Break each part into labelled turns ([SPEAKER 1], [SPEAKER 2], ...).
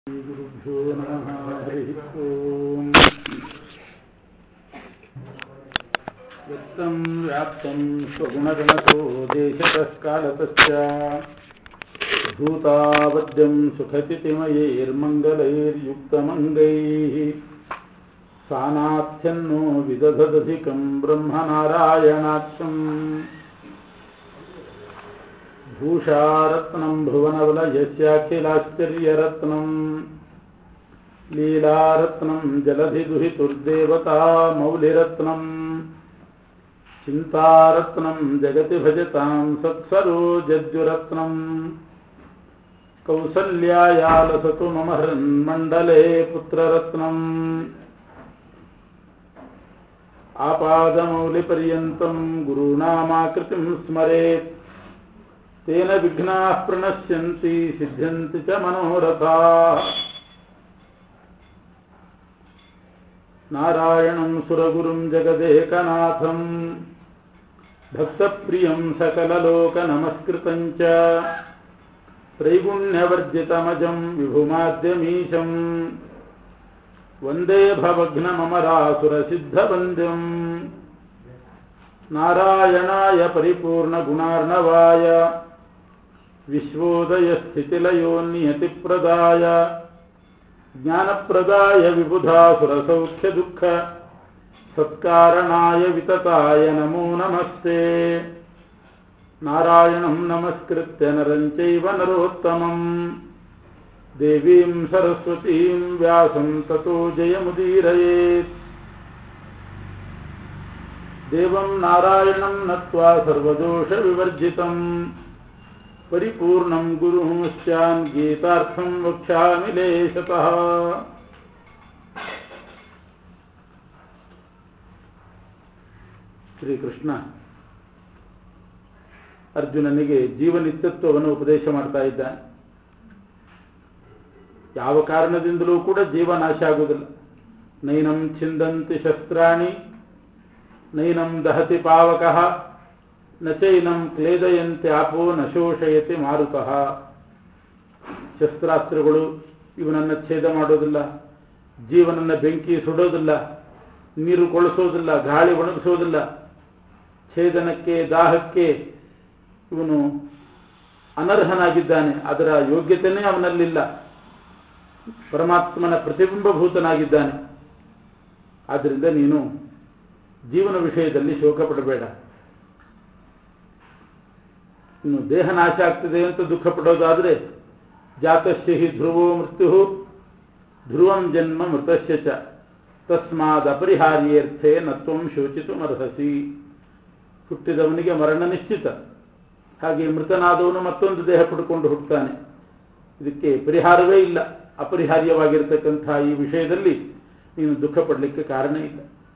[SPEAKER 1] श्रीगुरुभ्यो नमः हरिः ओम् व्यक्तं व्याप्तं स्वगुणगणतो देशतः कालतश्च भूतावद्यं सुखचितिमयैर्मङ्गलैर्युक्तमङ्गैः सानाथ्यन्नो विदधदधिकं ब्रह्मनारायणाख्यम् भूषारत्नं भुवनवलयस्याखिलाश्चर्यरत्नं लीलारत्नं जलधिदुहितुर्देवता मौलिरत्नं चिन्तारत्नं जगति भजतां सत्सरोजद्युरत्नं कौसल्यायालसतु मम हृन्मण्डले पुत्ररत्नम् आपादमौलिपर्यन्तं गुरूणामाकृतिं स्मरेत् तेन विघ्नाः प्रणश्यन्ति सिद्ध्यन्ति च मनोरथाः नारायणं सुरगुरुं जगदेकनाथं भक्तप्रियं सकललोकनमस्कृतं च त्रैगुण्यवर्जितमजं विभुमाद्यमीशं वन्दे भवघ्नममरासुरसिद्धवन्द्यम् नारायणाय परिपूर्णगुणार्णवाय विश्वोदयस्थितिलयोन्नियतिप्रदाय ज्ञानप्रदाय विबुधासुरसौख्यदुःख सत्कारणाय वितताय नमो नमस्ते नारायणं नमस्कृत्य नरं चैव नरोत्तमम् देवीं सरस्वतीं व्यासं ततो जयमुदीरयेत् देवं नारायणं नत्वा सर्वदोषविवर्जितम् परिपूर्णं गुरुंश्चान् गीतार्थं वक्ष्यामि लेशतः ಶ್ರೀಕೃಷ್ಣ ಅರ್ಜುನನಿಗೆ ಜೀವನಿತ್ಯತ್ವವನ್ನು ಉಪದೇಶ ಮಾಡ್ತಾ ಇದ್ದಾನೆ ಯಾವ ಕಾರಣದಿಂದಲೂ ಕೂಡ ಜೀವ ನಾಶ ಆಗುವುದಿಲ್ಲ ನೈನಂ ಛಿಂದಂತಿ ಶಸ್ತ್ರಾಣಿ ನೈನಂ ದಹತಿ ಪಾವಕಃ ನ ಚೈನಂ ಕ್ಲೇದಯಂತೆ ಆಪೋ ನ ಶೋಷಯತಿ ಮಾರುತಃ ಶಸ್ತ್ರಾಸ್ತ್ರಗಳು ಇವನನ್ನು ಛೇದ ಮಾಡೋದಿಲ್ಲ ಜೀವನನ್ನ ಬೆಂಕಿ ಸುಡೋದಿಲ್ಲ ನೀರು ಕೊಳಿಸೋದಿಲ್ಲ ಗಾಳಿ ಒಣಗಿಸೋದಿಲ್ಲ ಛೇದನಕ್ಕೆ ದಾಹಕ್ಕೆ ಇವನು ಅನರ್ಹನಾಗಿದ್ದಾನೆ ಅದರ ಯೋಗ್ಯತೆಯೇ ಅವನಲ್ಲಿಲ್ಲ ಪರಮಾತ್ಮನ ಪ್ರತಿಬಿಂಬಭೂತನಾಗಿದ್ದಾನೆ ಆದ್ದರಿಂದ ನೀನು ಜೀವನ ವಿಷಯದಲ್ಲಿ ಶೋಕ ಪಡಬೇಡ ಇನ್ನು ದೇಹ ನಾಶ ಆಗ್ತದೆ ಅಂತ ದುಃಖ ಪಡೋದಾದ್ರೆ ಜಾತಸ್ಯ ಹಿ ಧ್ರುವೋ ಮೃತ್ಯು ಧ್ರುವಂ ಜನ್ಮ ಮೃತಸ್ಯ ಚ ತಸ್ಮಾದ್ ಅಪರಿಹಾರ್ಯರ್ಥೆ ನತ್ವಂ ಶೋಚಿತು ಅರ್ಹಸಿ ಹುಟ್ಟಿದವನಿಗೆ ಮರಣ ನಿಶ್ಚಿತ ಹಾಗೆ ಮೃತನಾದವನು ಮತ್ತೊಂದು ದೇಹ ಪಡ್ಕೊಂಡು ಹುಟ್ಟುತ್ತಾನೆ ಇದಕ್ಕೆ ಪರಿಹಾರವೇ ಇಲ್ಲ ಅಪರಿಹಾರ್ಯವಾಗಿರ್ತಕ್ಕಂಥ ಈ ವಿಷಯದಲ್ಲಿ ನೀನು ದುಃಖ ಪಡಲಿಕ್ಕೆ ಕಾರಣ ಇಲ್ಲ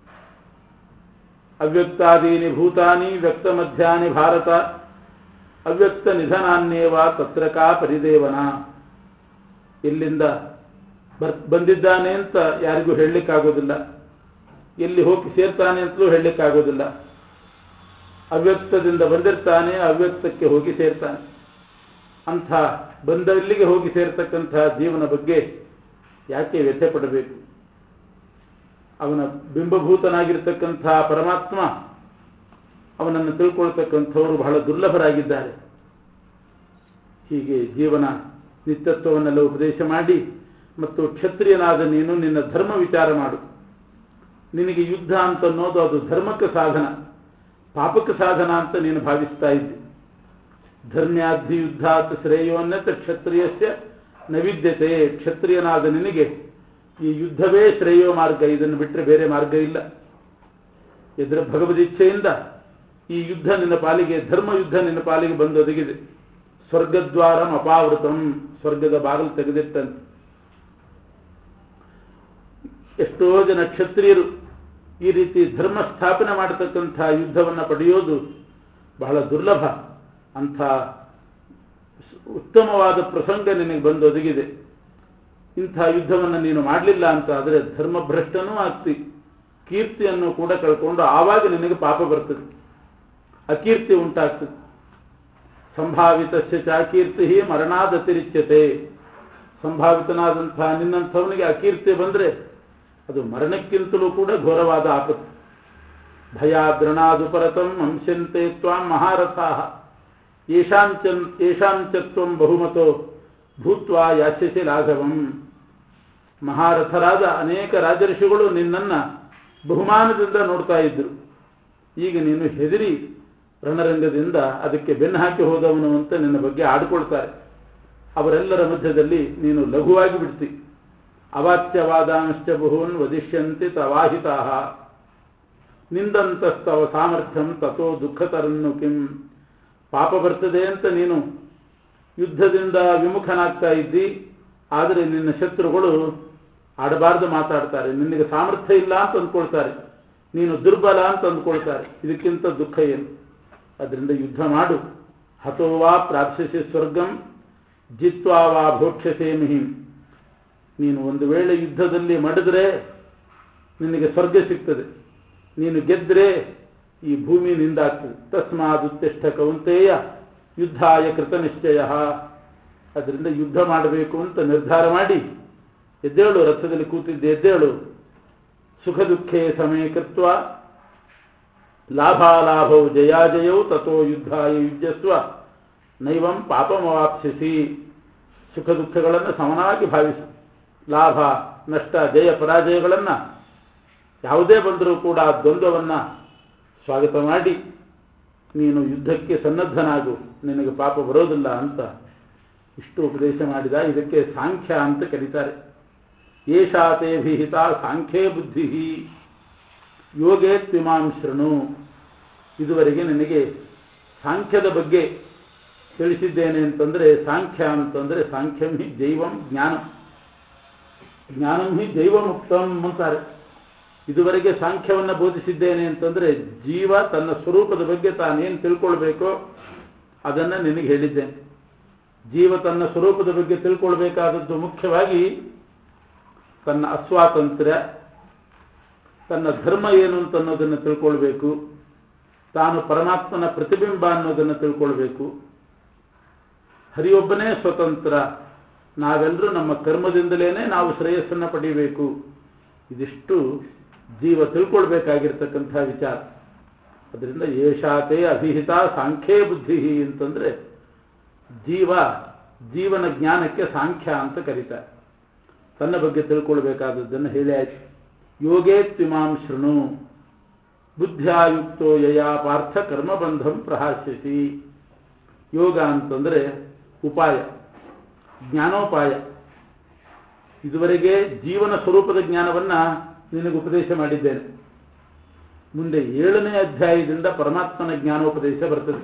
[SPEAKER 1] ಅವ್ಯಕ್ತಾದೀನಿ ಭೂತಾನಿ ವ್ಯಕ್ತ ಮಧ್ಯಾನಿ ಭಾರತ ಅವ್ಯಕ್ತ ನಿಧನಾನ್ಯೇವ ತತ್ರ ಕಾ ಪರಿದೇವನ ಎಲ್ಲಿಂದ ಬರ್ ಬಂದಿದ್ದಾನೆ ಅಂತ ಯಾರಿಗೂ ಹೇಳಲಿಕ್ಕಾಗೋದಿಲ್ಲ ಎಲ್ಲಿ ಹೋಗಿ ಸೇರ್ತಾನೆ ಅಂತಲೂ ಹೇಳಲಿಕ್ಕಾಗೋದಿಲ್ಲ ಅವ್ಯಕ್ತದಿಂದ ಬಂದಿರ್ತಾನೆ ಅವ್ಯಕ್ತಕ್ಕೆ ಹೋಗಿ ಸೇರ್ತಾನೆ ಅಂಥ ಬಂದಲ್ಲಿಗೆ ಹೋಗಿ ಸೇರ್ತಕ್ಕಂಥ ಜೀವನ ಬಗ್ಗೆ ಯಾಕೆ ವ್ಯಥೆ ಪಡಬೇಕು ಅವನ ಬಿಂಬಭೂತನಾಗಿರ್ತಕ್ಕಂಥ ಪರಮಾತ್ಮ ಅವನನ್ನು ತಿಳ್ಕೊಳ್ತಕ್ಕಂಥವರು ಬಹಳ ದುರ್ಲಭರಾಗಿದ್ದಾರೆ ಹೀಗೆ ಜೀವನ ನಿತ್ಯತ್ವವನ್ನೆಲ್ಲ ಉಪದೇಶ ಮಾಡಿ ಮತ್ತು ಕ್ಷತ್ರಿಯನಾದ ನೀನು ನಿನ್ನ ಧರ್ಮ ವಿಚಾರ ಮಾಡು ನಿನಗೆ ಯುದ್ಧ ಅಂತ ಅನ್ನೋದು ಅದು ಧರ್ಮಕ್ಕೆ ಸಾಧನ ಪಾಪಕ್ಕೆ ಸಾಧನ ಅಂತ ನೀನು ಭಾವಿಸ್ತಾ ಇದ್ದೆ ಧರ್ಮ್ಯಾಧಿ ಯುದ್ಧಾತ್ ಶ್ರೇಯೋನ್ನತ ಕ್ಷತ್ರಿಯಸ್ಯ ನೈವಿದ್ಯತೆ ಕ್ಷತ್ರಿಯನಾದ ನಿನಗೆ ಈ ಯುದ್ಧವೇ ಶ್ರೇಯೋ ಮಾರ್ಗ ಇದನ್ನು ಬಿಟ್ಟರೆ ಬೇರೆ ಮಾರ್ಗ ಇಲ್ಲ ಎದುರ ಭಗವದಿಚ್ಛೆಯಿಂದ ಈ ಯುದ್ಧ ನಿನ್ನ ಪಾಲಿಗೆ ಧರ್ಮ ಯುದ್ಧ ನಿನ್ನ ಪಾಲಿಗೆ ಬಂದೊದಗಿದೆ ಸ್ವರ್ಗದ್ವಾರಂ ಅಪಾವೃತಂ ಸ್ವರ್ಗದ ಬಾಗಿಲು ತೆಗೆದಿಟ್ಟಂತೆ ಎಷ್ಟೋ ಜನ ಕ್ಷತ್ರಿಯರು ಈ ರೀತಿ ಧರ್ಮ ಸ್ಥಾಪನೆ ಮಾಡತಕ್ಕಂಥ ಯುದ್ಧವನ್ನು ಪಡೆಯೋದು ಬಹಳ ದುರ್ಲಭ ಅಂಥ ಉತ್ತಮವಾದ ಪ್ರಸಂಗ ನಿನಗೆ ಬಂದೊದಗಿದೆ ಇಂಥ ಯುದ್ಧವನ್ನು ನೀನು ಮಾಡಲಿಲ್ಲ ಅಂತ ಆದರೆ ಧರ್ಮಭ್ರಷ್ಟನೂ ಆಗ್ತಿ ಕೀರ್ತಿಯನ್ನು ಕೂಡ ಕಳ್ಕೊಂಡು ಆವಾಗ ನಿನಗೆ ಪಾಪ ಬರ್ತದೆ ಅಕೀರ್ತಿ ಉಂಟಾಗ್ತದೆ ಸಂಭಾವಿತಸ್ಯ ಚಾಕೀರ್ತಿ ಮರಣಾದತಿರಿಚ್ಯತೆ ಸಂಭಾವಿತನಾದಂತಹ ನಿನ್ನಂಥವನಿಗೆ ಅಕೀರ್ತಿ ಬಂದರೆ ಅದು ಮರಣಕ್ಕಿಂತಲೂ ಕೂಡ ಘೋರವಾದ ಆಪತ್ತು ಭಯಾದ್ರಣಾದುಪರತಂ ಅಂಶಂತೆ ತ್ವಾಂ ಮಹಾರಥಾ ಯಶಾಂಚನ್ ಯಶಾಂಚತ್ವಂ ಬಹುಮತೋ ಭೂತ್ವ ಯಾಚ್ಯಸಿ ಲಾಘವಂ ಮಹಾರಥರಾದ ಅನೇಕ ರಾಜಋಷಿಗಳು ನಿನ್ನನ್ನು ಬಹುಮಾನದಿಂದ ನೋಡ್ತಾ ಇದ್ರು ಈಗ ನೀನು ಹೆದರಿ ರಣರಂಗದಿಂದ ಅದಕ್ಕೆ ಬೆನ್ನು ಹಾಕಿ ಹೋದವನು ಅಂತ ನಿನ್ನ ಬಗ್ಗೆ ಆಡ್ಕೊಳ್ತಾರೆ ಅವರೆಲ್ಲರ ಮಧ್ಯದಲ್ಲಿ ನೀನು ಲಘುವಾಗಿ ಬಿಡ್ತಿ ಅವಾಚ್ಯವಾದಾಂಶ್ಚ ಬಹೂನ್ ವದಿಷ್ಯಂತಿ ತವಾಹಿತಾ ನಿಂದಂತಸ್ತವ ಸಾಮರ್ಥ್ಯಂ ತಥೋ ದುಃಖತರನ್ನು ಕಿಂ ಪಾಪ ಬರ್ತದೆ ಅಂತ ನೀನು ಯುದ್ಧದಿಂದ ವಿಮುಖನಾಗ್ತಾ ಇದ್ದಿ ಆದರೆ ನಿನ್ನ ಶತ್ರುಗಳು ಆಡಬಾರ್ದು ಮಾತಾಡ್ತಾರೆ ನಿನಗೆ ಸಾಮರ್ಥ್ಯ ಇಲ್ಲ ಅಂತ ಅಂದ್ಕೊಳ್ತಾರೆ ನೀನು ದುರ್ಬಲ ಅಂತ ಅಂದ್ಕೊಳ್ತಾರೆ ಇದಕ್ಕಿಂತ ದುಃಖ ಏನು ಅದರಿಂದ ಯುದ್ಧ ಮಾಡು ಹತೋವಾ ಪ್ರಾಪ್ಸಿಸಿ ಸ್ವರ್ಗಂ ಜಿತ್ವಾ ವಾ ಭೋಕ್ಷ್ಯಸೇ ಮಿಹಿಂ ನೀನು ಒಂದು ವೇಳೆ ಯುದ್ಧದಲ್ಲಿ ಮಡಿದ್ರೆ ನಿನಗೆ ಸ್ವರ್ಗ ಸಿಗ್ತದೆ ನೀನು ಗೆದ್ರೆ ಈ ಭೂಮಿ ನಿಂದಾಗ್ತದೆ ತಸ್ಮಾದುತ್ತಿಷ್ಠ ಕೌಂತೆಯ ಯುದ್ಧಾಯ ಕೃತನಿಶ್ಚಯ ಅದರಿಂದ ಯುದ್ಧ ಮಾಡಬೇಕು ಅಂತ ನಿರ್ಧಾರ ಮಾಡಿ ಎದ್ದೇಳು ರಥದಲ್ಲಿ ಕೂತಿದ್ದೆ ಎದ್ದೇಳು ಸುಖ ದುಃಖೇ ಸಮೀಕೃತ್ವ ಲಾಭಾಲಾಭೌ ಜಯಾಜಯೌ ತಥೋ ಯುದ್ಧಾಯ ಯುಜ್ಯಸ್ವ ನೈವಂ ಪಾಪಮವಾಪ್ಸಿಸಿ ಸುಖ ದುಃಖಗಳನ್ನು ಸಮನಾಗಿ ಭಾವಿಸು ಲಾಭ ನಷ್ಟ ಜಯ ಪರಾಜಯಗಳನ್ನು ಯಾವುದೇ ಬಂದರೂ ಕೂಡ ಆ ದ್ವಂದ್ವವನ್ನು ಸ್ವಾಗತ ಮಾಡಿ ನೀನು ಯುದ್ಧಕ್ಕೆ ಸನ್ನದ್ಧನಾಗು ನಿನಗೆ ಪಾಪ ಬರೋದಿಲ್ಲ ಅಂತ ಇಷ್ಟು ಉಪದೇಶ ಮಾಡಿದ ಇದಕ್ಕೆ ಸಾಂಖ್ಯ ಅಂತ ಕರೀತಾರೆ ಏಷಾತೆ ವಿಹಿತ ಸಾಂಖ್ಯೇ ಬುದ್ಧಿ ಯೋಗೇ ತ್ವಿಮಾಂ ಶೃಣು ಇದುವರೆಗೆ ನಿನಗೆ ಸಾಂಖ್ಯದ ಬಗ್ಗೆ ತಿಳಿಸಿದ್ದೇನೆ ಅಂತಂದರೆ ಸಾಂಖ್ಯ ಅಂತಂದರೆ ಸಾಂಖ್ಯಂ ಹಿ ಜೈವಂ ಜ್ಞಾನಂ ಜ್ಞಾನಂ ಹಿ ಜೈವಮುಕ್ತಂ ಅಂತಾರೆ ಇದುವರೆಗೆ ಸಾಂಖ್ಯವನ್ನು ಬೋಧಿಸಿದ್ದೇನೆ ಅಂತಂದರೆ ಜೀವ ತನ್ನ ಸ್ವರೂಪದ ಬಗ್ಗೆ ತಾನೇನು ತಿಳ್ಕೊಳ್ಬೇಕೋ ಅದನ್ನು ನಿನಗೆ ಹೇಳಿದ್ದೇನೆ ಜೀವ ತನ್ನ ಸ್ವರೂಪದ ಬಗ್ಗೆ ತಿಳ್ಕೊಳ್ಬೇಕಾದದ್ದು ಮುಖ್ಯವಾಗಿ ತನ್ನ ಅಸ್ವಾತಂತ್ರ್ಯ ತನ್ನ ಧರ್ಮ ಏನು ಅಂತ ಅನ್ನೋದನ್ನು ತಿಳ್ಕೊಳ್ಬೇಕು ತಾನು ಪರಮಾತ್ಮನ ಪ್ರತಿಬಿಂಬ ಅನ್ನೋದನ್ನು ತಿಳ್ಕೊಳ್ಬೇಕು ಹರಿಯೊಬ್ಬನೇ ಸ್ವತಂತ್ರ ನಾವೆಲ್ಲರೂ ನಮ್ಮ ಕರ್ಮದಿಂದಲೇ ನಾವು ಶ್ರೇಯಸ್ಸನ್ನು ಪಡಿಬೇಕು ಇದಿಷ್ಟು ಜೀವ ತಿಳ್ಕೊಳ್ಬೇಕಾಗಿರ್ತಕ್ಕಂಥ ವಿಚಾರ ಅದರಿಂದ ಏಷಾತೆ ಅಭಿಹಿತ ಸಾಂಖ್ಯೇ ಬುದ್ಧಿ ಅಂತಂದ್ರೆ ಜೀವ ಜೀವನ ಜ್ಞಾನಕ್ಕೆ ಸಾಂಖ್ಯ ಅಂತ ಕರೀತಾರೆ ತನ್ನ ಬಗ್ಗೆ ತಿಳ್ಕೊಳ್ಬೇಕಾದದ್ದನ್ನು ಹೇಳಿ ಆಯ್ತು ಯೋಗೇ ತ್ವಿಮಾಂ ಶೃಣು ಬುದ್ಧಿಯಾಯುಕ್ತೋ ಯಯಾ ಪಾರ್ಥ ಕರ್ಮಬಂಧಂ ಪ್ರಹಾಸ್ಯಸಿ ಯೋಗ ಅಂತಂದರೆ ಉಪಾಯ ಜ್ಞಾನೋಪಾಯ ಇದುವರೆಗೆ ಜೀವನ ಸ್ವರೂಪದ ಜ್ಞಾನವನ್ನು ನಿನಗೆ ಉಪದೇಶ ಮಾಡಿದ್ದೇನೆ ಮುಂದೆ ಏಳನೇ ಅಧ್ಯಾಯದಿಂದ ಪರಮಾತ್ಮನ ಜ್ಞಾನೋಪದೇಶ ಬರ್ತದೆ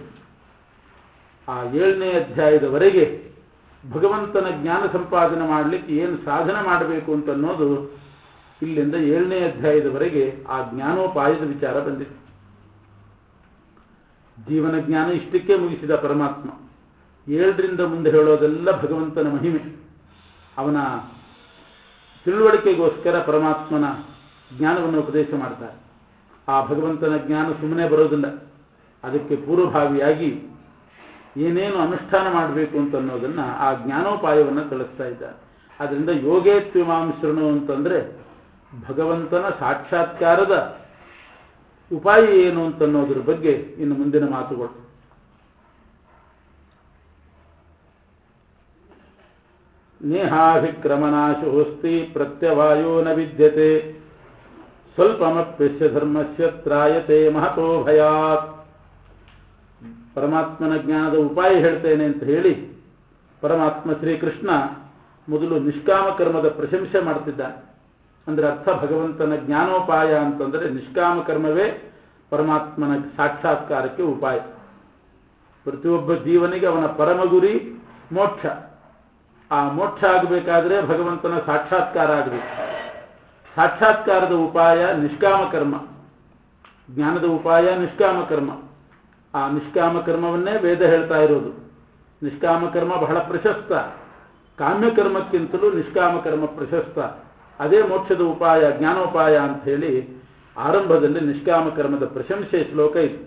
[SPEAKER 1] ಆ ಏಳನೇ ಅಧ್ಯಾಯದವರೆಗೆ ಭಗವಂತನ ಜ್ಞಾನ ಸಂಪಾದನೆ ಮಾಡಲಿಕ್ಕೆ ಏನು ಸಾಧನೆ ಮಾಡಬೇಕು ಅಂತ ಅನ್ನೋದು ಇಲ್ಲಿಂದ ಏಳನೇ ಅಧ್ಯಾಯದವರೆಗೆ ಆ ಜ್ಞಾನೋಪಾಯದ ವಿಚಾರ ಬಂದಿದೆ ಜೀವನ ಜ್ಞಾನ ಇಷ್ಟಕ್ಕೆ ಮುಗಿಸಿದ ಪರಮಾತ್ಮ ಏಳರಿಂದ ಮುಂದೆ ಹೇಳೋದೆಲ್ಲ ಭಗವಂತನ ಮಹಿಮೆ ಅವನ ತಿಳುವಳಿಕೆಗೋಸ್ಕರ ಪರಮಾತ್ಮನ ಜ್ಞಾನವನ್ನು ಉಪದೇಶ ಮಾಡ್ತಾರೆ ಆ ಭಗವಂತನ ಜ್ಞಾನ ಸುಮ್ಮನೆ ಬರೋದಿಲ್ಲ ಅದಕ್ಕೆ ಪೂರ್ವಭಾವಿಯಾಗಿ ಏನೇನು ಅನುಷ್ಠಾನ ಮಾಡಬೇಕು ಅಂತ ಅನ್ನೋದನ್ನು ಆ ಜ್ಞಾನೋಪಾಯವನ್ನು ತಿಳಿಸ್ತಾ ಇದ್ದಾರೆ ಅದರಿಂದ ಯೋಗೇ ತ್ವಿಮಾಂಶೃಣು ಅಂತಂದರೆ ಭಗವಂತನ ಸಾಕ್ಷಾತ್ಕಾರದ ಉಪಾಯ ಏನು ಅಂತ ಅನ್ನೋದ್ರ ಬಗ್ಗೆ ಇನ್ನು ಮುಂದಿನ ಮಾತುಗಳು ನೇಹಾಭಿಕ್ರಮನಾಶೋಸ್ತಿ ಪ್ರತ್ಯವಾಯೋ ನ ವಿದ್ಯತೆ ಸ್ವಲ್ಪಮಪ್ಯಸ್ಯ ಧರ್ಮಸ್ಯ ತ್ರಾಯತೆ ಮಹತೋ ಭಯಾತ್ ಪರಮಾತ್ಮನ ಜ್ಞಾನದ ಉಪಾಯ ಹೇಳ್ತೇನೆ ಅಂತ ಹೇಳಿ ಪರಮಾತ್ಮ ಶ್ರೀಕೃಷ್ಣ ಮೊದಲು ನಿಷ್ಕಾಮ ಕರ್ಮದ ಪ್ರಶಂಸೆ ಮಾಡ್ತಿದ್ದಾನೆ ಅಂದರೆ ಅರ್ಥ ಭಗವಂತನ ಜ್ಞಾನೋಪಾಯ ಅಂತಂದರೆ ನಿಷ್ಕಾಮ ಕರ್ಮವೇ ಪರಮಾತ್ಮನ ಸಾಕ್ಷಾತ್ಕಾರಕ್ಕೆ ಉಪಾಯ ಪ್ರತಿಯೊಬ್ಬ ಜೀವನಿಗೆ ಅವನ ಪರಮ ಗುರಿ ಮೋಕ್ಷ ಆ ಮೋಕ್ಷ ಆಗಬೇಕಾದ್ರೆ ಭಗವಂತನ ಸಾಕ್ಷಾತ್ಕಾರ ಆಗಬೇಕು ಸಾಕ್ಷಾತ್ಕಾರದ ಉಪಾಯ ನಿಷ್ಕಾಮ ಕರ್ಮ ಜ್ಞಾನದ ಉಪಾಯ ನಿಷ್ಕಾಮ ಕರ್ಮ ಆ ನಿಷ್ಕಾಮ ಕರ್ಮವನ್ನೇ ವೇದ ಹೇಳ್ತಾ ಇರೋದು ನಿಷ್ಕಾಮ ಕರ್ಮ ಬಹಳ ಪ್ರಶಸ್ತ ಕಾಮ್ಯ ಕರ್ಮಕ್ಕಿಂತಲೂ ನಿಷ್ಕಾಮ ಕರ್ಮ ಪ್ರಶಸ್ತ ಅದೇ ಮೋಕ್ಷದ ಉಪಾಯ ಜ್ಞಾನೋಪಾಯ ಅಂತ ಹೇಳಿ ಆರಂಭದಲ್ಲಿ ನಿಷ್ಕಾಮ ಕರ್ಮದ ಪ್ರಶಂಸೆ ಶ್ಲೋಕ ಇತ್ತು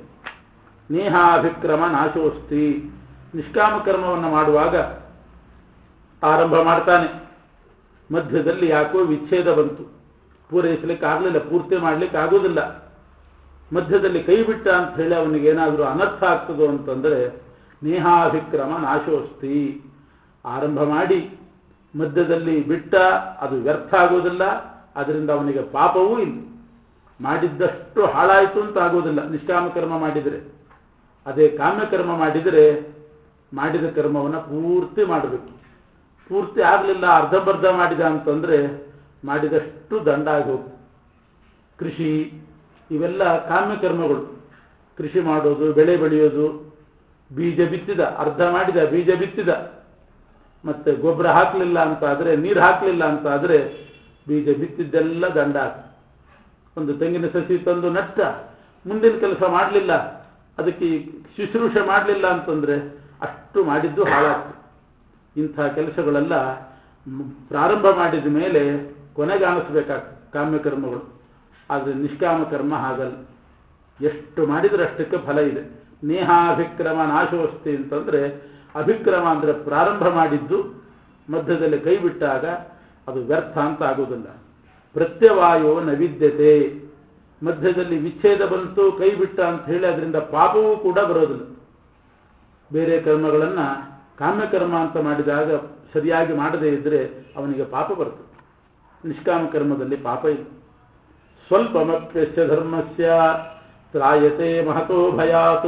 [SPEAKER 1] ನೇಹಾಭಿಕ್ರಮ ನಾಶೋಸ್ತಿ ನಿಷ್ಕಾಮ ಕರ್ಮವನ್ನು ಮಾಡುವಾಗ ಆರಂಭ ಮಾಡ್ತಾನೆ ಮಧ್ಯದಲ್ಲಿ ಯಾಕೋ ವಿಚ್ಛೇದ ಬಂತು ಪೂರೈಸಲಿಕ್ಕೆ ಆಗಲಿಲ್ಲ ಪೂರ್ತಿ ಮಾಡ್ಲಿಕ್ಕೆ ಆಗೋದಿಲ್ಲ ಮಧ್ಯದಲ್ಲಿ ಕೈ ಬಿಟ್ಟ ಅಂತ ಹೇಳಿ ಅವನಿಗೆ ಏನಾದರೂ ಅನರ್ಥ ಆಗ್ತದೋ ಅಂತಂದ್ರೆ ನೇಹಾಭಿಕ್ರಮ ನಾಶೋಸ್ತಿ ಆರಂಭ ಮಾಡಿ ಮಧ್ಯದಲ್ಲಿ ಬಿಟ್ಟ ಅದು ವ್ಯರ್ಥ ಆಗೋದಿಲ್ಲ ಅದರಿಂದ ಅವನಿಗೆ ಪಾಪವೂ ಇಲ್ಲ ಮಾಡಿದ್ದಷ್ಟು ಹಾಳಾಯಿತು ಅಂತ ಆಗೋದಿಲ್ಲ ನಿಷ್ಕಾಮ ಕರ್ಮ ಮಾಡಿದರೆ ಅದೇ ಕಾಮ್ಯಕರ್ಮ ಮಾಡಿದರೆ ಮಾಡಿದ ಕರ್ಮವನ್ನು ಪೂರ್ತಿ ಮಾಡಬೇಕು ಪೂರ್ತಿ ಆಗಲಿಲ್ಲ ಅರ್ಧಂಬರ್ಧ ಮಾಡಿದ ಅಂತಂದ್ರೆ ಮಾಡಿದಷ್ಟು ದಂಡ ಆಗಿ ಹೋಗ್ತದೆ ಕೃಷಿ ಇವೆಲ್ಲ ಕಾಮ್ಯಕರ್ಮಗಳು ಕೃಷಿ ಮಾಡೋದು ಬೆಳೆ ಬೆಳೆಯೋದು ಬೀಜ ಬಿತ್ತಿದ ಅರ್ಧ ಮಾಡಿದ ಬೀಜ ಬಿತ್ತಿದ ಮತ್ತೆ ಗೊಬ್ಬರ ಹಾಕಲಿಲ್ಲ ಅಂತ ಆದರೆ ನೀರು ಹಾಕಲಿಲ್ಲ ಅಂತ ಆದರೆ ಬೀಜ ಬಿತ್ತಿದ್ದೆಲ್ಲ ದಂಡ ಆಗ್ತದೆ ಒಂದು ತೆಂಗಿನ ಸಸಿ ತಂದು ನಟ್ಟ ಮುಂದಿನ ಕೆಲಸ ಮಾಡಲಿಲ್ಲ ಅದಕ್ಕೆ ಶುಶ್ರೂಷೆ ಮಾಡಲಿಲ್ಲ ಅಂತಂದ್ರೆ ಅಷ್ಟು ಮಾಡಿದ್ದು ಹಾಳಾಗ್ತದೆ ಇಂಥ ಕೆಲಸಗಳೆಲ್ಲ ಪ್ರಾರಂಭ ಮಾಡಿದ ಮೇಲೆ ಕೊನೆಗಾಣಿಸ್ಬೇಕಾಗ್ತದೆ ಕಾಮ್ಯಕರ್ಮಗಳು ಆದರೆ ನಿಷ್ಕಾಮ ಕರ್ಮ ಹಾಗಲ್ಲ ಎಷ್ಟು ಮಾಡಿದ್ರೆ ಅಷ್ಟಕ್ಕೆ ಫಲ ಇದೆ ನೇಹಾಭಿಕ್ರಮ ನಾಶೋಸ್ತಿ ಅಂತಂದ್ರೆ ಅಭಿಕ್ರಮ ಅಂದರೆ ಪ್ರಾರಂಭ ಮಾಡಿದ್ದು ಮಧ್ಯದಲ್ಲಿ ಕೈ ಬಿಟ್ಟಾಗ ಅದು ವ್ಯರ್ಥ ಅಂತ ಆಗೋದಿಲ್ಲ ಪ್ರತ್ಯವಾಯೋ ನವಿದ್ಯತೆ ಮಧ್ಯದಲ್ಲಿ ವಿಚ್ಛೇದ ಬಂತು ಕೈ ಬಿಟ್ಟ ಅಂತ ಹೇಳಿ ಅದರಿಂದ ಪಾಪವೂ ಕೂಡ ಬರೋದಿಲ್ಲ ಬೇರೆ ಕರ್ಮಗಳನ್ನ ಕಾಮ್ಯಕರ್ಮ ಅಂತ ಮಾಡಿದಾಗ ಸರಿಯಾಗಿ ಮಾಡದೇ ಇದ್ರೆ ಅವನಿಗೆ ಪಾಪ ಬರ್ತದೆ ನಿಷ್ಕಾಮ ಕರ್ಮದಲ್ಲಿ ಪಾಪ ಇಲ್ಲ ಸ್ವಲ್ಪಮಪ್ಯಸ್ಯ ಧರ್ಮಸ್ಯ ತ್ರಾಯತೆ ಮಹತೋ ಭಯಾತ್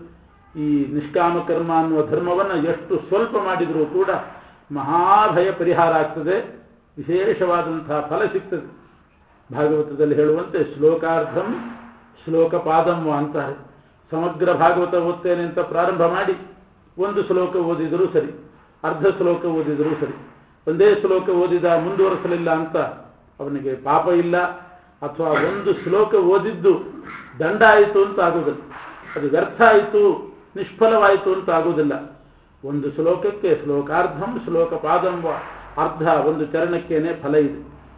[SPEAKER 1] ಈ ನಿಷ್ಕಾಮ ಕರ್ಮ ಅನ್ನುವ ಧರ್ಮವನ್ನು ಎಷ್ಟು ಸ್ವಲ್ಪ ಮಾಡಿದರೂ ಕೂಡ ಮಹಾಭಯ ಪರಿಹಾರ ಆಗ್ತದೆ ವಿಶೇಷವಾದಂತಹ ಫಲ ಸಿಗ್ತದೆ ಭಾಗವತದಲ್ಲಿ ಹೇಳುವಂತೆ ಶ್ಲೋಕಾರ್ಧಂ ಶ್ಲೋಕಪಾದಂ ಅಂತಾರೆ ಸಮಗ್ರ ಭಾಗವತ ಓದ್ತೇನೆ ಅಂತ ಪ್ರಾರಂಭ ಮಾಡಿ ಒಂದು ಶ್ಲೋಕ ಓದಿದರೂ ಸರಿ ಅರ್ಧ ಶ್ಲೋಕ ಓದಿದರೂ ಸರಿ ಒಂದೇ ಶ್ಲೋಕ ಓದಿದ ಮುಂದುವರಿಸಲಿಲ್ಲ ಅಂತ ಅವನಿಗೆ ಪಾಪ ಇಲ್ಲ ಅಥವಾ ಒಂದು ಶ್ಲೋಕ ಓದಿದ್ದು ದಂಡ ಆಯಿತು ಅಂತ ಆಗುವುದಿಲ್ಲ ಅದು ವ್ಯರ್ಥ ಆಯಿತು ನಿಷ್ಫಲವಾಯಿತು ಅಂತ ಆಗುವುದಿಲ್ಲ ಒಂದು ಶ್ಲೋಕಕ್ಕೆ ಶ್ಲೋಕಾರ್ಧಂ ಶ್ಲೋಕ ಪಾದಂಬ ಅರ್ಧ ಒಂದು ಚರಣಕ್ಕೇನೆ ಫಲ ಇದೆ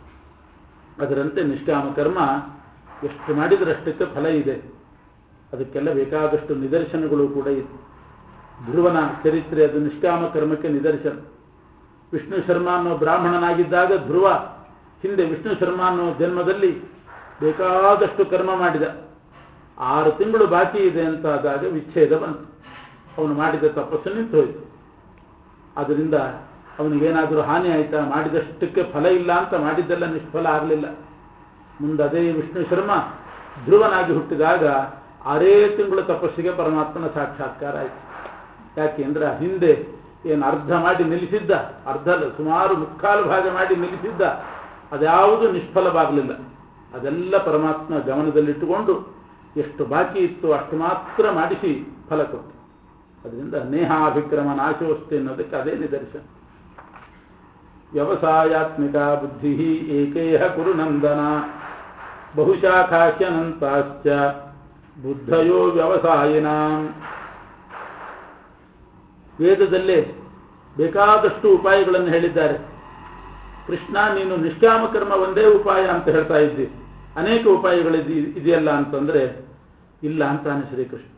[SPEAKER 1] ಅದರಂತೆ ನಿಷ್ಕಾಮ ಕರ್ಮ ಎಷ್ಟು ಮಾಡಿದರಷ್ಟಕ್ಕೆ ಫಲ ಇದೆ ಅದಕ್ಕೆಲ್ಲ ಬೇಕಾದಷ್ಟು ನಿದರ್ಶನಗಳು ಕೂಡ ಇದೆ ಧ್ರುವನ ಚರಿತ್ರೆ ಅದು ನಿಷ್ಕಾಮ ಕರ್ಮಕ್ಕೆ ನಿದರ್ಶನ ವಿಷ್ಣು ಶರ್ಮ ಅನ್ನೋ ಬ್ರಾಹ್ಮಣನಾಗಿದ್ದಾಗ ಧ್ರುವ ಹಿಂದೆ ವಿಷ್ಣು ಶರ್ಮ ಅನ್ನೋ ಜನ್ಮದಲ್ಲಿ ಬೇಕಾದಷ್ಟು ಕರ್ಮ ಮಾಡಿದ ಆರು ತಿಂಗಳು ಬಾಕಿ ಇದೆ ಅಂತ ಆದಾಗ ವಿಚ್ಛೇದ ಬಂತು ಅವನು ಮಾಡಿದ ತಪಸ್ಸು ನಿಂತು ಹೋಯಿತು ಆದ್ದರಿಂದ ಅವನಿಗೇನಾದರೂ ಹಾನಿ ಆಯಿತಾ ಮಾಡಿದಷ್ಟಕ್ಕೆ ಫಲ ಇಲ್ಲ ಅಂತ ಮಾಡಿದ್ದೆಲ್ಲ ನಿಷ್ಫಲ ಆಗಲಿಲ್ಲ ಮುಂದೆ ಅದೇ ವಿಷ್ಣು ಶರ್ಮ ಧ್ರುವನಾಗಿ ಹುಟ್ಟಿದಾಗ ಆರೇ ತಿಂಗಳ ತಪಸ್ಸಿಗೆ ಪರಮಾತ್ಮನ ಸಾಕ್ಷಾತ್ಕಾರ ಆಯಿತು ಯಾಕೆಂದ್ರೆ ಹಿಂದೆ ಏನು ಅರ್ಧ ಮಾಡಿ ನಿಲ್ಲಿಸಿದ್ದ ಅರ್ಧ ಅಲ್ಲ, ಸುಮಾರು ಮುಕ್ಕಾಲು ಭಾಗ ಮಾಡಿ ನಿಲ್ಲಿಸಿದ್ದ ಅದ್ಯಾವುದು ನಿಷ್ಫಲವಾಗಲಿಲ್ಲ ಅದೆಲ್ಲ ಪರಮಾತ್ಮ ಗಮನದಲ್ಲಿಟ್ಟುಕೊಂಡು ಎಷ್ಟು ಬಾಕಿ ಇತ್ತು ಅಷ್ಟು ಮಾತ್ರ ಮಾಡಿಸಿ ಫಲ ಕೊಟ್ಟು ಅದರಿಂದ ನೇಹಾಭಿಕ್ರಮ ನಾಶೋಸ್ತಿ ಅನ್ನೋದಕ್ಕೆ ಅದೇ ನಿದರ್ಶನ ವ್ಯವಸಾಯಾತ್ಮಿಕ ಬುದ್ಧಿ ಏಕೇಹ ಕುರು ನಂದನ ಬಹುಶಾಖಾಖ್ಯನಂತಾಶ್ಚ ಬುದ್ಧಯೋ ವ್ಯವಸಾಯಿನಾಂ ವೇದದಲ್ಲೇ ಬೇಕಾದಷ್ಟು ಉಪಾಯಗಳನ್ನು ಹೇಳಿದ್ದಾರೆ ಕೃಷ್ಣ ನೀನು ನಿಷ್ಕಾಮ ಕರ್ಮ ಒಂದೇ ಉಪಾಯ ಅಂತ ಹೇಳ್ತಾ ಇದ್ದಿ ಅನೇಕ ಉಪಾಯಗಳಿದೆ ಇದೆಯಲ್ಲ ಅಂತಂದ್ರೆ ಇಲ್ಲ ಅಂತಾನೆ ಶ್ರೀಕೃಷ್ಣ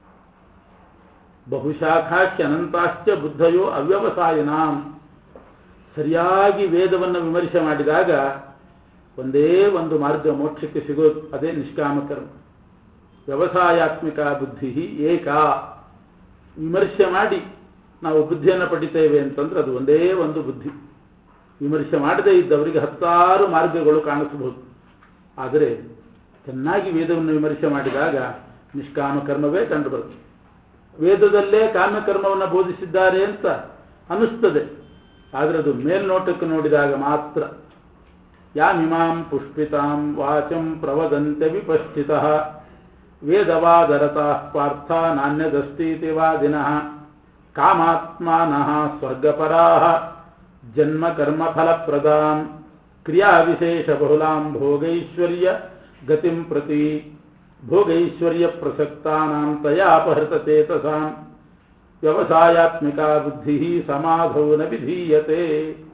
[SPEAKER 1] ಬಹುಶಾಖಾಶ್ಚ ಅನಂತಾಶ್ಚ ಬುದ್ಧಯೋ ಅವ್ಯವಸಾಯಿನಾಂ ಸರಿಯಾಗಿ ವೇದವನ್ನು ವಿಮರ್ಶೆ ಮಾಡಿದಾಗ ಒಂದೇ ಒಂದು ಮಾರ್ಗ ಮೋಕ್ಷಕ್ಕೆ ಸಿಗೋದು ಅದೇ ನಿಷ್ಕಾಮ ಕರ್ಮ ವ್ಯವಸಾಯಾತ್ಮಿಕ ಬುದ್ಧಿ ಏಕ ವಿಮರ್ಶೆ ಮಾಡಿ ನಾವು ಬುದ್ಧಿಯನ್ನು ಪಡಿತೇವೆ ಅಂತಂದ್ರೆ ಅದು ಒಂದೇ ಒಂದು ಬುದ್ಧಿ ವಿಮರ್ಶೆ ಮಾಡದೇ ಇದ್ದವರಿಗೆ ಹತ್ತಾರು ಮಾರ್ಗಗಳು ಕಾಣಿಸಬಹುದು ಆದರೆ ಚೆನ್ನಾಗಿ ವೇದವನ್ನು ವಿಮರ್ಶೆ ಮಾಡಿದಾಗ ನಿಷ್ಕಾಮ ಕರ್ಮವೇ ಕಂಡುಬರುತ್ತೆ ವೇದದಲ್ಲೇ ಕಾಮ್ಯಕರ್ಮವನ್ನು ಬೋಧಿಸಿದ್ದಾರೆ ಅಂತ ಅನ್ನಿಸ್ತದೆ ಆದರೆ ಅದು ಮೇಲ್ನೋಟಕ್ಕೆ ನೋಡಿದಾಗ ಮಾತ್ರ ಯಾಮಿಮಾಂ ಪುಷ್ಪಿತಾಂ ವಾಚಂ ಪ್ರವದಂತೆ ವಿಪಶ್ಚಿತ ವೇದವಾದರತಾ ಪಾರ್ಥ ನಾಣ್ಯದಸ್ತೀತಿ ವಾದಿನಃ ಕಾಮಾತ್ಮಾನಃ ಸ್ವರ್ಗಪರಾ ಜನ್ಮ ಕರ್ಮ ಫಲಪ್ರದಾಂ ಕ್ರಿಯಾವಿಶೇಷ ಬಹುಲಾಂ ಭೋಗೈಶ್ವರ್ಯ ಗತಿಂ ಪ್ರತಿ ಭೋಗೈಶ್ವರ್ಯ ಪ್ರಸಕ್ತಾನಾಂ ತಯಾಪಹೃತ ಚೇತಸಾಂ ವ್ಯವಸಾಯಾತ್ಮಿಕ ಬುದ್ಧಿ ಸಮಾಧೌ ನ ವಿಧೀಯತೆ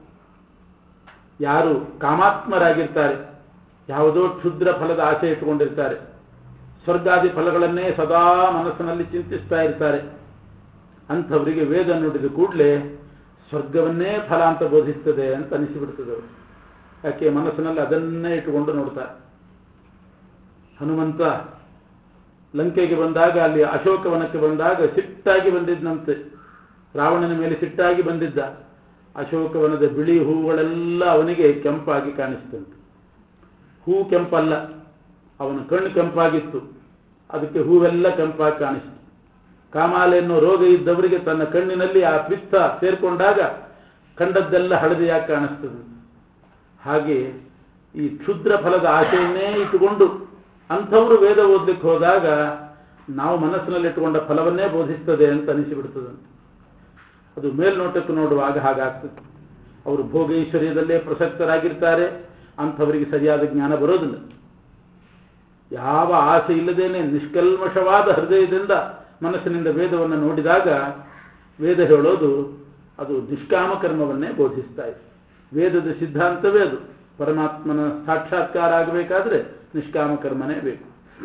[SPEAKER 1] ಯಾರು ಕಾಮಾತ್ಮರಾಗಿರ್ತಾರೆ ಯಾವುದೋ ಕ್ಷುದ್ರ ಫಲದ ಆಸೆ ಇಟ್ಟುಕೊಂಡಿರ್ತಾರೆ ಸ್ವರ್ಗಾದಿ ಫಲಗಳನ್ನೇ ಸದಾ ಮನಸ್ಸಿನಲ್ಲಿ ಚಿಂತಿಸ್ತಾ ಇರ್ತಾರೆ ಅಂಥವರಿಗೆ ವೇದ ನುಡಿದ ಕೂಡಲೇ ಸ್ವರ್ಗವನ್ನೇ ಫಲ ಅಂತ ಬೋಧಿಸ್ತದೆ ಅಂತ ಅನಿಸಿಬಿಡ್ತದೆ ಅವರು ಯಾಕೆ ಮನಸ್ಸಿನಲ್ಲಿ ಅದನ್ನೇ ಇಟ್ಟುಕೊಂಡು ನೋಡ್ತಾರೆ ಹನುಮಂತ ಲಂಕೆಗೆ ಬಂದಾಗ ಅಲ್ಲಿ ಅಶೋಕವನಕ್ಕೆ ಬಂದಾಗ ಸಿಟ್ಟಾಗಿ ಬಂದಿದ್ದಂತೆ ರಾವಣನ ಮೇಲೆ ಸಿಟ್ಟಾಗಿ ಬಂದಿದ್ದ ಅಶೋಕವನದ ಬಿಳಿ ಹೂಗಳೆಲ್ಲ ಅವನಿಗೆ ಕೆಂಪಾಗಿ ಕಾಣಿಸ್ತಂತೆ ಹೂ ಕೆಂಪಲ್ಲ ಅವನ ಕಣ್ಣು ಕೆಂಪಾಗಿತ್ತು ಅದಕ್ಕೆ ಹೂವೆಲ್ಲ ಕೆಂಪಾಗಿ ಕಾಣಿಸ್ತು ಕಾಮಾಲೆ ಎನ್ನುವ ರೋಗ ಇದ್ದವರಿಗೆ ತನ್ನ ಕಣ್ಣಿನಲ್ಲಿ ಆ ಪಿತ್ತ ಸೇರ್ಕೊಂಡಾಗ ಕಂಡದ್ದೆಲ್ಲ ಹಳದಿಯಾಗಿ ಕಾಣಿಸ್ತದೆ ಹಾಗೆ ಈ ಕ್ಷುದ್ರ ಫಲದ ಆಶೆಯನ್ನೇ ಇಟ್ಟುಕೊಂಡು ಅಂಥವರು ವೇದ ಓದ್ಲಿಕ್ಕೆ ಹೋದಾಗ ನಾವು ಮನಸ್ಸಿನಲ್ಲಿ ಇಟ್ಟುಕೊಂಡ ಫಲವನ್ನೇ ಬೋಧಿಸ್ತದೆ ಅಂತ ಅನಿಸಿಬಿಡ್ತದೆ ಅದು ಮೇಲ್ನೋಟಕ್ಕೆ ನೋಡುವಾಗ ಹಾಗಾಗ್ತದೆ ಅವರು ಭೋಗೈಶ್ವರ್ಯದಲ್ಲೇ ಪ್ರಸಕ್ತರಾಗಿರ್ತಾರೆ ಅಂಥವರಿಗೆ ಸರಿಯಾದ ಜ್ಞಾನ ಬರೋದಿಲ್ಲ ಯಾವ ಆಸೆ ಇಲ್ಲದೇನೆ ನಿಷ್ಕಲ್ಮಶವಾದ ಹೃದಯದಿಂದ ಮನಸ್ಸಿನಿಂದ ವೇದವನ್ನು ನೋಡಿದಾಗ ವೇದ ಹೇಳೋದು ಅದು ನಿಷ್ಕಾಮ ಕರ್ಮವನ್ನೇ ಬೋಧಿಸ್ತಾ ಇದೆ ವೇದದ ಸಿದ್ಧಾಂತವೇ ಅದು ಪರಮಾತ್ಮನ ಸಾಕ್ಷಾತ್ಕಾರ ಆಗಬೇಕಾದ್ರೆ ನಿಷ್ಕಾಮ ಕರ್ಮನೇ ಬೇಕು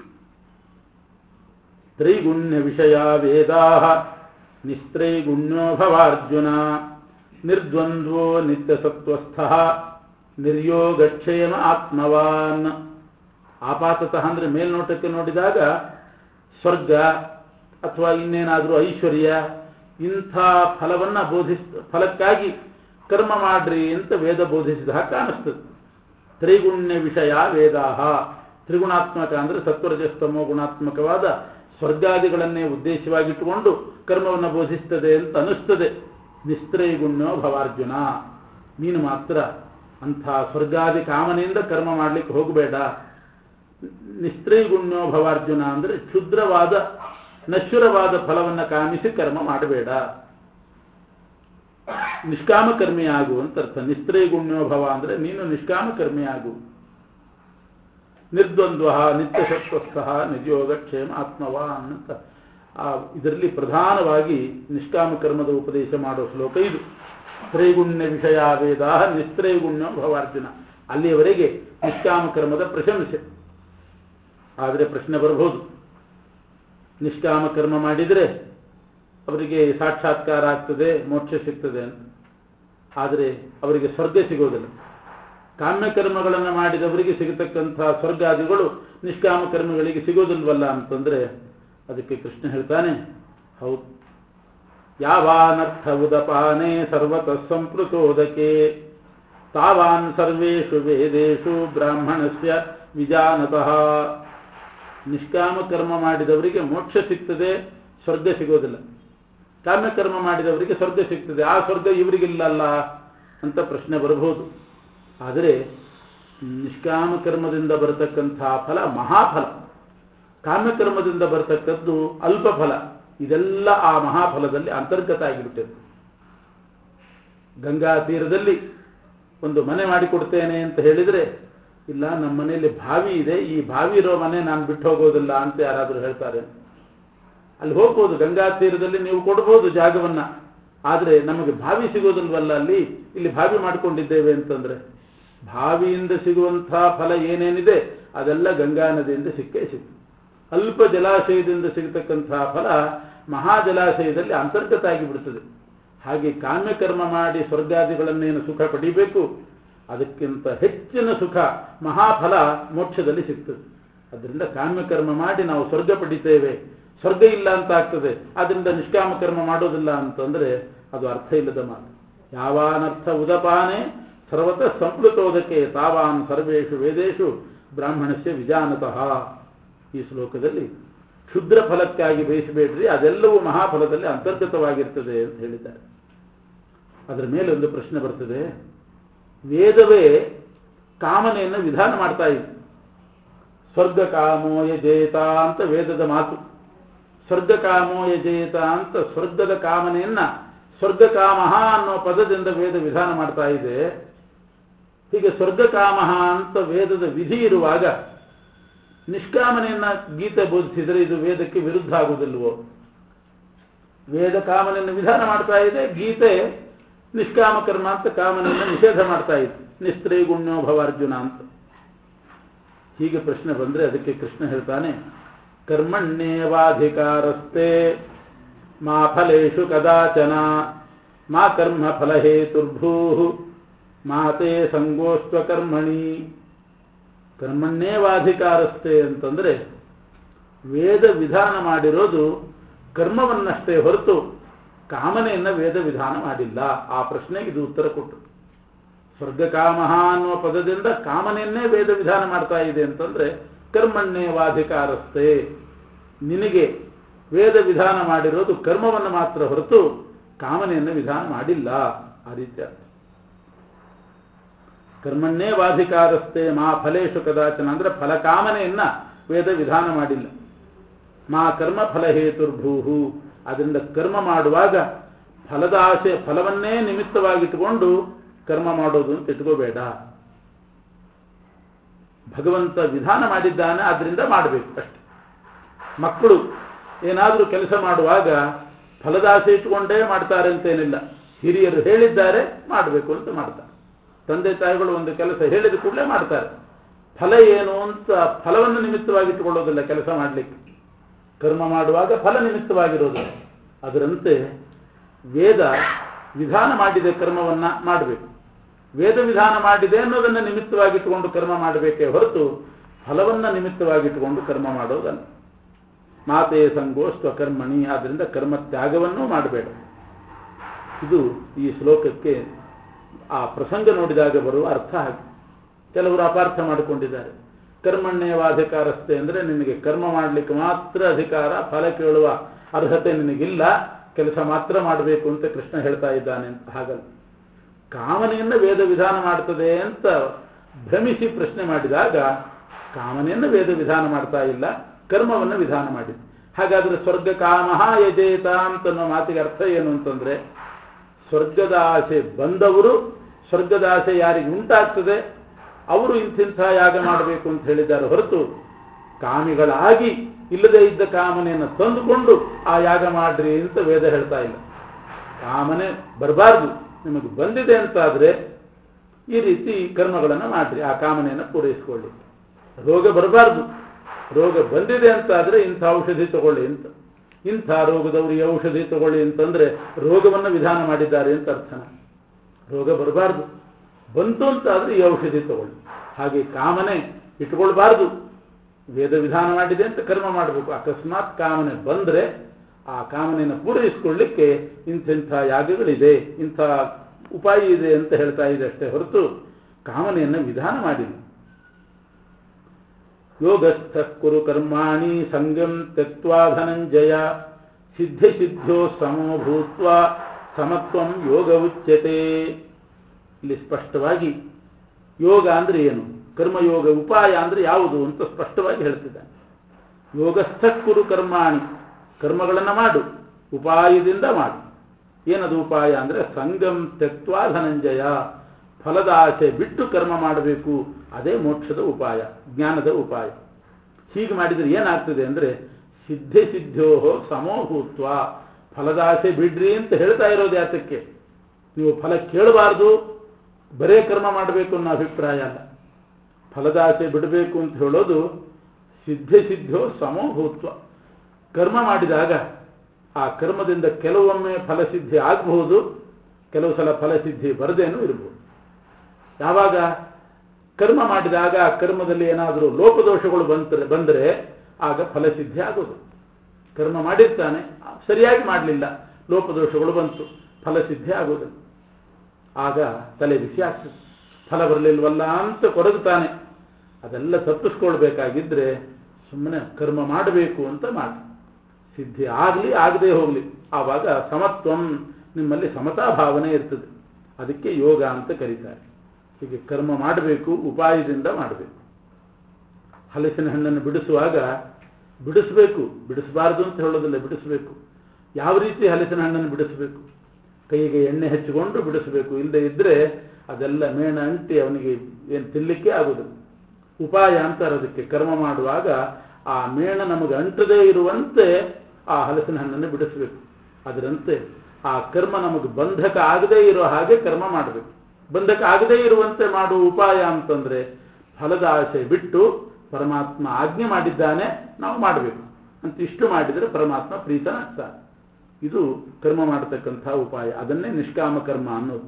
[SPEAKER 1] ತ್ರೈಗುಣ್ಯ ವಿಷಯ ವೇದಾ ನಿಸ್ತ್ರೈಗುಣ್ಯೋ ಭವಾರ್ಜುನ ನಿರ್ದ್ವಂದ್ವೋ ನಿತ್ಯ ಸತ್ವಸ್ಥ ನಿರ್ಯೋಗಕ್ಷೇಮ ಆತ್ಮವಾನ್ ಆಪಾತತಃ ಅಂದ್ರೆ ಮೇಲ್ನೋಟಕ್ಕೆ ನೋಡಿದಾಗ ಸ್ವರ್ಗ ಅಥವಾ ಇನ್ನೇನಾದರೂ ಐಶ್ವರ್ಯ ಇಂಥ ಫಲವನ್ನ ಬೋಧಿಸ್ ಫಲಕ್ಕಾಗಿ ಕರ್ಮ ಮಾಡ್ರಿ ಅಂತ ವೇದ ಬೋಧಿಸಿದ ಹಾಗೆ ಕಾಣಿಸ್ತದೆ ತ್ರಿಗುಣ್ಯ ವಿಷಯ ವೇದಾಹ ತ್ರಿಗುಣಾತ್ಮಕ ಅಂದ್ರೆ ಸತ್ವರಜಸ್ತಮೋ ಗುಣಾತ್ಮಕವಾದ ಸ್ವರ್ಗಾದಿಗಳನ್ನೇ ಉದ್ದೇಶವಾಗಿಟ್ಟುಕೊಂಡು ಕರ್ಮವನ್ನು ಬೋಧಿಸ್ತದೆ ಅಂತ ಅನಿಸ್ತದೆ ನಿಸ್ತ್ರೈಗುಣ್ಯೋ ಭವಾರ್ಜುನ ನೀನು ಮಾತ್ರ ಅಂಥ ಸ್ವರ್ಗಾದಿ ಕಾಮನೆಯಿಂದ ಕರ್ಮ ಮಾಡ್ಲಿಕ್ಕೆ ಹೋಗಬೇಡ ನಿಸ್ತ್ರೈಗುಣ್ಯೋ ಭವಾರ್ಜುನ ಅಂದ್ರೆ ಕ್ಷುದ್ರವಾದ ನಶ್ವರವಾದ ಫಲವನ್ನು ಕಾಮಿಸಿ ಕರ್ಮ ಮಾಡಬೇಡ ನಿಷ್ಕಾಮ ಕರ್ಮಿಯಾಗು ಅಂತ ಅರ್ಥ ನಿಸ್ತ್ರೈಗುಣ್ಯೋ ಭವ ಅಂದ್ರೆ ನೀನು ನಿಷ್ಕಾಮ ಕರ್ಮಿಯಾಗು ನಿರ್ದ್ವಂದ್ವ ನಿತ್ಯ ಸತ್ವಸ್ಥ ನಿರ್ಯೋಗ ಕ್ಷೇಮ ಆತ್ಮವಾನ್ ಅಂತ ಆ ಇದರಲ್ಲಿ ಪ್ರಧಾನವಾಗಿ ನಿಷ್ಕಾಮ ಕರ್ಮದ ಉಪದೇಶ ಮಾಡೋ ಶ್ಲೋಕ ಇದು ತ್ರೈಗುಣ್ಯ ವಿಷಯ ವೇದ ನಿಸ್ತ್ರೈಗುಣ್ಯ ಭವಾರ್ಜುನ ಅಲ್ಲಿಯವರೆಗೆ ನಿಷ್ಕಾಮ ಕರ್ಮದ ಪ್ರಶಂಸೆ ಆದರೆ ಪ್ರಶ್ನೆ ಬರಬಹುದು ನಿಷ್ಕಾಮ ಕರ್ಮ ಮಾಡಿದರೆ ಅವರಿಗೆ ಸಾಕ್ಷಾತ್ಕಾರ ಆಗ್ತದೆ ಮೋಕ್ಷ ಸಿಗ್ತದೆ ಅಂತ ಆದರೆ ಅವರಿಗೆ ಸ್ವರ್ಗ ಸಿಗೋದಿಲ್ಲ ಕಾಮ್ಯ ಕರ್ಮಗಳನ್ನು ಮಾಡಿದವರಿಗೆ ಸಿಗತಕ್ಕಂಥ ಸ್ವರ್ಗಾದಿಗಳು ನಿಷ್ಕಾಮ ಕರ್ಮಗಳಿಗೆ ಸಿಗೋದಿಲ್ವಲ್ಲ ಅಂತಂದ್ರೆ ಅದಕ್ಕೆ ಕೃಷ್ಣ ಹೇಳ್ತಾನೆ ಹೌದು ಯಾವಾನರ್ಥ ಉದಪಾನೆ ಸರ್ವತಃ ಸಂಪ್ಲುತೋದಕೆ ತಾವಾನ್ ಸರ್ವೇಷು ವೇದೇಶು ಬ್ರಾಹ್ಮಣಸ್ಯ ವಿಜಾನತಃ ನಿಷ್ಕಾಮ ಕರ್ಮ ಮಾಡಿದವರಿಗೆ ಮೋಕ್ಷ ಸಿಗ್ತದೆ ಸ್ವರ್ಗ ಸಿಗೋದಿಲ್ಲ ಕಾಮ್ಯ ಕರ್ಮ ಮಾಡಿದವರಿಗೆ ಸ್ವರ್ಗ ಸಿಗ್ತದೆ ಆ ಸ್ವರ್ಗ ಇವರಿಗಿಲ್ಲಲ್ಲ ಅಂತ ಪ್ರಶ್ನೆ ಬರಬಹುದು ಆದರೆ ನಿಷ್ಕಾಮ ಕರ್ಮದಿಂದ ಬರತಕ್ಕಂಥ ಫಲ ಮಹಾಫಲ ಕಾಮ್ಯಕರ್ಮದಿಂದ ಬರತಕ್ಕದ್ದು ಅಲ್ಪ ಫಲ ಇದೆಲ್ಲ ಆ ಮಹಾಫಲದಲ್ಲಿ ಅಂತರ್ಗತ ಆಗಿಬಿಟ್ಟಿದೆ ಗಂಗಾ ತೀರದಲ್ಲಿ ಒಂದು ಮನೆ ಮಾಡಿಕೊಡ್ತೇನೆ ಅಂತ ಹೇಳಿದರೆ ಇಲ್ಲ ನಮ್ಮ ಮನೆಯಲ್ಲಿ ಬಾವಿ ಇದೆ ಈ ಬಾವಿ ಇರೋ ಮನೆ ನಾನು ಬಿಟ್ಟು ಹೋಗೋದಿಲ್ಲ ಅಂತ ಯಾರಾದರೂ ಹೇಳ್ತಾರೆ ಅಲ್ಲಿ ಹೋಗ್ಬೋದು ಗಂಗಾ ತೀರದಲ್ಲಿ ನೀವು ಕೊಡ್ಬೋದು ಜಾಗವನ್ನ ಆದರೆ ನಮಗೆ ಬಾವಿ ಸಿಗೋದಿಲ್ವಲ್ಲ ಅಲ್ಲಿ ಇಲ್ಲಿ ಬಾವಿ ಮಾಡಿಕೊಂಡಿದ್ದೇವೆ ಅಂತಂದ್ರೆ ಬಾವಿಯಿಂದ ಸಿಗುವಂತಹ ಫಲ ಏನೇನಿದೆ ಅದೆಲ್ಲ ಗಂಗಾ ನದಿಯಿಂದ ಸಿಕ್ಕೇ ಸಿಕ್ತು ಅಲ್ಪ ಜಲಾಶಯದಿಂದ ಸಿಗತಕ್ಕಂತಹ ಫಲ ಮಹಾ ಜಲಾಶಯದಲ್ಲಿ ಅಂತರ್ಗತ ಆಗಿಬಿಡ್ತದೆ ಹಾಗೆ ಕಾಮ್ಯಕರ್ಮ ಮಾಡಿ ಸ್ವರ್ಗಾದಿಗಳನ್ನೇನು ಸುಖ ಪಡಿಬೇಕು ಅದಕ್ಕಿಂತ ಹೆಚ್ಚಿನ ಸುಖ ಮಹಾಫಲ ಮೋಕ್ಷದಲ್ಲಿ ಸಿಗ್ತದೆ ಅದರಿಂದ ಕಾಮ್ಯಕರ್ಮ ಮಾಡಿ ನಾವು ಸ್ವರ್ಗ ಪಡಿತೇವೆ ಸ್ವರ್ಗ ಇಲ್ಲ ಅಂತ ಆಗ್ತದೆ ಅದರಿಂದ ನಿಷ್ಕಾಮ ಕರ್ಮ ಮಾಡೋದಿಲ್ಲ ಅಂತಂದ್ರೆ ಅದು ಅರ್ಥ ಇಲ್ಲದ ಮಾತು ಯಾವಾನರ್ಥ ಉದಪಾನೆ ಸರ್ವತಃ ಸಂಪ್ಲುತೋದಕ್ಕೆ ತಾವಾನ್ ಸರ್ವೇಷು ವೇದೇಶು ಬ್ರಾಹ್ಮಣಸ್ಯ ವಿಜಾನತಃ ಈ ಶ್ಲೋಕದಲ್ಲಿ ಕ್ಷುದ್ರ ಫಲಕ್ಕಾಗಿ ಬಯಸಬೇಡ್ರಿ ಅದೆಲ್ಲವೂ ಮಹಾಫಲದಲ್ಲಿ ಅಂತರ್ಗತವಾಗಿರ್ತದೆ ಅಂತ ಹೇಳಿದ್ದಾರೆ ಅದರ ಮೇಲೆ ಒಂದು ಪ್ರಶ್ನೆ ಬರ್ತದೆ ವೇದವೇ ಕಾಮನೆಯನ್ನು ವಿಧಾನ ಮಾಡ್ತಾ ಇದೆ ಸ್ವರ್ಗ ಕಾಮೋ ಯಜೇತ ಅಂತ ವೇದದ ಮಾತು ಸ್ವರ್ಗ ಕಾಮೋ ಯಜೇತ ಅಂತ ಸ್ವರ್ಗದ ಕಾಮನೆಯನ್ನ ಸ್ವರ್ಗ ಕಾಮಃ ಅನ್ನೋ ಪದದಿಂದ ವೇದ ವಿಧಾನ ಮಾಡ್ತಾ ಇದೆ ಹೀಗೆ ಸ್ವರ್ಗ ಕಾಮಃ ಅಂತ ವೇದದ ವಿಧಿ ಇರುವಾಗ ನಿಷ್ಕಾಮನೆಯನ್ನ ಗೀತೆ ಬೋಧಿಸಿದರೆ ಇದು ವೇದಕ್ಕೆ ವಿರುದ್ಧ ಆಗುವುದಿಲ್ವೋ ವೇದ ಕಾಮನೆಯನ್ನು ವಿಧಾನ ಮಾಡ್ತಾ ಇದೆ ಗೀತೆ ನಿಷ್ಕಾಮ ಕರ್ಮ ಅಂತ ಕಾಮನೆಯನ್ನು ನಿಷೇಧ ಮಾಡ್ತಾ ಇದೆ ನಿಸ್ತ್ರೈಗುಣ್ಯೋ ಭವಾರ್ಜುನ ಅಂತ ಹೀಗೆ ಪ್ರಶ್ನೆ ಬಂದ್ರೆ ಅದಕ್ಕೆ ಕೃಷ್ಣ ಹೇಳ್ತಾನೆ ಕರ್ಮಣ್ಯೇವಾಧಿಕಾರಸ್ತೆ ಮಾ ಫಲೇಶು ಕದಾಚನ ಮಾ ಕರ್ಮ ಫಲಹೇತುರ್ಭೂ ಮಾತೆ ಸಂಗೋಸ್ತ್ವ ಕರ್ಮಣಿ ಕರ್ಮಣ್ಣೇವಾಧಿಕಾರಸ್ಥೆ ಅಂತಂದ್ರೆ ವೇದ ವಿಧಾನ ಮಾಡಿರೋದು ಕರ್ಮವನ್ನಷ್ಟೇ ಹೊರತು ಕಾಮನೆಯನ್ನ ವೇದ ವಿಧಾನ ಮಾಡಿಲ್ಲ ಆ ಪ್ರಶ್ನೆಗೆ ಇದು ಉತ್ತರ ಕೊಟ್ಟು ಸ್ವರ್ಗಕಾಮಹ ಅನ್ನುವ ಪದದಿಂದ ಕಾಮನೆಯನ್ನೇ ವೇದ ವಿಧಾನ ಮಾಡ್ತಾ ಇದೆ ಅಂತಂದ್ರೆ ಕರ್ಮಣ್ಣೇವಾಧಿಕಾರಸ್ಥೆ ನಿನಗೆ ವೇದ ವಿಧಾನ ಮಾಡಿರೋದು ಕರ್ಮವನ್ನು ಮಾತ್ರ ಹೊರತು ಕಾಮನೆಯನ್ನು ವಿಧಾನ ಮಾಡಿಲ್ಲ ಆ ರೀತಿ ಅರ್ಥ ಕರ್ಮಣ್ಣೇ ವಾಧಿಕಾರಸ್ಥೆ ಮಾ ಫಲೇಶು ಕದಾಚನ ಅಂದ್ರೆ ಫಲಕಾಮನೆಯನ್ನ ವೇದ ವಿಧಾನ ಮಾಡಿಲ್ಲ ಮಾ ಕರ್ಮ ಫಲ ಹೇತುರ್ಭೂಹು ಅದರಿಂದ ಕರ್ಮ ಮಾಡುವಾಗ ಫಲದ ಆಸೆ ಫಲವನ್ನೇ ನಿಮಿತ್ತವಾಗಿಟ್ಟುಕೊಂಡು ಕರ್ಮ ಮಾಡೋದು ಅಂತ ಇಟ್ಕೋಬೇಡ ಭಗವಂತ ವಿಧಾನ ಮಾಡಿದ್ದಾನೆ ಆದ್ರಿಂದ ಮಾಡಬೇಕು ಅಷ್ಟೆ ಮಕ್ಕಳು ಏನಾದರೂ ಕೆಲಸ ಮಾಡುವಾಗ ಫಲದಾಸೆ ಇಟ್ಟುಕೊಂಡೇ ಮಾಡ್ತಾರೆ ಅಂತೇನಿಲ್ಲ ಹಿರಿಯರು ಹೇಳಿದ್ದಾರೆ ಮಾಡಬೇಕು ಅಂತ ಮಾಡ್ತಾರೆ ತಂದೆ ತಾಯಿಗಳು ಒಂದು ಕೆಲಸ ಹೇಳಿದ ಕೂಡಲೇ ಮಾಡ್ತಾರೆ ಫಲ ಏನು ಅಂತ ಫಲವನ್ನು ನಿಮಿತ್ತವಾಗಿಟ್ಟುಕೊಳ್ಳೋದಿಲ್ಲ ಕೆಲಸ ಮಾಡಲಿಕ್ಕೆ ಕರ್ಮ ಮಾಡುವಾಗ ಫಲ ನಿಮಿತ್ತವಾಗಿರೋದಿಲ್ಲ ಅದರಂತೆ ವೇದ ವಿಧಾನ ಮಾಡಿದೆ ಕರ್ಮವನ್ನ ಮಾಡಬೇಕು ವೇದ ವಿಧಾನ ಮಾಡಿದೆ ಅನ್ನೋದನ್ನ ನಿಮಿತ್ತವಾಗಿಟ್ಟುಕೊಂಡು ಕರ್ಮ ಮಾಡಬೇಕೇ ಹೊರತು ಫಲವನ್ನ ನಿಮಿತ್ತವಾಗಿಟ್ಟುಕೊಂಡು ಕರ್ಮ ಮಾಡೋದಲ್ಲ ಮಾತೆ ಸಂಗೋಸ್ತ್ವ ಕರ್ಮಣಿ ಆದ್ರಿಂದ ಕರ್ಮ ತ್ಯಾಗವನ್ನೂ ಮಾಡಬೇಡ ಇದು ಈ ಶ್ಲೋಕಕ್ಕೆ ಆ ಪ್ರಸಂಗ ನೋಡಿದಾಗ ಬರುವ ಅರ್ಥ ಹಾಗೆ ಕೆಲವರು ಅಪಾರ್ಥ ಮಾಡಿಕೊಂಡಿದ್ದಾರೆ ಕರ್ಮಣ್ಯವಾಧಿಕಾರಸ್ಥೆ ಅಂದ್ರೆ ನಿನಗೆ ಕರ್ಮ ಮಾಡಲಿಕ್ಕೆ ಮಾತ್ರ ಅಧಿಕಾರ ಫಲ ಕೇಳುವ ಅರ್ಹತೆ ನಿನಗಿಲ್ಲ ಕೆಲಸ ಮಾತ್ರ ಮಾಡಬೇಕು ಅಂತ ಕೃಷ್ಣ ಹೇಳ್ತಾ ಇದ್ದಾನೆ ಅಂತ ಹಾಗಲ್ಲ ಕಾಮನೆಯನ್ನು ವೇದ ವಿಧಾನ ಮಾಡ್ತದೆ ಅಂತ ಭ್ರಮಿಸಿ ಪ್ರಶ್ನೆ ಮಾಡಿದಾಗ ಕಾಮನೆಯನ್ನು ವೇದ ವಿಧಾನ ಮಾಡ್ತಾ ಇಲ್ಲ ಕರ್ಮವನ್ನು ವಿಧಾನ ಮಾಡಿದೆ ಹಾಗಾದ್ರೆ ಸ್ವರ್ಗ ಕಾಮಹ ಯಜೇತ ಅಂತನ್ನೋ ಮಾತಿಗೆ ಅರ್ಥ ಏನು ಅಂತಂದ್ರೆ ಸ್ವರ್ಗದ ಆಸೆ ಬಂದವರು ಸ್ವರ್ಗದ ಆಸೆ ಯಾರಿಗೆ ಉಂಟಾಗ್ತದೆ ಅವರು ಇಂತಿಂಥ ಯಾಗ ಮಾಡಬೇಕು ಅಂತ ಹೇಳಿದ್ದಾರೆ ಹೊರತು ಕಾಮಿಗಳಾಗಿ ಇಲ್ಲದೆ ಇದ್ದ ಕಾಮನೆಯನ್ನು ತಂದುಕೊಂಡು ಆ ಯಾಗ ಮಾಡ್ರಿ ಅಂತ ವೇದ ಹೇಳ್ತಾ ಇಲ್ಲ ಕಾಮನೆ ಬರಬಾರ್ದು ನಿಮಗೆ ಬಂದಿದೆ ಅಂತಾದ್ರೆ ಈ ರೀತಿ ಕರ್ಮಗಳನ್ನು ಮಾಡ್ರಿ ಆ ಕಾಮನೆಯನ್ನು ಪೂರೈಸಿಕೊಳ್ಳಿ ರೋಗ ಬರಬಾರ್ದು ರೋಗ ಬಂದಿದೆ ಅಂತಾದ್ರೆ ಇಂಥ ಔಷಧಿ ತಗೊಳ್ಳಿ ಅಂತ ಇಂಥ ರೋಗದವರಿಗೆ ಔಷಧಿ ತಗೊಳ್ಳಿ ಅಂತಂದ್ರೆ ರೋಗವನ್ನು ವಿಧಾನ ಮಾಡಿದ್ದಾರೆ ಅಂತ ಅರ್ಥನ ರೋಗ ಬರಬಾರ್ದು ಬಂತು ಅಂತಾದ್ರೆ ಈ ಔಷಧಿ ತಗೊಳ್ಳಿ ಹಾಗೆ ಕಾಮನೆ ಇಟ್ಕೊಳ್ಬಾರ್ದು ವೇದ ವಿಧಾನ ಮಾಡಿದೆ ಅಂತ ಕರ್ಮ ಮಾಡಬೇಕು ಅಕಸ್ಮಾತ್ ಕಾಮನೆ ಬಂದ್ರೆ ಆ ಕಾಮನೆಯನ್ನು ಪೂರೈಸಿಕೊಳ್ಳಿಕ್ಕೆ ಇಂಥಿಂಥ ಯಾಗಗಳಿದೆ ಇಂಥ ಉಪಾಯ ಇದೆ ಅಂತ ಹೇಳ್ತಾ ಇದೆ ಅಷ್ಟೇ ಹೊರತು ಕಾಮನೆಯನ್ನು ವಿಧಾನ ಮಾಡಿಲ್ಲ ಯೋಗಸ್ಥ ಕುರು ಕರ್ಮಾಣಿ ಸಂಗಂ ತ್ಯಕ್ವಾ ಧನಂಜಯ ಸಿದ್ಧಿ ಸಿದ್ಧೋ ಸಮೋ ಭೂತ್ವ ಸಮತ್ವಂ ಯೋಗ ಉಚ್ಯತೆ ಇಲ್ಲಿ ಸ್ಪಷ್ಟವಾಗಿ ಯೋಗ ಅಂದ್ರೆ ಏನು ಕರ್ಮಯೋಗ ಉಪಾಯ ಅಂದ್ರೆ ಯಾವುದು ಅಂತ ಸ್ಪಷ್ಟವಾಗಿ ಹೇಳ್ತಿದ್ದಾನೆ ಯೋಗಸ್ಥ ಕುರು ಕರ್ಮಾಣಿ ಕರ್ಮಗಳನ್ನು ಮಾಡು ಉಪಾಯದಿಂದ ಮಾಡು ಏನದು ಉಪಾಯ ಅಂದ್ರೆ ಸಂಗಂ ತ್ಯಕ್ವಾ ಧನಂಜಯ ಫಲದ ಆಸೆ ಬಿಟ್ಟು ಕರ್ಮ ಮಾಡಬೇಕು ಅದೇ ಮೋಕ್ಷದ ಉಪಾಯ ಜ್ಞಾನದ ಉಪಾಯ ಹೀಗೆ ಮಾಡಿದರೆ ಏನಾಗ್ತದೆ ಅಂದ್ರೆ ಸಿದ್ಧಿ ಸಿದ್ಧೋ ಸಮೋಭೂತ್ವ ಫಲದಾಸೆ ಬಿಡ್ರಿ ಅಂತ ಹೇಳ್ತಾ ಇರೋದು ಯಾತಕ್ಕೆ ನೀವು ಫಲ ಕೇಳಬಾರ್ದು ಬರೇ ಕರ್ಮ ಮಾಡಬೇಕು ಅನ್ನೋ ಅಭಿಪ್ರಾಯ ಅಲ್ಲ ಫಲದಾಸೆ ಬಿಡಬೇಕು ಅಂತ ಹೇಳೋದು ಸಿದ್ಧಿ ಸಿದ್ಧೋ ಸಮೋಭೂತ್ವ ಕರ್ಮ ಮಾಡಿದಾಗ ಆ ಕರ್ಮದಿಂದ ಕೆಲವೊಮ್ಮೆ ಫಲಸಿದ್ಧಿ ಆಗಬಹುದು ಕೆಲವು ಸಲ ಫಲಸಿದ್ಧಿ ಬರದೇನೂ ಇರಬಹುದು ಯಾವಾಗ ಕರ್ಮ ಮಾಡಿದಾಗ ಆ ಕರ್ಮದಲ್ಲಿ ಏನಾದರೂ ಲೋಪದೋಷಗಳು ಬಂತರೆ ಬಂದರೆ ಆಗ ಫಲಸಿದ್ಧಿ ಆಗೋದು ಕರ್ಮ ಮಾಡಿರ್ತಾನೆ ಸರಿಯಾಗಿ ಮಾಡಲಿಲ್ಲ ಲೋಪದೋಷಗಳು ಬಂತು ಫಲಸಿದ್ಧಿ ಆಗೋದಿಲ್ಲ ಆಗ ತಲೆ ಬಿಸಿ ಆಗ್ತದೆ ಫಲ ಬರಲಿಲ್ವಲ್ಲ ಅಂತ ಕೊರಗುತ್ತಾನೆ ಅದೆಲ್ಲ ತಪ್ಪಿಸ್ಕೊಳ್ಬೇಕಾಗಿದ್ರೆ ಸುಮ್ಮನೆ ಕರ್ಮ ಮಾಡಬೇಕು ಅಂತ ಮಾಡಿ ಸಿದ್ಧಿ ಆಗಲಿ ಆಗದೆ ಹೋಗಲಿ ಆವಾಗ ಸಮತ್ವಂ ನಿಮ್ಮಲ್ಲಿ ಸಮತಾ ಭಾವನೆ ಇರ್ತದೆ ಅದಕ್ಕೆ ಯೋಗ ಅಂತ ಕರೀತಾರೆ ಹೀಗೆ ಕರ್ಮ ಮಾಡಬೇಕು ಉಪಾಯದಿಂದ ಮಾಡಬೇಕು ಹಲಸಿನ ಹಣ್ಣನ್ನು ಬಿಡಿಸುವಾಗ ಬಿಡಿಸಬೇಕು ಬಿಡಿಸಬಾರ್ದು ಅಂತ ಹೇಳೋದಿಲ್ಲ ಬಿಡಿಸಬೇಕು ಯಾವ ರೀತಿ ಹಲಸಿನ ಹಣ್ಣನ್ನು ಬಿಡಿಸಬೇಕು ಕೈಗೆ ಎಣ್ಣೆ ಹಚ್ಚಿಕೊಂಡು ಬಿಡಿಸಬೇಕು ಇಲ್ಲದೆ ಇದ್ರೆ ಅದೆಲ್ಲ ಮೇಣ ಅಂಟಿ ಅವನಿಗೆ ಏನು ತಿನ್ನಲಿಕ್ಕೆ ಆಗುದಿಲ್ಲ ಉಪಾಯ ಅಂತಾರೆ ಅದಕ್ಕೆ ಕರ್ಮ ಮಾಡುವಾಗ ಆ ಮೇಣ ನಮಗೆ ಅಂಟದೇ ಇರುವಂತೆ ಆ ಹಲಸಿನ ಹಣ್ಣನ್ನು ಬಿಡಿಸಬೇಕು ಅದರಂತೆ ಆ ಕರ್ಮ ನಮಗೆ ಬಂಧಕ ಆಗದೇ ಇರೋ ಹಾಗೆ ಕರ್ಮ ಮಾಡಬೇಕು ಬಂಧಕ ಆಗದೇ ಇರುವಂತೆ ಮಾಡುವ ಉಪಾಯ ಅಂತಂದ್ರೆ ಫಲದ ಆಸೆ ಬಿಟ್ಟು ಪರಮಾತ್ಮ ಆಜ್ಞೆ ಮಾಡಿದ್ದಾನೆ ನಾವು ಮಾಡಬೇಕು ಅಂತ ಇಷ್ಟು ಮಾಡಿದರೆ ಪರಮಾತ್ಮ ಪ್ರೀತನಾಗ್ತಾನೆ ಇದು ಕರ್ಮ ಮಾಡತಕ್ಕಂಥ ಉಪಾಯ ಅದನ್ನೇ ನಿಷ್ಕಾಮ ಕರ್ಮ ಅನ್ನೋದು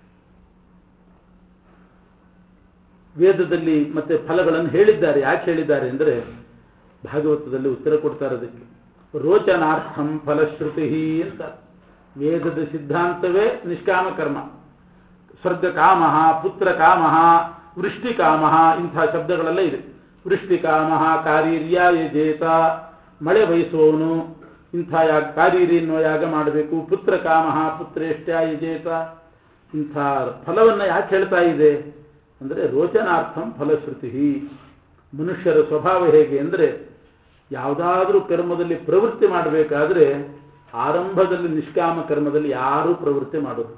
[SPEAKER 1] ವೇದದಲ್ಲಿ ಮತ್ತೆ ಫಲಗಳನ್ನು ಹೇಳಿದ್ದಾರೆ ಯಾಕೆ ಹೇಳಿದ್ದಾರೆ ಅಂದರೆ ಭಾಗವತದಲ್ಲಿ ಉತ್ತರ ಕೊಡ್ತಾರೆ ಅದಕ್ಕೆ ರೋಚನಾರ್ಥಂ ಫಲಶ್ರುತಿ ಅಂತ ವೇದದ ಸಿದ್ಧಾಂತವೇ ನಿಷ್ಕಾಮ ಕರ್ಮ ಸ್ವರ್ಗ ಕಾಮ ಪುತ್ರ ಕಾಮ ವೃಷ್ಟಿ ಕಾಮ ಇಂಥ ಶಬ್ದಗಳೆಲ್ಲ ಇದೆ ವೃಷ್ಟಿ ಕಾಮ ಕಾರೀರ್ಯ ಯಜೇತ ಮಳೆ ಬಯಸುವವನು ಇಂಥ ಯಾಗ ಕಾರೀರಿ ಎನ್ನುವ ಯಾಗ ಮಾಡಬೇಕು ಪುತ್ರ ಕಾಮ ಪುತ್ರೇಷ್ಟ್ಯ ಯಜೇತ ಇಂಥ ಫಲವನ್ನು ಯಾಕೆ ಹೇಳ್ತಾ ಇದೆ ಅಂದರೆ ರೋಚನಾರ್ಥಂ ಫಲಶ್ರುತಿ ಮನುಷ್ಯರ ಸ್ವಭಾವ ಹೇಗೆ ಅಂದರೆ ಯಾವುದಾದ್ರೂ ಕರ್ಮದಲ್ಲಿ ಪ್ರವೃತ್ತಿ ಮಾಡಬೇಕಾದ್ರೆ ಆರಂಭದಲ್ಲಿ ನಿಷ್ಕಾಮ ಕರ್ಮದಲ್ಲಿ ಯಾರೂ ಪ್ರವೃತ್ತಿ ಮಾಡೋದು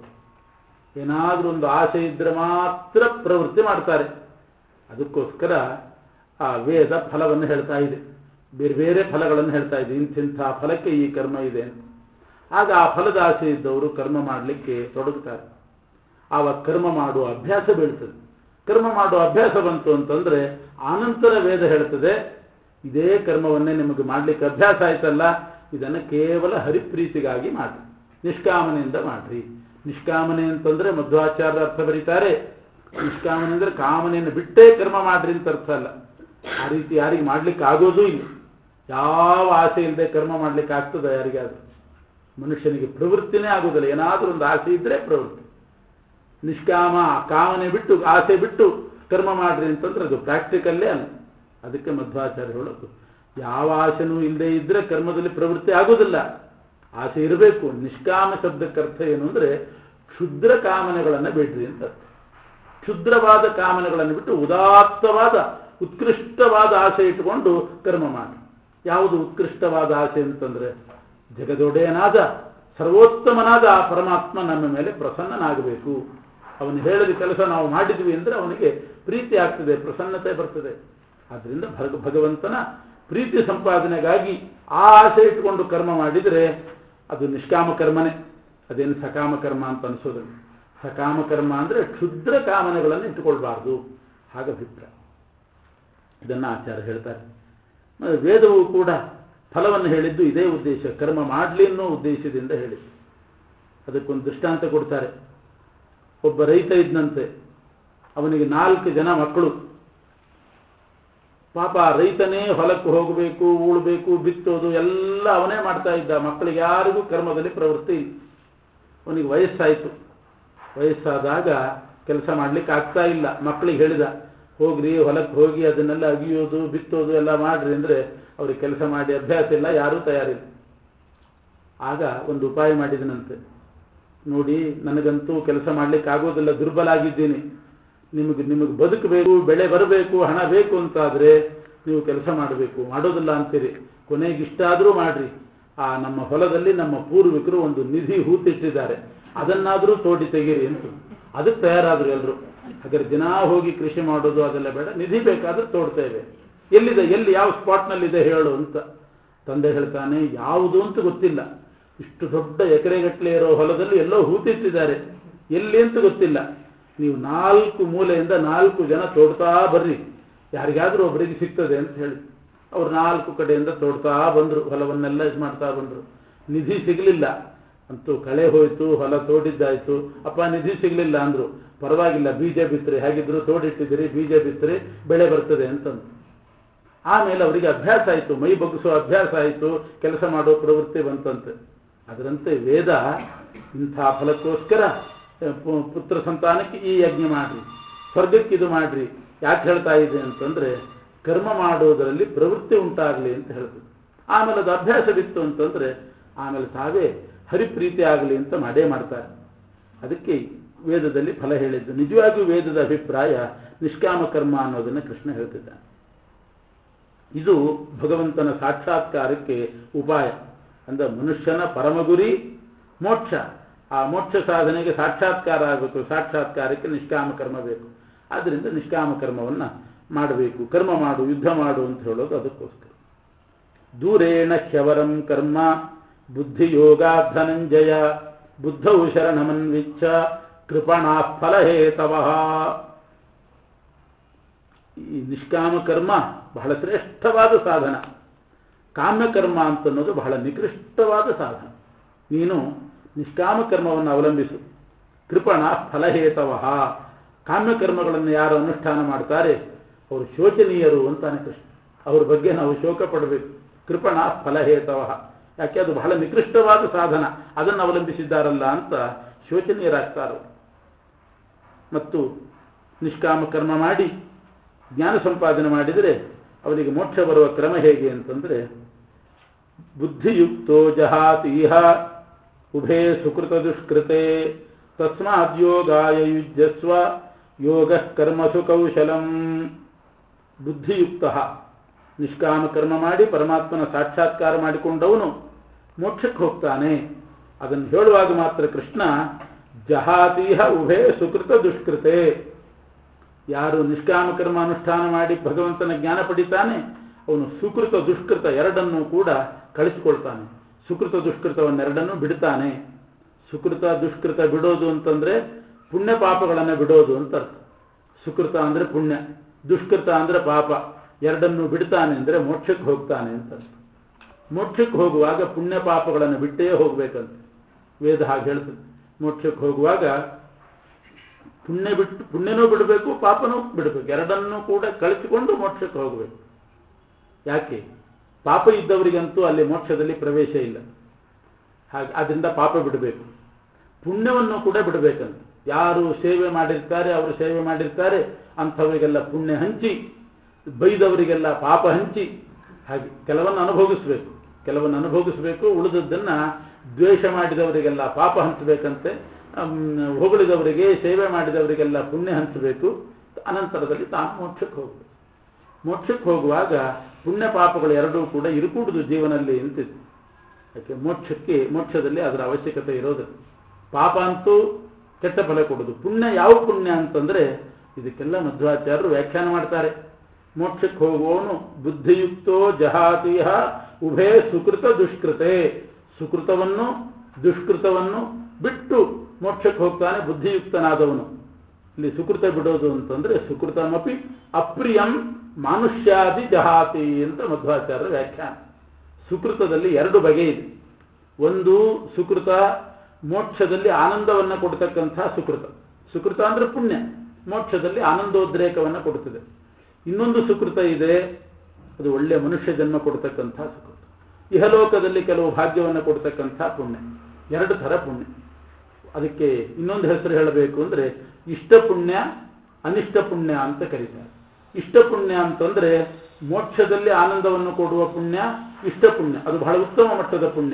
[SPEAKER 1] ಏನಾದರೂ ಒಂದು ಆಸೆ ಇದ್ರೆ ಮಾತ್ರ ಪ್ರವೃತ್ತಿ ಮಾಡ್ತಾರೆ ಅದಕ್ಕೋಸ್ಕರ ಆ ವೇದ ಫಲವನ್ನು ಹೇಳ್ತಾ ಇದೆ ಬೇರೆ ಬೇರೆ ಫಲಗಳನ್ನು ಹೇಳ್ತಾ ಇದೆ ಇಂತಿಂಥ ಫಲಕ್ಕೆ ಈ ಕರ್ಮ ಇದೆ ಅಂತ ಆಗ ಆ ಫಲದ ಆಸೆ ಇದ್ದವರು ಕರ್ಮ ಮಾಡಲಿಕ್ಕೆ ತೊಡಗುತ್ತಾರೆ ಆವಾಗ ಕರ್ಮ ಮಾಡುವ ಅಭ್ಯಾಸ ಬೀಳ್ತದೆ ಕರ್ಮ ಮಾಡುವ ಅಭ್ಯಾಸ ಬಂತು ಅಂತಂದ್ರೆ ಆನಂತರ ವೇದ ಹೇಳ್ತದೆ ಇದೇ ಕರ್ಮವನ್ನೇ ನಿಮಗೆ ಮಾಡಲಿಕ್ಕೆ ಅಭ್ಯಾಸ ಆಯ್ತಲ್ಲ ಇದನ್ನು ಕೇವಲ ಹರಿಪ್ರೀತಿಗಾಗಿ ಮಾಡ್ರಿ ನಿಷ್ಕಾಮನೆಯಿಂದ ಮಾಡ್ರಿ ನಿಷ್ಕಾಮನೆ ಅಂತಂದ್ರೆ ಮಧ್ವಾಚಾರ್ಯರ ಅರ್ಥ ಬರೀತಾರೆ ನಿಷ್ಕಾಮನೆ ಅಂದ್ರೆ ಕಾಮನೆಯನ್ನು ಬಿಟ್ಟೇ ಕರ್ಮ ಮಾಡ್ರಿ ಅಂತ ಅರ್ಥ ಅಲ್ಲ ಆ ರೀತಿ ಯಾರಿಗೆ ಮಾಡ್ಲಿಕ್ಕೆ ಆಗೋದೂ ಇಲ್ಲ ಯಾವ ಆಸೆ ಇಲ್ಲದೆ ಕರ್ಮ ಮಾಡ್ಲಿಕ್ಕೆ ಆಗ್ತದ ಯಾರಿಗಾದ್ರೂ ಮನುಷ್ಯನಿಗೆ ಪ್ರವೃತ್ತಿನೇ ಆಗೋದಿಲ್ಲ ಏನಾದರೂ ಒಂದು ಆಸೆ ಇದ್ರೆ ಪ್ರವೃತ್ತಿ ನಿಷ್ಕಾಮ ಕಾಮನೆ ಬಿಟ್ಟು ಆಸೆ ಬಿಟ್ಟು ಕರ್ಮ ಮಾಡ್ರಿ ಅಂತಂದ್ರೆ ಅದು ಪ್ರಾಕ್ಟಿಕಲ್ಲೇ ಅಲ್ಲ ಅದಕ್ಕೆ ಮಧ್ವಾಚಾರ್ಯ ಹೇಳೋದು ಯಾವ ಆಸೆನೂ ಇಲ್ಲದೆ ಇದ್ರೆ ಕರ್ಮದಲ್ಲಿ ಪ್ರವೃತ್ತಿ ಆಗೋದಿಲ್ಲ ಆಸೆ ಇರಬೇಕು ನಿಷ್ಕಾಮ ಶಬ್ದಕ್ಕೆ ಅರ್ಥ ಏನು ಅಂದ್ರೆ ಕ್ಷುದ್ರ ಕಾಮನೆಗಳನ್ನು ಬಿಡ್ರಿ ಅಂತ ಅರ್ಥ ಕ್ಷುದ್ರವಾದ ಕಾಮನೆಗಳನ್ನು ಬಿಟ್ಟು ಉದಾತ್ತವಾದ ಉತ್ಕೃಷ್ಟವಾದ ಆಸೆ ಇಟ್ಟುಕೊಂಡು ಕರ್ಮ ಮಾಡಿ ಯಾವುದು ಉತ್ಕೃಷ್ಟವಾದ ಆಸೆ ಅಂತಂದ್ರೆ ಜಗದೊಡೆಯನಾದ ಸರ್ವೋತ್ತಮನಾದ ಆ ಪರಮಾತ್ಮ ನಮ್ಮ ಮೇಲೆ ಪ್ರಸನ್ನನಾಗಬೇಕು ಅವನು ಹೇಳಿದ ಕೆಲಸ ನಾವು ಮಾಡಿದ್ವಿ ಅಂದ್ರೆ ಅವನಿಗೆ ಪ್ರೀತಿ ಆಗ್ತದೆ ಪ್ರಸನ್ನತೆ ಬರ್ತದೆ ಆದ್ರಿಂದ ಭಗ ಭಗವಂತನ ಪ್ರೀತಿ ಸಂಪಾದನೆಗಾಗಿ ಆ ಆಸೆ ಇಟ್ಟುಕೊಂಡು ಕರ್ಮ ಮಾಡಿದರೆ ಅದು ನಿಷ್ಕಾಮ ಕರ್ಮನೇ ಅದೇನು ಸಕಾಮ ಕರ್ಮ ಅಂತ ಅನಿಸೋದಿಲ್ಲ ಸಕಾಮ ಕರ್ಮ ಅಂದ್ರೆ ಕ್ಷುದ್ರ ಕಾಮನೆಗಳನ್ನು ಇಟ್ಟುಕೊಳ್ಬಾರ್ದು ಹಾಗ ಅಭಿಪ್ರಾಯ ಇದನ್ನ ಆಚಾರ್ಯ ಹೇಳ್ತಾರೆ ಮತ್ತೆ ವೇದವು ಕೂಡ ಫಲವನ್ನು ಹೇಳಿದ್ದು ಇದೇ ಉದ್ದೇಶ ಕರ್ಮ ಮಾಡಲಿ ಅನ್ನೋ ಉದ್ದೇಶದಿಂದ ಹೇಳಿ ಅದಕ್ಕೊಂದು ದೃಷ್ಟಾಂತ ಕೊಡ್ತಾರೆ ಒಬ್ಬ ರೈತ ಇದ್ದಂತೆ ಅವನಿಗೆ ನಾಲ್ಕು ಜನ ಮಕ್ಕಳು ಪಾಪ ರೈತನೇ ಹೊಲಕ್ಕೆ ಹೋಗಬೇಕು ಉಳ್ಬೇಕು ಬಿತ್ತೋದು ಎಲ್ಲ ಅವನೇ ಮಾಡ್ತಾ ಇದ್ದ ಮಕ್ಕಳಿಗೆ ಯಾರಿಗೂ ಕರ್ಮದಲ್ಲಿ ಪ್ರವೃತ್ತಿ ಇಲ್ಲ ಅವನಿಗೆ ವಯಸ್ಸಾಯಿತು ವಯಸ್ಸಾದಾಗ ಕೆಲಸ ಮಾಡ್ಲಿಕ್ಕೆ ಆಗ್ತಾ ಇಲ್ಲ ಮಕ್ಕಳಿಗೆ ಹೇಳಿದ ಹೋಗ್ರಿ ಹೊಲಕ್ಕೆ ಹೋಗಿ ಅದನ್ನೆಲ್ಲ ಅಗಿಯೋದು ಬಿತ್ತೋದು ಎಲ್ಲ ಮಾಡ್ರಿ ಅಂದ್ರೆ ಅವ್ರಿಗೆ ಕೆಲಸ ಮಾಡಿ ಅಭ್ಯಾಸ ಇಲ್ಲ ಯಾರೂ ತಯಾರಿಲ್ಲ ಆಗ ಒಂದು ಉಪಾಯ ಮಾಡಿದನಂತೆ ನೋಡಿ ನನಗಂತೂ ಕೆಲಸ ಮಾಡ್ಲಿಕ್ಕೆ ಆಗೋದಿಲ್ಲ ದುರ್ಬಲ ಆಗಿದ್ದೀನಿ ನಿಮಗೆ ನಿಮಗೆ ಬದುಕಬೇಕು ಬೆಳೆ ಬರಬೇಕು ಹಣ ಬೇಕು ಅಂತಾದ್ರೆ ನೀವು ಕೆಲಸ ಮಾಡಬೇಕು ಮಾಡೋದಿಲ್ಲ ಅಂತೀರಿ ಕೊನೆಗೆ ಇಷ್ಟಾದರೂ ಮಾಡ್ರಿ ಆ ನಮ್ಮ ಹೊಲದಲ್ಲಿ ನಮ್ಮ ಪೂರ್ವಿಕರು ಒಂದು ನಿಧಿ ಹೂತಿಟ್ಟಿದ್ದಾರೆ ಅದನ್ನಾದರೂ ತೋಡಿ ತೆಗೀರಿ ಅಂತ ಅದಕ್ಕೆ ತಯಾರಾದ್ರು ಎಲ್ಲರೂ ಹಾಗಾದ್ರೆ ದಿನ ಹೋಗಿ ಕೃಷಿ ಮಾಡೋದು ಅದೆಲ್ಲ ಬೇಡ ನಿಧಿ ಬೇಕಾದ್ರೆ ತೋಡ್ತೇವೆ ಎಲ್ಲಿದೆ ಎಲ್ಲಿ ಯಾವ ಸ್ಪಾಟ್ನಲ್ಲಿದೆ ಹೇಳು ಅಂತ ತಂದೆ ಹೇಳ್ತಾನೆ ಯಾವುದು ಅಂತ ಗೊತ್ತಿಲ್ಲ ಇಷ್ಟು ದೊಡ್ಡ ಎಕರೆಗಟ್ಟಲೆ ಇರೋ ಹೊಲದಲ್ಲಿ ಎಲ್ಲೋ ಹೂತಿಟ್ಟಿದ್ದಾರೆ ಎಲ್ಲಿ ಅಂತ ಗೊತ್ತಿಲ್ಲ ನೀವು ನಾಲ್ಕು ಮೂಲೆಯಿಂದ ನಾಲ್ಕು ಜನ ತೋಡ್ತಾ ಬರ್ರಿ ಯಾರಿಗಾದ್ರೂ ಒಬ್ಬರಿಗೆ ಸಿಗ್ತದೆ ಅಂತ ಹೇಳಿ ಅವ್ರು ನಾಲ್ಕು ಕಡೆಯಿಂದ ತೋಡ್ತಾ ಬಂದ್ರು ಹೊಲವನ್ನೆಲ್ಲ ಇದು ಮಾಡ್ತಾ ಬಂದ್ರು ನಿಧಿ ಸಿಗಲಿಲ್ಲ ಅಂತೂ ಕಳೆ ಹೋಯ್ತು ಹೊಲ ತೋಡಿದ್ದಾಯ್ತು ಅಪ್ಪ ನಿಧಿ ಸಿಗಲಿಲ್ಲ ಅಂದ್ರು ಪರವಾಗಿಲ್ಲ ಬೀಜ ಬಿತ್ತರಿ ಹೇಗಿದ್ರು ತೋಡಿಟ್ಟಿದ್ದೀರಿ ಬೀಜ ಬಿತ್ತರಿ ಬೆಳೆ ಬರ್ತದೆ ಅಂತಂದು ಆಮೇಲೆ ಅವರಿಗೆ ಅಭ್ಯಾಸ ಆಯಿತು ಮೈ ಬಗ್ಗಿಸೋ ಅಭ್ಯಾಸ ಆಯಿತು ಕೆಲಸ ಮಾಡೋ ಪ್ರವೃತ್ತಿ ಬಂತಂತೆ ಅದರಂತೆ ವೇದ ಇಂಥ ಫಲಕ್ಕೋಸ್ಕರ ಪುತ್ರ ಸಂತಾನಕ್ಕೆ ಈ ಯಜ್ಞ ಮಾಡ್ರಿ ಸ್ವರ್ಗಕ್ಕೆ ಇದು ಮಾಡ್ರಿ ಯಾಕೆ ಹೇಳ್ತಾ ಇದೆ ಅಂತಂದ್ರೆ ಕರ್ಮ ಮಾಡುವುದರಲ್ಲಿ ಪ್ರವೃತ್ತಿ ಉಂಟಾಗಲಿ ಅಂತ ಹೇಳ್ತದೆ ಆಮೇಲೆ ಅದು ಅಭ್ಯಾಸ ಬಿತ್ತು ಅಂತಂದ್ರೆ ಆಮೇಲೆ ತಾವೇ ಹರಿಪ್ರೀತಿ ಆಗಲಿ ಅಂತ ಮಾಡೇ ಮಾಡ್ತಾರೆ ಅದಕ್ಕೆ ವೇದದಲ್ಲಿ ಫಲ ಹೇಳಿದ್ದು ನಿಜವಾಗಿಯೂ ವೇದದ ಅಭಿಪ್ರಾಯ ನಿಷ್ಕಾಮ ಕರ್ಮ ಅನ್ನೋದನ್ನು ಕೃಷ್ಣ ಹೇಳ್ತಿದ್ದಾನೆ ಇದು ಭಗವಂತನ ಸಾಕ್ಷಾತ್ಕಾರಕ್ಕೆ ಉಪಾಯ ಅಂದ್ರೆ ಮನುಷ್ಯನ ಪರಮಗುರಿ ಮೋಕ್ಷ ಆ ಮೋಕ್ಷ ಸಾಧನೆಗೆ ಸಾಕ್ಷಾತ್ಕಾರ ಆಗಬೇಕು ಸಾಕ್ಷಾತ್ಕಾರಕ್ಕೆ ನಿಷ್ಕಾಮ ಕರ್ಮ ಬೇಕು ಆದ್ದರಿಂದ ನಿಷ್ಕಾಮ ಕರ್ಮವನ್ನ ಮಾಡಬೇಕು ಕರ್ಮ ಮಾಡು ಯುದ್ಧ ಮಾಡು ಅಂತ ಹೇಳೋದು ಅದಕ್ಕೋಸ್ಕರ ದೂರೇಣ ಹ್ಯವರಂ ಕರ್ಮ ಬುದ್ಧಿಯೋಗ ಧನಂಜಯ ಬುದ್ಧವು ಶರಣಮನ್ವಿಚ್ಛ ಕೃಪಣಾ ಫಲಹೇತವ ಈ ನಿಷ್ಕಾಮ ಕರ್ಮ ಬಹಳ ಶ್ರೇಷ್ಠವಾದ ಸಾಧನ ಕಾಮ್ಯ ಕರ್ಮ ಅಂತ ಅನ್ನೋದು ಬಹಳ ನಿಕೃಷ್ಟವಾದ ಸಾಧನ ನೀನು ನಿಷ್ಕಾಮ ಕರ್ಮವನ್ನು ಅವಲಂಬಿಸು ಕೃಪಣ ಫಲಹೇತವ ಕಾಮ್ಯಕರ್ಮಗಳನ್ನು ಯಾರು ಅನುಷ್ಠಾನ ಮಾಡ್ತಾರೆ ಅವರು ಶೋಚನೀಯರು ಅಂತಾನೆ ಕೃಷ್ಣ ಅವ್ರ ಬಗ್ಗೆ ನಾವು ಶೋಕ ಪಡಬೇಕು ಕೃಪಣ ಫಲಹೇತವ ಯಾಕೆ ಅದು ಬಹಳ ನಿಕೃಷ್ಟವಾದ ಸಾಧನ ಅದನ್ನು ಅವಲಂಬಿಸಿದ್ದಾರಲ್ಲ ಅಂತ ಶೋಚನೀಯರಾಗ್ತಾರೆ ಮತ್ತು ನಿಷ್ಕಾಮ ಕರ್ಮ ಮಾಡಿ ಜ್ಞಾನ ಸಂಪಾದನೆ ಮಾಡಿದರೆ ಅವನಿಗೆ ಮೋಕ್ಷ ಬರುವ ಕ್ರಮ ಹೇಗೆ ಅಂತಂದ್ರೆ ಬುದ್ಧಿಯುಕ್ತೋ ಜಹಾತೀಹ ಉಭೇ ಸುಕೃತ ದುಷ್ಕೃತೆ ತಸ್ಮಾದ್ಯೋಗಾಯ ಯುಜ್ಯಸ್ವ ಯೋಗ ಕರ್ಮಸು ಕೌಶಲಂ ಬುದ್ಧಿಯುಕ್ತ ನಿಷ್ಕಾಮ ಕರ್ಮ ಮಾಡಿ ಪರಮಾತ್ಮನ ಸಾಕ್ಷಾತ್ಕಾರ ಮಾಡಿಕೊಂಡವನು ಮೋಕ್ಷಕ್ಕೆ ಹೋಗ್ತಾನೆ ಅದನ್ನು ಹೇಳುವಾಗ ಮಾತ್ರ ಕೃಷ್ಣ ಜಹಾತೀಹ ಉಭೇ ಸುಕೃತ ದುಷ್ಕೃತೆ ಯಾರು ನಿಷ್ಕಾಮ ಕರ್ಮ ಅನುಷ್ಠಾನ ಮಾಡಿ ಭಗವಂತನ ಜ್ಞಾನ ಪಡಿತಾನೆ ಅವನು ಸುಕೃತ ದುಷ್ಕೃತ ಎರಡನ್ನೂ ಕೂಡ ಕಳಿಸಿಕೊಳ್ತಾನೆ ಸುಕೃತ ದುಷ್ಕೃತವನ್ನೆರಡನ್ನೂ ಬಿಡ್ತಾನೆ ಸುಕೃತ ದುಷ್ಕೃತ ಬಿಡೋದು ಅಂತಂದ್ರೆ ಪುಣ್ಯ ಪಾಪಗಳನ್ನು ಬಿಡೋದು ಅಂತ ಅರ್ಥ ಸುಕೃತ ಅಂದ್ರೆ ಪುಣ್ಯ ದುಷ್ಕೃತ ಅಂದ್ರೆ ಪಾಪ ಎರಡನ್ನೂ ಬಿಡ್ತಾನೆ ಅಂದ್ರೆ ಮೋಕ್ಷಕ್ಕೆ ಹೋಗ್ತಾನೆ ಅಂತ ಅರ್ಥ ಮೋಕ್ಷಕ್ಕೆ ಹೋಗುವಾಗ ಪುಣ್ಯ ಪಾಪಗಳನ್ನು ಬಿಟ್ಟೇ ಹೋಗ್ಬೇಕಂತ ವೇದ ಹಾಗೆ ಹೇಳ್ತದೆ ಮೋಕ್ಷಕ್ಕೆ ಹೋಗುವಾಗ ಪುಣ್ಯ ಬಿಟ್ಟು ಪುಣ್ಯನೂ ಬಿಡಬೇಕು ಪಾಪನೂ ಬಿಡಬೇಕು ಎರಡನ್ನೂ ಕೂಡ ಕಳಿಸಿಕೊಂಡು ಮೋಕ್ಷಕ್ಕೆ ಹೋಗಬೇಕು ಯಾಕೆ ಪಾಪ ಇದ್ದವರಿಗಂತೂ ಅಲ್ಲಿ ಮೋಕ್ಷದಲ್ಲಿ ಪ್ರವೇಶ ಇಲ್ಲ ಹಾಗೆ ಅದರಿಂದ ಪಾಪ ಬಿಡಬೇಕು ಪುಣ್ಯವನ್ನು ಕೂಡ ಬಿಡಬೇಕಂತ ಯಾರು ಸೇವೆ ಮಾಡಿರ್ತಾರೆ ಅವರು ಸೇವೆ ಮಾಡಿರ್ತಾರೆ ಅಂಥವರಿಗೆಲ್ಲ ಪುಣ್ಯ ಹಂಚಿ ಬೈದವರಿಗೆಲ್ಲ ಪಾಪ ಹಂಚಿ ಹಾಗೆ ಕೆಲವನ್ನು ಅನುಭವಿಸಬೇಕು ಕೆಲವನ್ನು ಅನುಭವಿಸಬೇಕು ಉಳಿದದ್ದನ್ನ ದ್ವೇಷ ಮಾಡಿದವರಿಗೆಲ್ಲ ಪಾಪ ಹಂಚಬೇಕಂತೆ ಹೊಗಳಿದವರಿಗೆ ಸೇವೆ ಮಾಡಿದವರಿಗೆಲ್ಲ ಪುಣ್ಯ ಹಂಚಬೇಕು ಅನಂತರದಲ್ಲಿ ತಾನು ಮೋಕ್ಷಕ್ಕೆ ಹೋಗಬೇಕು ಮೋಕ್ಷಕ್ಕೆ ಹೋಗುವಾಗ ಪುಣ್ಯ ಪಾಪಗಳು ಎರಡೂ ಕೂಡ ಇರುಕೂಡುದು ಜೀವನಲ್ಲಿ ಅಂತಿದೆ ಯಾಕೆ ಮೋಕ್ಷಕ್ಕೆ ಮೋಕ್ಷದಲ್ಲಿ ಅದರ ಅವಶ್ಯಕತೆ ಇರೋದು ಪಾಪ ಅಂತೂ ಕೆಟ್ಟ ಫಲ ಕೊಡುದು ಪುಣ್ಯ ಯಾವ ಪುಣ್ಯ ಅಂತಂದ್ರೆ ಇದಕ್ಕೆಲ್ಲ ಮಧ್ವಾಚಾರ್ಯರು ವ್ಯಾಖ್ಯಾನ ಮಾಡ್ತಾರೆ ಮೋಕ್ಷಕ್ಕೆ ಹೋಗುವವನು ಬುದ್ಧಿಯುಕ್ತೋ ಜಹಾತಿಹ ಉಭಯ ಸುಕೃತ ದುಷ್ಕೃತೆ ಸುಕೃತವನ್ನು ದುಷ್ಕೃತವನ್ನು ಬಿಟ್ಟು ಮೋಕ್ಷಕ್ಕೆ ಹೋಗ್ತಾನೆ ಬುದ್ಧಿಯುಕ್ತನಾದವನು ಇಲ್ಲಿ ಸುಕೃತ ಬಿಡೋದು ಅಂತಂದ್ರೆ ಸುಕೃತಮಪಿ ಅಪ್ರಿಯಂ ಮಾನುಷ್ಯಾದಿ ಜಹಾತಿ ಅಂತ ಮಧ್ವಾಚಾರ್ಯರ ವ್ಯಾಖ್ಯಾನ ಸುಕೃತದಲ್ಲಿ ಎರಡು ಬಗೆ ಇದೆ ಒಂದು ಸುಕೃತ ಮೋಕ್ಷದಲ್ಲಿ ಆನಂದವನ್ನು ಕೊಡ್ತಕ್ಕಂಥ ಸುಕೃತ ಸುಕೃತ ಅಂದ್ರೆ ಪುಣ್ಯ ಮೋಕ್ಷದಲ್ಲಿ ಆನಂದೋದ್ರೇಕವನ್ನು ಕೊಡುತ್ತದೆ ಇನ್ನೊಂದು ಸುಕೃತ ಇದೆ ಅದು ಒಳ್ಳೆ ಮನುಷ್ಯ ಜನ್ಮ ಕೊಡ್ತಕ್ಕಂಥ ಸುಕೃತ ಇಹಲೋಕದಲ್ಲಿ ಕೆಲವು ಭಾಗ್ಯವನ್ನು ಕೊಡ್ತಕ್ಕಂಥ ಪುಣ್ಯ ಎರಡು ಥರ ಪುಣ್ಯ ಅದಕ್ಕೆ ಇನ್ನೊಂದು ಹೆಸರು ಹೇಳಬೇಕು ಅಂದ್ರೆ ಇಷ್ಟ ಪುಣ್ಯ ಅನಿಷ್ಟ ಪುಣ್ಯ ಅಂತ ಕರೀತಾರೆ ಇಷ್ಟ ಪುಣ್ಯ ಅಂತಂದ್ರೆ ಮೋಕ್ಷದಲ್ಲಿ ಆನಂದವನ್ನು ಕೊಡುವ ಪುಣ್ಯ ಇಷ್ಟ ಪುಣ್ಯ ಅದು ಬಹಳ ಉತ್ತಮ ಮಟ್ಟದ ಪುಣ್ಯ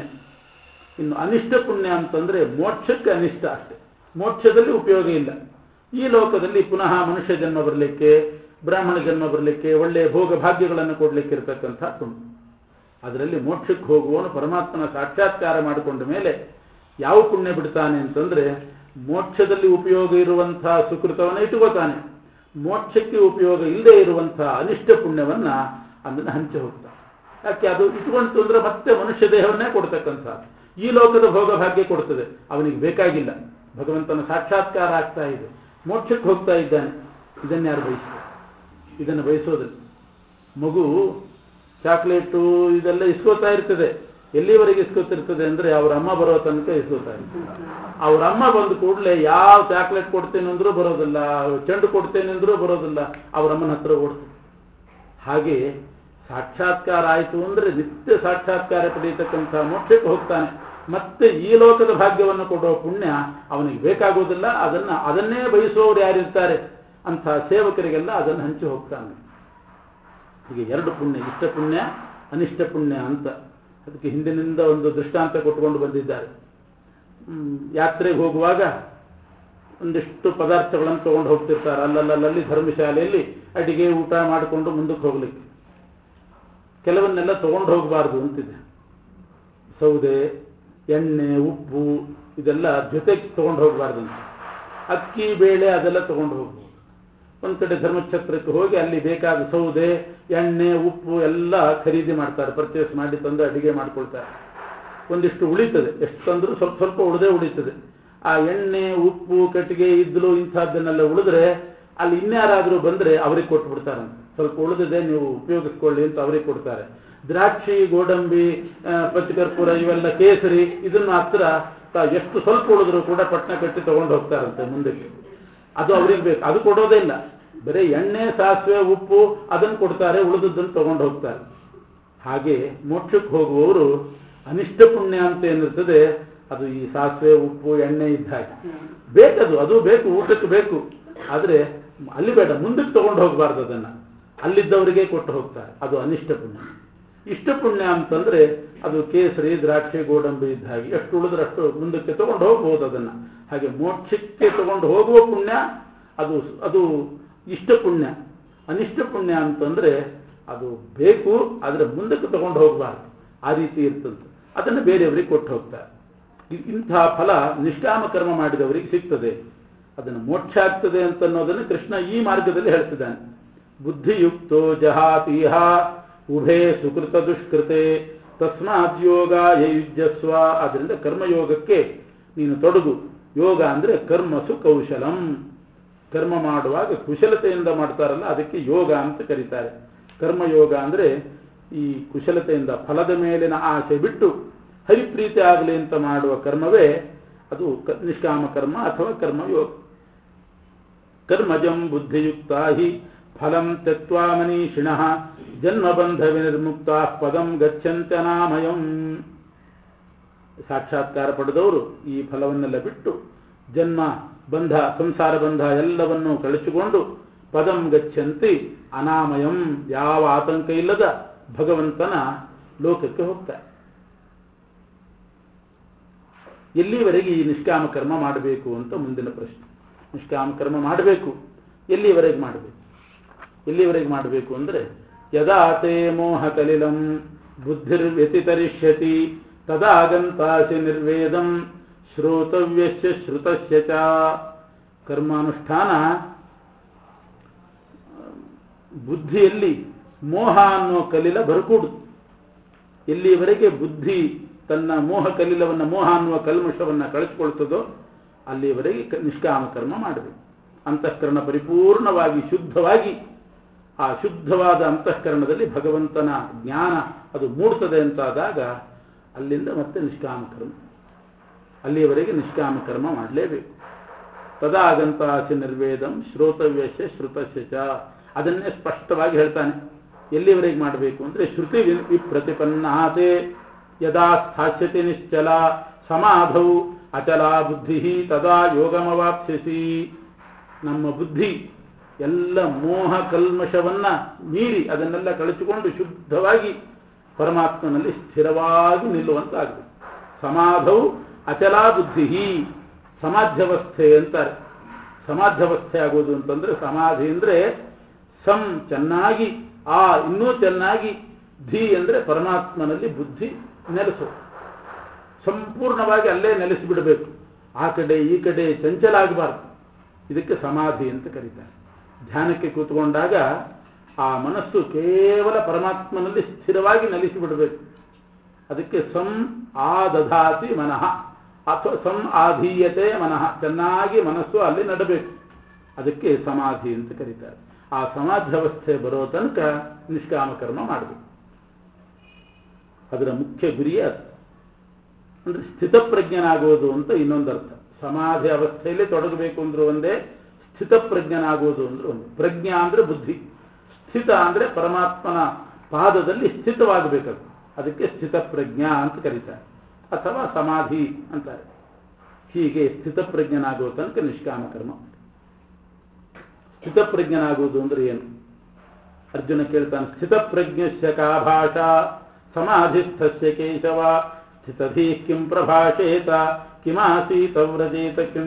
[SPEAKER 1] ಇನ್ನು ಅನಿಷ್ಟ ಪುಣ್ಯ ಅಂತಂದ್ರೆ ಮೋಕ್ಷಕ್ಕೆ ಅನಿಷ್ಟ ಅಷ್ಟೆ ಮೋಕ್ಷದಲ್ಲಿ ಉಪಯೋಗ ಇಲ್ಲ ಈ ಲೋಕದಲ್ಲಿ ಪುನಃ ಮನುಷ್ಯ ಜನ್ಮ ಬರಲಿಕ್ಕೆ ಬ್ರಾಹ್ಮಣ ಜನ್ಮ ಬರಲಿಕ್ಕೆ ಒಳ್ಳೆಯ ಭೋಗ ಭಾಗ್ಯಗಳನ್ನು ಕೊಡ್ಲಿಕ್ಕೆ ಇರತಕ್ಕಂಥ ಪುಣ್ಯ ಅದರಲ್ಲಿ ಮೋಕ್ಷಕ್ಕೆ ಹೋಗುವವನು ಪರಮಾತ್ಮನ ಸಾಕ್ಷಾತ್ಕಾರ ಮಾಡಿಕೊಂಡ ಮೇಲೆ ಯಾವ ಪುಣ್ಯ ಬಿಡ್ತಾನೆ ಅಂತಂದ್ರೆ ಮೋಕ್ಷದಲ್ಲಿ ಉಪಯೋಗ ಇರುವಂತಹ ಸುಕೃತವನ್ನ ಇಟ್ಟುಕೋತಾನೆ ಮೋಕ್ಷಕ್ಕೆ ಉಪಯೋಗ ಇಲ್ಲದೆ ಇರುವಂತಹ ಅನಿಷ್ಟ ಪುಣ್ಯವನ್ನ ಅದನ್ನು ಹಂಚಿ ಹೋಗ್ತಾನೆ ಯಾಕೆ ಅದು ಇಟ್ಕೊಂತು ಅಂದ್ರೆ ಮತ್ತೆ ಮನುಷ್ಯ ದೇಹವನ್ನೇ ಕೊಡ್ತಕ್ಕಂಥ ಈ ಲೋಕದ ಭೋಗ ಭಾಗ್ಯ ಕೊಡ್ತದೆ ಅವನಿಗೆ ಬೇಕಾಗಿಲ್ಲ ಭಗವಂತನ ಸಾಕ್ಷಾತ್ಕಾರ ಆಗ್ತಾ ಇದೆ ಮೋಕ್ಷಕ್ಕೆ ಹೋಗ್ತಾ ಇದ್ದಾನೆ ಇದನ್ನ ಯಾರು ಬಯಸ್ತಾರೆ ಇದನ್ನು ಬಯಸೋದಿಲ್ಲ ಮಗು ಚಾಕ್ಲೇಟು ಇದೆಲ್ಲ ಇಸ್ಕೋತಾ ಇರ್ತದೆ ಎಲ್ಲಿವರೆಗೆ ಇಸ್ಕೋತಿರ್ತದೆ ಅಂದ್ರೆ ಅವ್ರ ಅಮ್ಮ ಬರೋ ತನಕ ಇಸ್ಕೋತಾ ಇರ್ತದೆ ಅವ್ರ ಅಮ್ಮ ಬಂದ ಕೂಡಲೇ ಯಾವ ಚಾಕ್ಲೇಟ್ ಕೊಡ್ತೇನೆ ಅಂದ್ರೂ ಬರೋದಿಲ್ಲ ಚೆಂಡು ಕೊಡ್ತೇನೆ ಅಂದ್ರೂ ಬರೋದಿಲ್ಲ ಅವ್ರ ಅಮ್ಮನ ಹತ್ರ ಓಡ್ತದೆ ಹಾಗೆ ಸಾಕ್ಷಾತ್ಕಾರ ಆಯಿತು ಅಂದ್ರೆ ನಿತ್ಯ ಸಾಕ್ಷಾತ್ಕಾರ ಪಡೆಯತಕ್ಕಂಥ ಮೋಕ್ಷಕ್ಕೆ ಹೋಗ್ತಾನೆ ಮತ್ತೆ ಈ ಲೋಕದ ಭಾಗ್ಯವನ್ನು ಕೊಡುವ ಪುಣ್ಯ ಅವನಿಗೆ ಬೇಕಾಗೋದಿಲ್ಲ ಅದನ್ನ ಅದನ್ನೇ ಬಯಸುವವರು ಯಾರಿರ್ತಾರೆ ಅಂಥ ಸೇವಕರಿಗೆಲ್ಲ ಅದನ್ನು ಹಂಚಿ ಹೋಗ್ತಾನೆ ಹೀಗೆ ಎರಡು ಪುಣ್ಯ ಇಷ್ಟ ಪುಣ್ಯ ಅನಿಷ್ಟ ಪುಣ್ಯ ಅಂತ ಅದಕ್ಕೆ ಹಿಂದಿನಿಂದ ಒಂದು ದೃಷ್ಟಾಂತ ಕೊಟ್ಟುಕೊಂಡು ಬಂದಿದ್ದಾರೆ ಯಾತ್ರೆಗೆ ಹೋಗುವಾಗ ಒಂದಿಷ್ಟು ಪದಾರ್ಥಗಳನ್ನು ತಗೊಂಡು ಹೋಗ್ತಿರ್ತಾರೆ ಅಲ್ಲಲ್ಲಲ್ಲಿ ಧರ್ಮಶಾಲೆಯಲ್ಲಿ ಅಡಿಗೆ ಊಟ ಮಾಡಿಕೊಂಡು ಮುಂದಕ್ಕೆ ಹೋಗ್ಲಿಕ್ಕೆ ಕೆಲವನ್ನೆಲ್ಲ ತಗೊಂಡು ಹೋಗಬಾರ್ದು ಅಂತಿದೆ ಸೌದೆ ಎಣ್ಣೆ ಉಪ್ಪು ಇದೆಲ್ಲ ಜೊತೆಗೆ ತಗೊಂಡು ಹೋಗಬಾರ್ದು ಅಂತ ಅಕ್ಕಿ ಬೇಳೆ ಅದೆಲ್ಲ ತಗೊಂಡು ಹೋಗ್ಬೋದು ಒಂದ್ ಕಡೆ ಧರ್ಮಛತ್ರಕ್ಕೆ ಹೋಗಿ ಅಲ್ಲಿ ಬೇಕಾದ ಸೌದೆ ಎಣ್ಣೆ ಉಪ್ಪು ಎಲ್ಲ ಖರೀದಿ ಮಾಡ್ತಾರೆ ಪರ್ಚೇಸ್ ಮಾಡಿ ತಂದು ಅಡಿಗೆ ಮಾಡ್ಕೊಳ್ತಾರೆ ಒಂದಿಷ್ಟು ಉಳಿತದೆ ಎಷ್ಟು ತಂದರೂ ಸ್ವಲ್ಪ ಸ್ವಲ್ಪ ಉಳಿದೇ ಉಳಿತದೆ ಆ ಎಣ್ಣೆ ಉಪ್ಪು ಕಟ್ಟಿಗೆ ಇದ್ಲು ಇಂಥದ್ದನ್ನೆಲ್ಲ ಉಳಿದ್ರೆ ಅಲ್ಲಿ ಇನ್ಯಾರಾದ್ರೂ ಬಂದ್ರೆ ಅವ್ರಿಗೆ ಕೊಟ್ಟು ಬಿಡ್ತಾರಂತೆ ಸ್ವಲ್ಪ ಉಳಿದಿದೆ ನೀವು ಉಪಯೋಗಿಸ್ಕೊಳ್ಳಿ ಅಂತ ಅವ್ರಿಗೆ ಕೊಡ್ತಾರೆ ದ್ರಾಕ್ಷಿ ಗೋಡಂಬಿ ಆ, ಪಚ್ಚಕರ್ಪೂರ ಇವೆಲ್ಲ ಕೇಸರಿ ಇದನ್ನ ಮಾತ್ರ ತಾ- ಎಷ್ಟು ಸ್ವಲ್ಪ ಉಳಿದ್ರು ಕೂಡ ಪಟ್ನ ಕಟ್ಟಿ ತಗೊಂಡು ಹೋಗ್ತಾರಂತೆ ಮುಂದಕ್ಕೆ ಅದು ಅವ್ರಿಗೆ ಬೇಕು ಅದು ಕೊಡೋದೇ ಇಲ್ಲ ಬರೀ ಎಣ್ಣೆ ಸಾಸಿವೆ ಉಪ್ಪು ಅದನ್ನು ಕೊಡ್ತಾರೆ ಉಳಿದದ್ದನ್ನು ತಗೊಂಡು ಹೋಗ್ತಾರೆ ಹಾಗೆ ಮೋಕ್ಷಕ್ಕೆ ಹೋಗುವವರು ಅನಿಷ್ಟ ಪುಣ್ಯ ಅಂತ ಏನಿರ್ತದೆ ಅದು ಈ ಸಾಸಿವೆ ಉಪ್ಪು ಎಣ್ಣೆ ಇದ್ದ ಹಾಗೆ ಬೇಕದು ಅದು ಬೇಕು ಊಟಕ್ಕೆ ಬೇಕು ಆದರೆ ಅಲ್ಲಿ ಬೇಡ ಮುಂದಕ್ಕೆ ತಗೊಂಡು ಹೋಗಬಾರ್ದು ಅದನ್ನ ಅಲ್ಲಿದ್ದವರಿಗೆ ಕೊಟ್ಟು ಹೋಗ್ತಾರೆ ಅದು ಅನಿಷ್ಟ ಪುಣ್ಯ ಇಷ್ಟ ಪುಣ್ಯ ಅಂತಂದ್ರೆ ಅದು ಕೇಸರಿ ದ್ರಾಕ್ಷಿ ಗೋಡಂಬಿ ಇದ್ದ ಹಾಗೆ ಎಷ್ಟು ಉಳಿದ್ರಷ್ಟು ಮುಂದಕ್ಕೆ ತಗೊಂಡು ಹೋಗ್ಬೋದು ಅದನ್ನ ಹಾಗೆ ಮೋಕ್ಷಕ್ಕೆ ತಗೊಂಡು ಹೋಗುವ ಪುಣ್ಯ ಅದು ಅದು ಇಷ್ಟ ಪುಣ್ಯ ಅನಿಷ್ಟ ಪುಣ್ಯ ಅಂತಂದ್ರೆ ಅದು ಬೇಕು ಆದರೆ ಮುಂದಕ್ಕೆ ತಗೊಂಡು ಹೋಗಬಾರ್ದು ಆ ರೀತಿ ಇರ್ತಂತೆ ಅದನ್ನು ಬೇರೆಯವರಿಗೆ ಕೊಟ್ಟು ಹೋಗ್ತಾರೆ ಇ- ಇಂತಹ ಫಲ ನಿಷ್ಕಾಮ ಕರ್ಮ ಮಾಡಿದವರಿಗೆ ಸಿಗ್ತದೆ ಅದನ್ನು ಮೋಕ್ಷ ಆಗ್ತದೆ ಅಂತ ಅನ್ನೋದನ್ನು ಕೃಷ್ಣ ಈ ಮಾರ್ಗದಲ್ಲಿ ಹೇಳ್ತಿದ್ದಾನೆ ಬುದ್ಧಿಯುಕ್ತೋ ಜಹಾತೀಹ ಉಭೇ ಸುಕೃತ ದುಷ್ಕೃತೆ ತಸ್ಮಾತ್ ಯೋಗ ಯಯುಜ್ಯಸ್ವ ಅದರಿಂದ ಕರ್ಮಯೋಗಕ್ಕೆ ನೀನು ತೊಡಗು ಯೋಗ ಅಂದ್ರೆ ಕರ್ಮಸು ಕೌಶಲಂ ಕರ್ಮ ಮಾಡುವಾಗ ಕುಶಲತೆಯಿಂದ ಮಾಡ್ತಾರಲ್ಲ ಅದಕ್ಕೆ ಯೋಗ ಅಂತ ಕರೀತಾರೆ ಕರ್ಮಯೋಗ ಅಂದ್ರೆ ಈ ಕುಶಲತೆಯಿಂದ ಫಲದ ಮೇಲಿನ ಆಸೆ ಬಿಟ್ಟು ಹರಿಪ್ರೀತಿ ಆಗಲಿ ಅಂತ ಮಾಡುವ ಕರ್ಮವೇ ಅದು ಕ- ನಿಷ್ಕಾಮ ಕರ್ಮ ಅಥವಾ ಕರ್ಮಯೋಗ ಕರ್ಮಜಂ ಬುದ್ಧಿಯುಕ್ತ ಹಿ ಫಲಂ ತ್ಯಕ್ವಾ ಮನೀಷಿಣ ಜನ್ಮಬಂಧ ವಿನಿರ್ಮುಕ್ತ ಪದಂ ಗಚ್ಚಂತ್ಯನಾಮಯಂ ಸಾಕ್ಷಾತ್ಕಾರ ಪಡೆದವರು ಈ ಫಲವನ್ನೆಲ್ಲ ಬಿಟ್ಟು ಜನ್ಮ ಬಂಧ ಸಂಸಾರ ಬಂಧ ಎಲ್ಲವನ್ನೂ ಕಳಚಿಕೊಂಡು ಪದಂ ಗಚ್ಚಂತಿ ಅನಾಮಯಂ ಯಾವ ಆತಂಕ ಇಲ್ಲದ ಭಗವಂತನ ಲೋಕಕ್ಕೆ ಹೋಗ್ತಾರೆ ಎಲ್ಲಿವರೆಗೆ ಈ ನಿಷ್ಕಾಮ ಕರ್ಮ ಮಾಡಬೇಕು ಅಂತ ಮುಂದಿನ ಪ್ರಶ್ನೆ ನಿಷ್ಕಾಮ ಕರ್ಮ ಮಾಡಬೇಕು ಎಲ್ಲಿವರೆಗೆ ಮಾಡಬೇಕು ಎಲ್ಲಿವರೆಗೆ ಮಾಡಬೇಕು ಅಂದ್ರೆ ಯದಾ ತೇ ಮೋಹ ಕಲಿಲಂ ಬುದ್ಧಿರ್ವ್ಯತಿತರಿಷ್ಯತಿ ತದಾಗಂತಾಸಿ ನಿರ್ವೇದಂ ಶ್ರೋತವ್ಯಸ್ಯ ಶ್ರುತಸ್ಯ ಚ ಕರ್ಮಾನುಷ್ಠಾನ ಬುದ್ಧಿಯಲ್ಲಿ ಮೋಹ ಅನ್ನೋ ಕಲಿಲ ಬರಕೂಡುದು ಎಲ್ಲಿಯವರೆಗೆ ಬುದ್ಧಿ ತನ್ನ ಮೋಹ ಕಲಿಲವನ್ನ ಮೋಹ ಅನ್ನುವ ಕಲ್ಮಶವನ್ನ ಕಳಿಸ್ಕೊಳ್ತದೋ ಅಲ್ಲಿಯವರೆಗೆ ಕ- ನಿಷ್ಕಾಮ ಕರ್ಮ ಮಾಡಬೇಕು ಅಂತಃಕರಣ ಪರಿಪೂರ್ಣವಾಗಿ ಶುದ್ಧವಾಗಿ ಆ ಶುದ್ಧವಾದ ಅಂತಃಕರಣದಲ್ಲಿ ಭಗವಂತನ ಜ್ಞಾನ ಅದು ಮೂಡ್ತದೆ ಅಂತಾದಾಗ ಅಲ್ಲಿಂದ ಮತ್ತೆ ನಿಷ್ಕಾಮ ಕರ್ಮ ಅಲ್ಲಿಯವರೆಗೆ ನಿಷ್ಕಾಮ ಕರ್ಮ ಮಾಡಲೇಬೇಕು ತದಾಗಂತಾಸಿ ನಿರ್ವೇದಂ ಶ್ರೋತವ್ಯಸ್ಯ ಶ್ರುತಸ್ಯ ಚ ಅದನ್ನೇ ಸ್ಪಷ್ಟವಾಗಿ ಹೇಳ್ತಾನೆ ಎಲ್ಲಿವರೆಗೆ ಮಾಡಬೇಕು ಅಂದ್ರೆ ಶ್ರುತಿ ವಿ- ವಿಪ್ರತಿಪನ್ನಾತೆ ಯದಾ ಸ್ಥಾಸ್ಯತೆ ನಿಶ್ಚಲ ಸಮಾಧೌ ಅಚಲ ಬುದ್ಧಿ ತದಾ ಯೋಗಮವಾಪ್ಸ್ಯಸಿ ನಮ್ಮ ಬುದ್ಧಿ ಎಲ್ಲ ಮೋಹ ಕಲ್ಮಶವನ್ನ ಮೀರಿ ಅದನ್ನೆಲ್ಲ ಕಳಚಿಕೊಂಡು ಶುದ್ಧವಾಗಿ ಪರಮಾತ್ಮನಲ್ಲಿ ಸ್ಥಿರವಾಗಿ ನಿಲ್ಲುವಂತಾಗಬೇಕು ಸಮಾಧೌ ಅಚಲ ಬುದ್ಧಿ ಸಮಾಧ್ಯವಸ್ಥೆ ಅಂತಾರೆ ಸಮಾಧ್ಯವಸ್ಥೆ ಆಗೋದು ಅಂತಂದ್ರೆ ಸಮಾಧಿ ಅಂದ್ರೆ ಸಂ ಚೆನ್ನಾಗಿ ಆ ಇನ್ನೂ ಚೆನ್ನಾಗಿ ಧಿ ಅಂದ್ರೆ ಪರಮಾತ್ಮನಲ್ಲಿ ಬುದ್ಧಿ ನೆಲೆಸು ಸಂಪೂರ್ಣವಾಗಿ ಅಲ್ಲೇ ನೆಲೆಸಿಬಿಡಬೇಕು ಆ ಕಡೆ ಈ ಕಡೆ ಚಂಚಲ ಆಗಬಾರ್ದು ಇದಕ್ಕೆ ಸಮಾಧಿ ಅಂತ ಕರೀತಾರೆ ಧ್ಯಾನಕ್ಕೆ ಕೂತ್ಕೊಂಡಾಗ ಆ ಮನಸ್ಸು ಕೇವಲ ಪರಮಾತ್ಮನಲ್ಲಿ ಸ್ಥಿರವಾಗಿ ನೆಲೆಸಿ ಬಿಡಬೇಕು ಅದಕ್ಕೆ ಸಂ ಆದಧಾತಿ ಮನಃ ಅಥವಾ ಸಂ ಆಧೀಯತೆ ಮನಃ ಚೆನ್ನಾಗಿ ಮನಸ್ಸು ಅಲ್ಲಿ ನಡಬೇಕು ಅದಕ್ಕೆ ಸಮಾಧಿ ಅಂತ ಕರೀತಾರೆ ಆ ಸಮಾಧ್ಯವಸ್ಥೆ ಬರೋ ತನಕ ನಿಷ್ಕಾಮ ಕರ್ಮ ಮಾಡಬೇಕು ಅದರ ಮುಖ್ಯ ಗುರಿಯೇ ಅದು ಅಂದ್ರೆ ಸ್ಥಿತಪ್ರಜ್ಞನಾಗುವುದು ಅಂತ ಇನ್ನೊಂದು ಅರ್ಥ ಸಮಾಧಿ ಅವಸ್ಥೆಯಲ್ಲಿ ತೊಡಗಬೇಕು ಅಂದ್ರೂ ಒಂದೇ ಸ್ಥಿತಪ್ರಜ್ಞನಾಗುವುದು ಅಂದ್ರೆ ಒಂದು ಪ್ರಜ್ಞಾ ಅಂದ್ರೆ ಬುದ್ಧಿ ಸ್ಥಿತ ಅಂದ್ರೆ ಪರಮಾತ್ಮನ ಪಾದದಲ್ಲಿ ಸ್ಥಿತವಾಗಬೇಕದು ಅದಕ್ಕೆ ಸ್ಥಿತಪ್ರಜ್ಞಾ ಅಂತ ಕರೀತಾರೆ ಅಥವಾ ಸಮಾಧಿ ಅಂತಾರೆ ಹೀಗೆ ಸ್ಥಿತಪ್ರಜ್ಞನಾಗುವ ತನಕ ನಿಷ್ಕಾಮ ಕರ್ಮ ಸ್ಥಿತಪ್ರಜ್ಞನಾಗುವುದು ಅಂದ್ರೆ ಏನು ಅರ್ಜುನ ಕೇಳ್ತಾನೆ ಸ್ಥಿತಪ್ರಜ್ಞಸ್ಯ ಕಾ ಭಾಷಾ ಸಮಾಧಿಸ್ಥಸ್ಯ ಕೇಶವ ಸ್ಥಿತಧೀ ಕಿಂ ಪ್ರಭಾಷೇತ ಕಿಮಾಸೀತ ವ್ರಜೇತ ಕಿಂ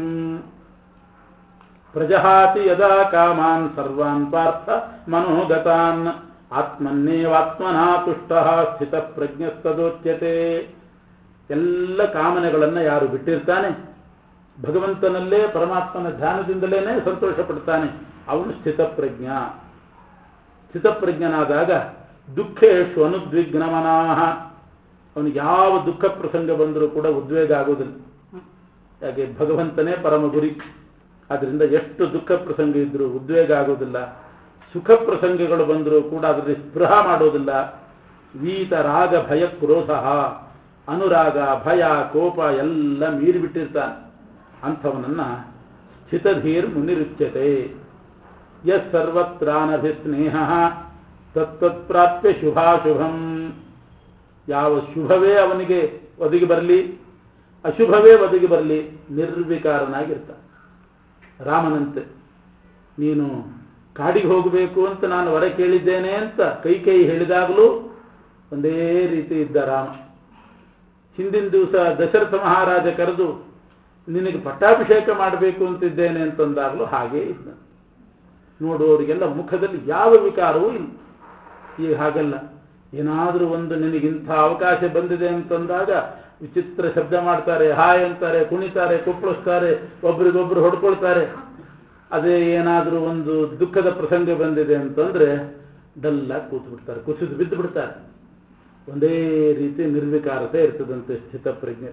[SPEAKER 1] ಪ್ರಜಹಾತಿ ಯದಾ ಕಾಮಾನ್ ಸರ್ವಾನ್ ಪಾರ್ಥ ಮನೋಗತಾನ್ ಆತ್ಮನ್ನೇವಾತ್ಮನಾ ತುಷ್ಟ ಸ್ಥಿತ ಪ್ರಜ್ಞಸ್ತದೋಚ್ಯತೆ ಎಲ್ಲ ಕಾಮನೆಗಳನ್ನ ಯಾರು ಬಿಟ್ಟಿರ್ತಾನೆ ಭಗವಂತನಲ್ಲೇ ಪರಮಾತ್ಮನ ಧ್ಯಾನದಿಂದಲೇನೆ ಸಂತೋಷ ಪಡ್ತಾನೆ ಅವನು ಸ್ಥಿತಪ್ರಜ್ಞ ಸ್ಥಿತಪ್ರಜ್ಞನಾದಾಗ ದುಃಖೇಶು ಅನುದ್ವಿಗ್ನಮನಾಹ ಅವನಿಗೆ ಯಾವ ದುಃಖ ಪ್ರಸಂಗ ಬಂದರೂ ಕೂಡ ಉದ್ವೇಗ ಆಗೋದಿಲ್ಲ ಯಾಕೆ ಭಗವಂತನೇ ಪರಮ ಗುರಿ ಅದರಿಂದ ಎಷ್ಟು ದುಃಖ ಪ್ರಸಂಗ ಇದ್ರೂ ಉದ್ವೇಗ ಆಗೋದಿಲ್ಲ ಸುಖ ಪ್ರಸಂಗಗಳು ಬಂದರೂ ಕೂಡ ಅದರಲ್ಲಿ ಸ್ಪೃಹ ಮಾಡೋದಿಲ್ಲ ವೀತ ರಾಗ ಭಯ ಕ್ರೋಧ ಅನುರಾಗ ಭಯ ಕೋಪ ಎಲ್ಲ ಮೀರಿಬಿಟ್ಟಿರ್ತಾನೆ ಅಂಥವನನ್ನ ಸ್ಥಿತಧೀರ್ ಮುನಿರುಚ್ಯತೆ ಯಸ್ ಸರ್ವತ್ರಾನಭಿಸ್ನೇಹ ತತ್ತತ್ಪ್ರಾಪ್ಯ ಶುಭಾಶುಭಂ ಯಾವ ಶುಭವೇ ಅವನಿಗೆ ಒದಗಿ ಬರಲಿ ಅಶುಭವೇ ಒದಗಿ ಬರಲಿ ನಿರ್ವಿಕಾರನಾಗಿರ್ತಾನೆ ರಾಮನಂತೆ ನೀನು ಕಾಡಿಗೆ ಹೋಗಬೇಕು ಅಂತ ನಾನು ವರ ಕೇಳಿದ್ದೇನೆ ಅಂತ ಕೈ ಕೈ ಹೇಳಿದಾಗಲೂ ಒಂದೇ ರೀತಿ ಇದ್ದ ರಾಮ ಹಿಂದಿನ ದಿವಸ ದಶರಥ ಮಹಾರಾಜ ಕರೆದು ನಿನಗೆ ಪಟ್ಟಾಭಿಷೇಕ ಮಾಡಬೇಕು ಅಂತಿದ್ದೇನೆ ಅಂತಂದಾಗಲೂ ಹಾಗೇ ಇದ್ದ ನೋಡುವವರಿಗೆಲ್ಲ ಮುಖದಲ್ಲಿ ಯಾವ ವಿಕಾರವೂ ಇಲ್ಲ ಈಗ ಹಾಗಲ್ಲ ಏನಾದರೂ ಒಂದು ನಿನಗಿಂಥ ಅವಕಾಶ ಬಂದಿದೆ ಅಂತಂದಾಗ ವಿಚಿತ್ರ ಶಬ್ದ ಮಾಡ್ತಾರೆ ಹಾಯ್ ಅಂತಾರೆ ಕುಣಿತಾರೆ ಕುಪ್ಪಳಿಸ್ತಾರೆ ಒಬ್ರಿಗೊಬ್ರು ಹೊಡ್ಕೊಳ್ತಾರೆ ಅದೇ ಏನಾದರೂ ಒಂದು ದುಃಖದ ಪ್ರಸಂಗ ಬಂದಿದೆ ಅಂತಂದ್ರೆ ಡಲ್ಲಾಗಿ ಕೂತು ಬಿಡ್ತಾರೆ ಕುಸಿದು ಬಿದ್ದು ಬಿಡ್ತಾರೆ ಒಂದೇ ರೀತಿ ನಿರ್ವಿಕಾರತೆ ಇರ್ತದಂತೆ ಸ್ಥಿತಪ್ರಜ್ಞೆ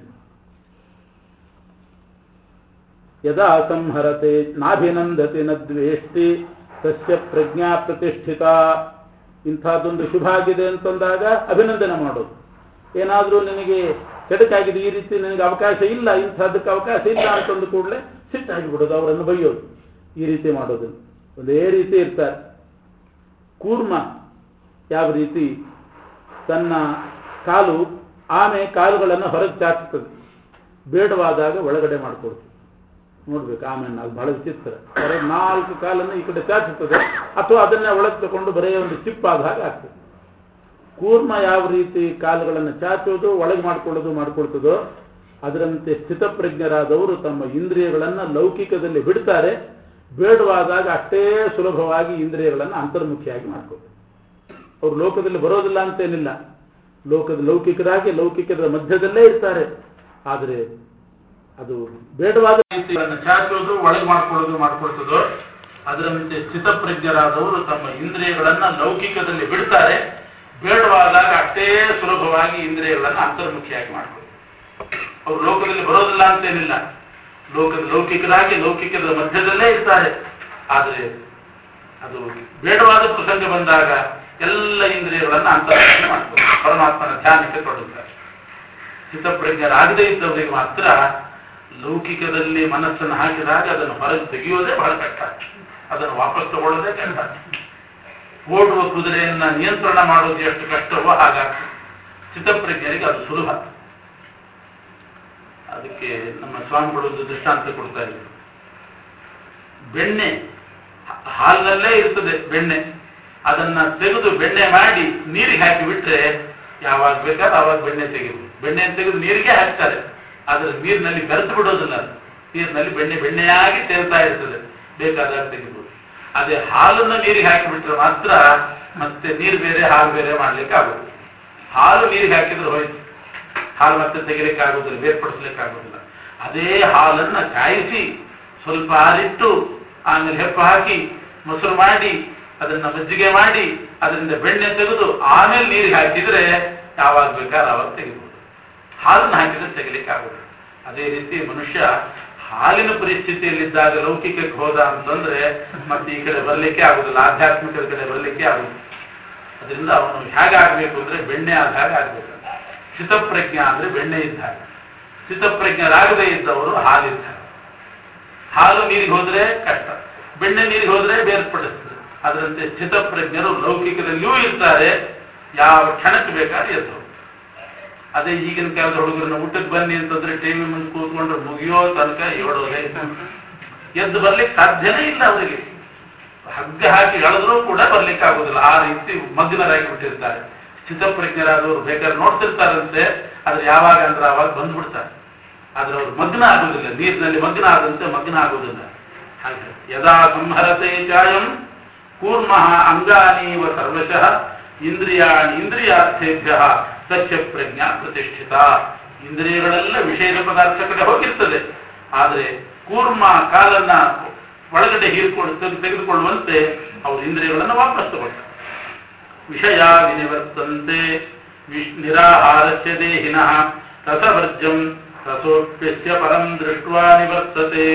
[SPEAKER 1] ಯದಾ ಸಂಹರತೆ ನಾಭಿನಂದತಿ ನ ದ್ವೇಷ್ಟಿ ತಸ್ಯ ಪ್ರಜ್ಞಾ ಪ್ರತಿಷ್ಠಿತ ಇಂಥದ್ದೊಂದು ಶುಭ ಆಗಿದೆ ಅಂತಂದಾಗ ಅಭಿನಂದನೆ ಮಾಡೋದು ಏನಾದರೂ ನಿನಗೆ ಕೆಡಕಾಗಿದೆ ಈ ರೀತಿ ನಿನಗೆ ಅವಕಾಶ ಇಲ್ಲ ಇಂಥದ್ದಕ್ಕೆ ಅವಕಾಶ ಇಲ್ಲ ಅಂತಂದು ಕೂಡಲೇ ಸಿಟ್ಟಾಗಿ ಬಿಡೋದು ಅವರನ್ನು ಬೈಯೋದು ಈ ರೀತಿ ಮಾಡೋದು ಒಂದೇ ರೀತಿ ಇರ್ತಾರೆ ಕೂರ್ಮ ಯಾವ ರೀತಿ ತನ್ನ ಕಾಲು ಆಮೆ ಕಾಲುಗಳನ್ನು ಹೊರಗೆ ಚಾಚುತ್ತದೆ ಬೇಡವಾದಾಗ ಒಳಗಡೆ ಮಾಡಿಕೊಡ್ತು ನೋಡ್ಬೇಕು ಆಮೇಲೆ ಅದು ಬಹಳ ವಿಚಿತ್ರ ಹೊರಗೆ ನಾಲ್ಕು ಕಾಲನ್ನು ಈ ಕಡೆ ಚಾಚುತ್ತದೆ ಅಥವಾ ಅದನ್ನೇ ಒಳಗೆ ತಗೊಂಡು ಬರೀ ಒಂದು ಚಿಪ್ಪಾದ ಹಾಗೆ ಆಗ್ತದೆ ಕೂರ್ಮ ಯಾವ ರೀತಿ ಕಾಲುಗಳನ್ನು ಚಾಚುವುದು ಒಳಗೆ ಮಾಡ್ಕೊಳ್ಳೋದು ಮಾಡ್ಕೊಳ್ತದೋ ಅದರಂತೆ ಸ್ಥಿತಪ್ರಜ್ಞರಾದವರು ತಮ್ಮ ಇಂದ್ರಿಯಗಳನ್ನು ಲೌಕಿಕದಲ್ಲಿ ಬಿಡ್ತಾರೆ ಬೇಡವಾದಾಗ ಅಷ್ಟೇ ಸುಲಭವಾಗಿ ಇಂದ್ರಿಯಗಳನ್ನು ಅಂತರ್ಮುಖಿಯಾಗಿ ಮಾಡ್ಕೋಬೇಕು ಅವರು ಲೋಕದಲ್ಲಿ ಬರೋದಿಲ್ಲ ಅಂತೇನಿಲ್ಲ ಲೋಕದ ಲೌಕಿಕರಾಗಿ ಲೌಕಿಕದ ಮಧ್ಯದಲ್ಲೇ ಇರ್ತಾರೆ ಆದರೆ ಅದು ಬೇಡವಾದ ರೀತಿಗಳನ್ನು ಚಾಚೋದು ಒಳಗೆ ಮಾಡ್ಕೊಳ್ಳೋದು ಮಾಡ್ಕೊಳ್ತದೋ ಅದರಂತೆ ಸ್ಥಿತಪ್ರಜ್ಞರಾದವರು ತಮ್ಮ ಇಂದ್ರಿಯಗಳನ್ನ ಲೌಕಿಕದಲ್ಲಿ ಬಿಡ್ತಾರೆ ಬೇಡವಾದಾಗ ಅಷ್ಟೇ ಸುಲಭವಾಗಿ ಇಂದ್ರಿಯಗಳನ್ನು ಅಂತರ್ಮುಖಿಯಾಗಿ ಮಾಡ್ಕೊಳ್ತಾರೆ ಅವರು ಲೋಕದಲ್ಲಿ ಬರೋದಿಲ್ಲ ಅಂತೇನಿಲ್ಲ ಲೋಕದ ಲೌಕಿಕರಾಗಿ ಲೌಕಿಕದ ಮಧ್ಯದಲ್ಲೇ ಇರ್ತಾರೆ ಆದರೆ ಅದು ಬೇಡವಾದ ಪ್ರಸಂಗ ಬಂದಾಗ ಎಲ್ಲ ಇಂದ್ರಿಯಗಳನ್ನು ಅಂತರ್ಮುಖಿ ಮಾಡ್ತಾರೆ ಪರಮಾತ್ಮನ ಧ್ಯಾನಕ್ಕೆ ತೊಡಗುತ್ತಾರೆ ಸ್ಥಿತಪ್ರಜ್ಞರಾಗದೇ ಇದ್ದವರಿಗೆ ಮಾತ್ರ ಲೌಕಿಕದಲ್ಲಿ ಮನಸ್ಸನ್ನು ಹಾಕಿದಾಗ ಅದನ್ನು ಹೊರಗೆ ತೆಗೆಯೋದೇ ಬಹಳ ಕಷ್ಟ ಅದನ್ನು ವಾಪಸ್ ತಗೊಳ್ಳೋದೇ ಕಷ್ಟ ಓಡುವ ಕುದುರೆಯನ್ನ ನಿಯಂತ್ರಣ ಮಾಡೋದು ಎಷ್ಟು ಕಷ್ಟವೋ ಹಾಗಾಗ್ತದೆ ಸ್ಥಿತಪ್ರಜ್ಞರಿಗೆ ಅದು ಸುಲಭ ಅದಕ್ಕೆ ನಮ್ಮ ಸ್ವಾಮಿಗಳು ಒಂದು ದೃಷ್ಟಾಂತ ಕೊಡ್ತಾ ಇದ್ರು ಬೆಣ್ಣೆ ಹಾಲಿನಲ್ಲೇ ಇರ್ತದೆ ಬೆಣ್ಣೆ ಅದನ್ನ ತೆಗೆದು ಬೆಣ್ಣೆ ಮಾಡಿ ನೀರಿಗೆ ಹಾಕಿ ಬಿಟ್ರೆ ಯಾವಾಗ ಬೇಕಾದ್ರೆ ಆವಾಗ ಬೆಣ್ಣೆ ತೆಗೆದು ಬೆಣ್ಣೆ ತೆಗೆದು ನೀರಿಗೆ ಹಾಕ್ತಾರೆ ಆದ್ರೆ ನೀರಿನಲ್ಲಿ ಬೆರೆತು ಬಿಡೋದಿಲ್ಲ ಅದು. ನೀರಿನಲ್ಲಿ ಬೆಣ್ಣೆ ಬೆಣ್ಣೆಯಾಗಿ ತೇಲ್ತಾ ಇರ್ತದೆ ಬೇಕಾದಾಗ ತೆಗಿಬೋದು ಅದೇ ಹಾಲನ್ನ ನೀರಿಗೆ ಹಾಕಿಬಿಟ್ರೆ ಮಾತ್ರ ಮತ್ತೆ ನೀರು ಬೇರೆ ಹಾಲು ಬೇರೆ ಮಾಡ್ಲಿಕ್ಕೆ ಆಗುತ್ತೆ ಹಾಲು ನೀರಿಗೆ ಹಾಕಿದ್ರೆ ಹೋಯ್ತು ಹಾಲು ಮತ್ತೆ ತೆಗಿಲಿಕ್ಕೆ ಆಗೋದಿಲ್ಲ ಬೇರ್ಪಡಿಸ್ಲಿಕ್ಕೆ ಆಗೋದಿಲ್ಲ ಅದೇ ಹಾಲನ್ನ ಕಾಯಿಸಿ ಸ್ವಲ್ಪ ಆರಿಟ್ಟು ಆಮೇಲೆ ಹೆಪ್ಪ ಹಾಕಿ ಮೊಸರು ಮಾಡಿ ಅದನ್ನ ಮಜ್ಜಿಗೆ ಮಾಡಿ ಅದರಿಂದ ಬೆಣ್ಣೆ ತೆಗೆದು ಆಮೇಲೆ ನೀರಿಗೆ ಹಾಕಿದ್ರೆ ಯಾವಾಗ ಬೇಕಾದ್ರೆ ಅವಾಗ ತೆಗಿಬಹುದು ಹಾಲನ್ನು ಹಾಕಿದ್ರೆ ತೆಗಿಲಿಕ್ಕೆ ಆಗುದಿಲ್ಲ ಅದೇ ರೀತಿ ಮನುಷ್ಯ ಹಾಲಿನ ಪರಿಸ್ಥಿತಿಯಲ್ಲಿದ್ದಾಗ ಲೌಕಿಕಕ್ಕೆ ಹೋದ ಅಂತಂದ್ರೆ ಮತ್ತೆ ಈ ಕಡೆ ಬರ್ಲಿಕ್ಕೆ ಆಗುದಿಲ್ಲ ಆಧ್ಯಾತ್ಮಿಕದ ಕಡೆ ಬರ್ಲಿಕ್ಕೆ ಆಗುದಿಲ್ಲ ಅದರಿಂದ ಅವನು ಹೇಗಾಗಬೇಕು ಅಂದ್ರೆ ಬೆಣ್ಣೆ ಆದ ಹಾಗೆ ಆಗ್ಬೇಕು ಸ್ಥಿತಪ್ರಜ್ಞ ಅಂದ್ರೆ ಬೆಣ್ಣೆ ಇದ್ದ ಹಾಗೆ ಸ್ಥಿತಪ್ರಜ್ಞರಾಗದೇ ಇದ್ದವರು ಹಾಲಿದ್ದ ಹಾಗೆ ಹಾಲು ನೀರಿಗೆ ಹೋದ್ರೆ ಕಷ್ಟ ಬೆಣ್ಣೆ ನೀರಿಗೆ ಹೋದ್ರೆ ಬೇರ್ಪಡಿಸ್ತದೆ ಅದರಂತೆ ಸ್ಥಿತಪ್ರಜ್ಞರು ಲೌಕಿಕದಲ್ಲಿಯೂ ಇರ್ತಾರೆ ಯಾವ ಕ್ಷಣಕ್ಕೆ ಬೇಕಾದ್ರೆ ಎದ್ದು ಹೋಗ್ತಾರೆ. ಅದೇ ಈಗಿನ ಕಾಲದ ಹುಡುಗರನ್ನ ಊಟಕ್ಕೆ ಬನ್ನಿ ಅಂತಂದ್ರೆ ಟಿವಿ ಮುಂದೆ ಕೂತ್ಕೊಂಡ್ರೆ ಮುಗಿಯೋ ತನಕ ಏಳೋದೇ ಎದ್ದು ಬರ್ಲಿಕ್ಕೆ ಸಾಧ್ಯನೇ ಇಲ್ಲ ಅವರಿಗೆ ಹಗ್ಗ ಹಾಕಿ ಎಳೆದ್ರೂ ಕೂಡ ಬರ್ಲಿಕ್ಕೆ ಆಗುದಿಲ್ಲ ಆ ರೀತಿ ಮಗ್ನರಾಗಿ ಬಿಟ್ಟಿರ್ತಾರೆ ಸ್ಥಿತಪ್ರಜ್ಞರಾದವರು ಬೇಕಾದ್ರೆ ನೋಡ್ತಿರ್ತಾರಂತೆ ಆದ್ರೆ ಯಾವಾಗ ಅಂದ್ರೆ ಆವಾಗ ಬಂದ್ಬಿಡ್ತಾರೆ ಆದ್ರೆ ಅವ್ರು ಮಗ್ನ ಆಗುದಿಲ್ಲ ನೀರಿನಲ್ಲಿ ಮಗ್ನ ಆದಂತೆ ಮಗ್ನ ಆಗುವುದಿಲ್ಲ ಹಾಗೆ ಯದಾ ಸಂಹರತೆ ಚಾಯಂ ಕೂರ್ಮಃ ಅಂಗಾನೀವ ಸರ್ವಶಃ ಇಂದ್ರಿಯಾಣಿ ಇಂದ್ರಿಯಾರ್ಥೇಭ್ಯ ತಸ್ಯ ಪ್ರಜ್ಞಾ ಪ್ರತಿಷ್ಠಿತ ಇಂದ್ರಿಯಗಳೆಲ್ಲ ವಿಷಯದ ಪದಾರ್ಥ ಕಡೆ ಹೋಗಿರ್ತದೆ ಆದರೆ ಕೂರ್ಮ ಕಾಲನ್ನ ಒಳಗಡೆ ಹೀರ್ಕೊಂಡು ತೆಗೆ- ತೆಗೆದುಕೊಳ್ಳುವಂತೆ ಅವರು ಇಂದ್ರಿಯಗಳನ್ನು ವಾಪಸ್ ತಗೊಳ್ತಾರೆ ವಿಷಯ ವಿನಿವರ್ತಂತೆ ವಿಶ್- ನಿರಾಹಾರಸ್ಯ ದೇಹಿನಃ ರಸವರ್ಜಂ ರಸೋಪ್ಯಸ್ಯ ಪರಂ ದೃಷ್ಟ್ವಾ ನಿವರ್ತತೆ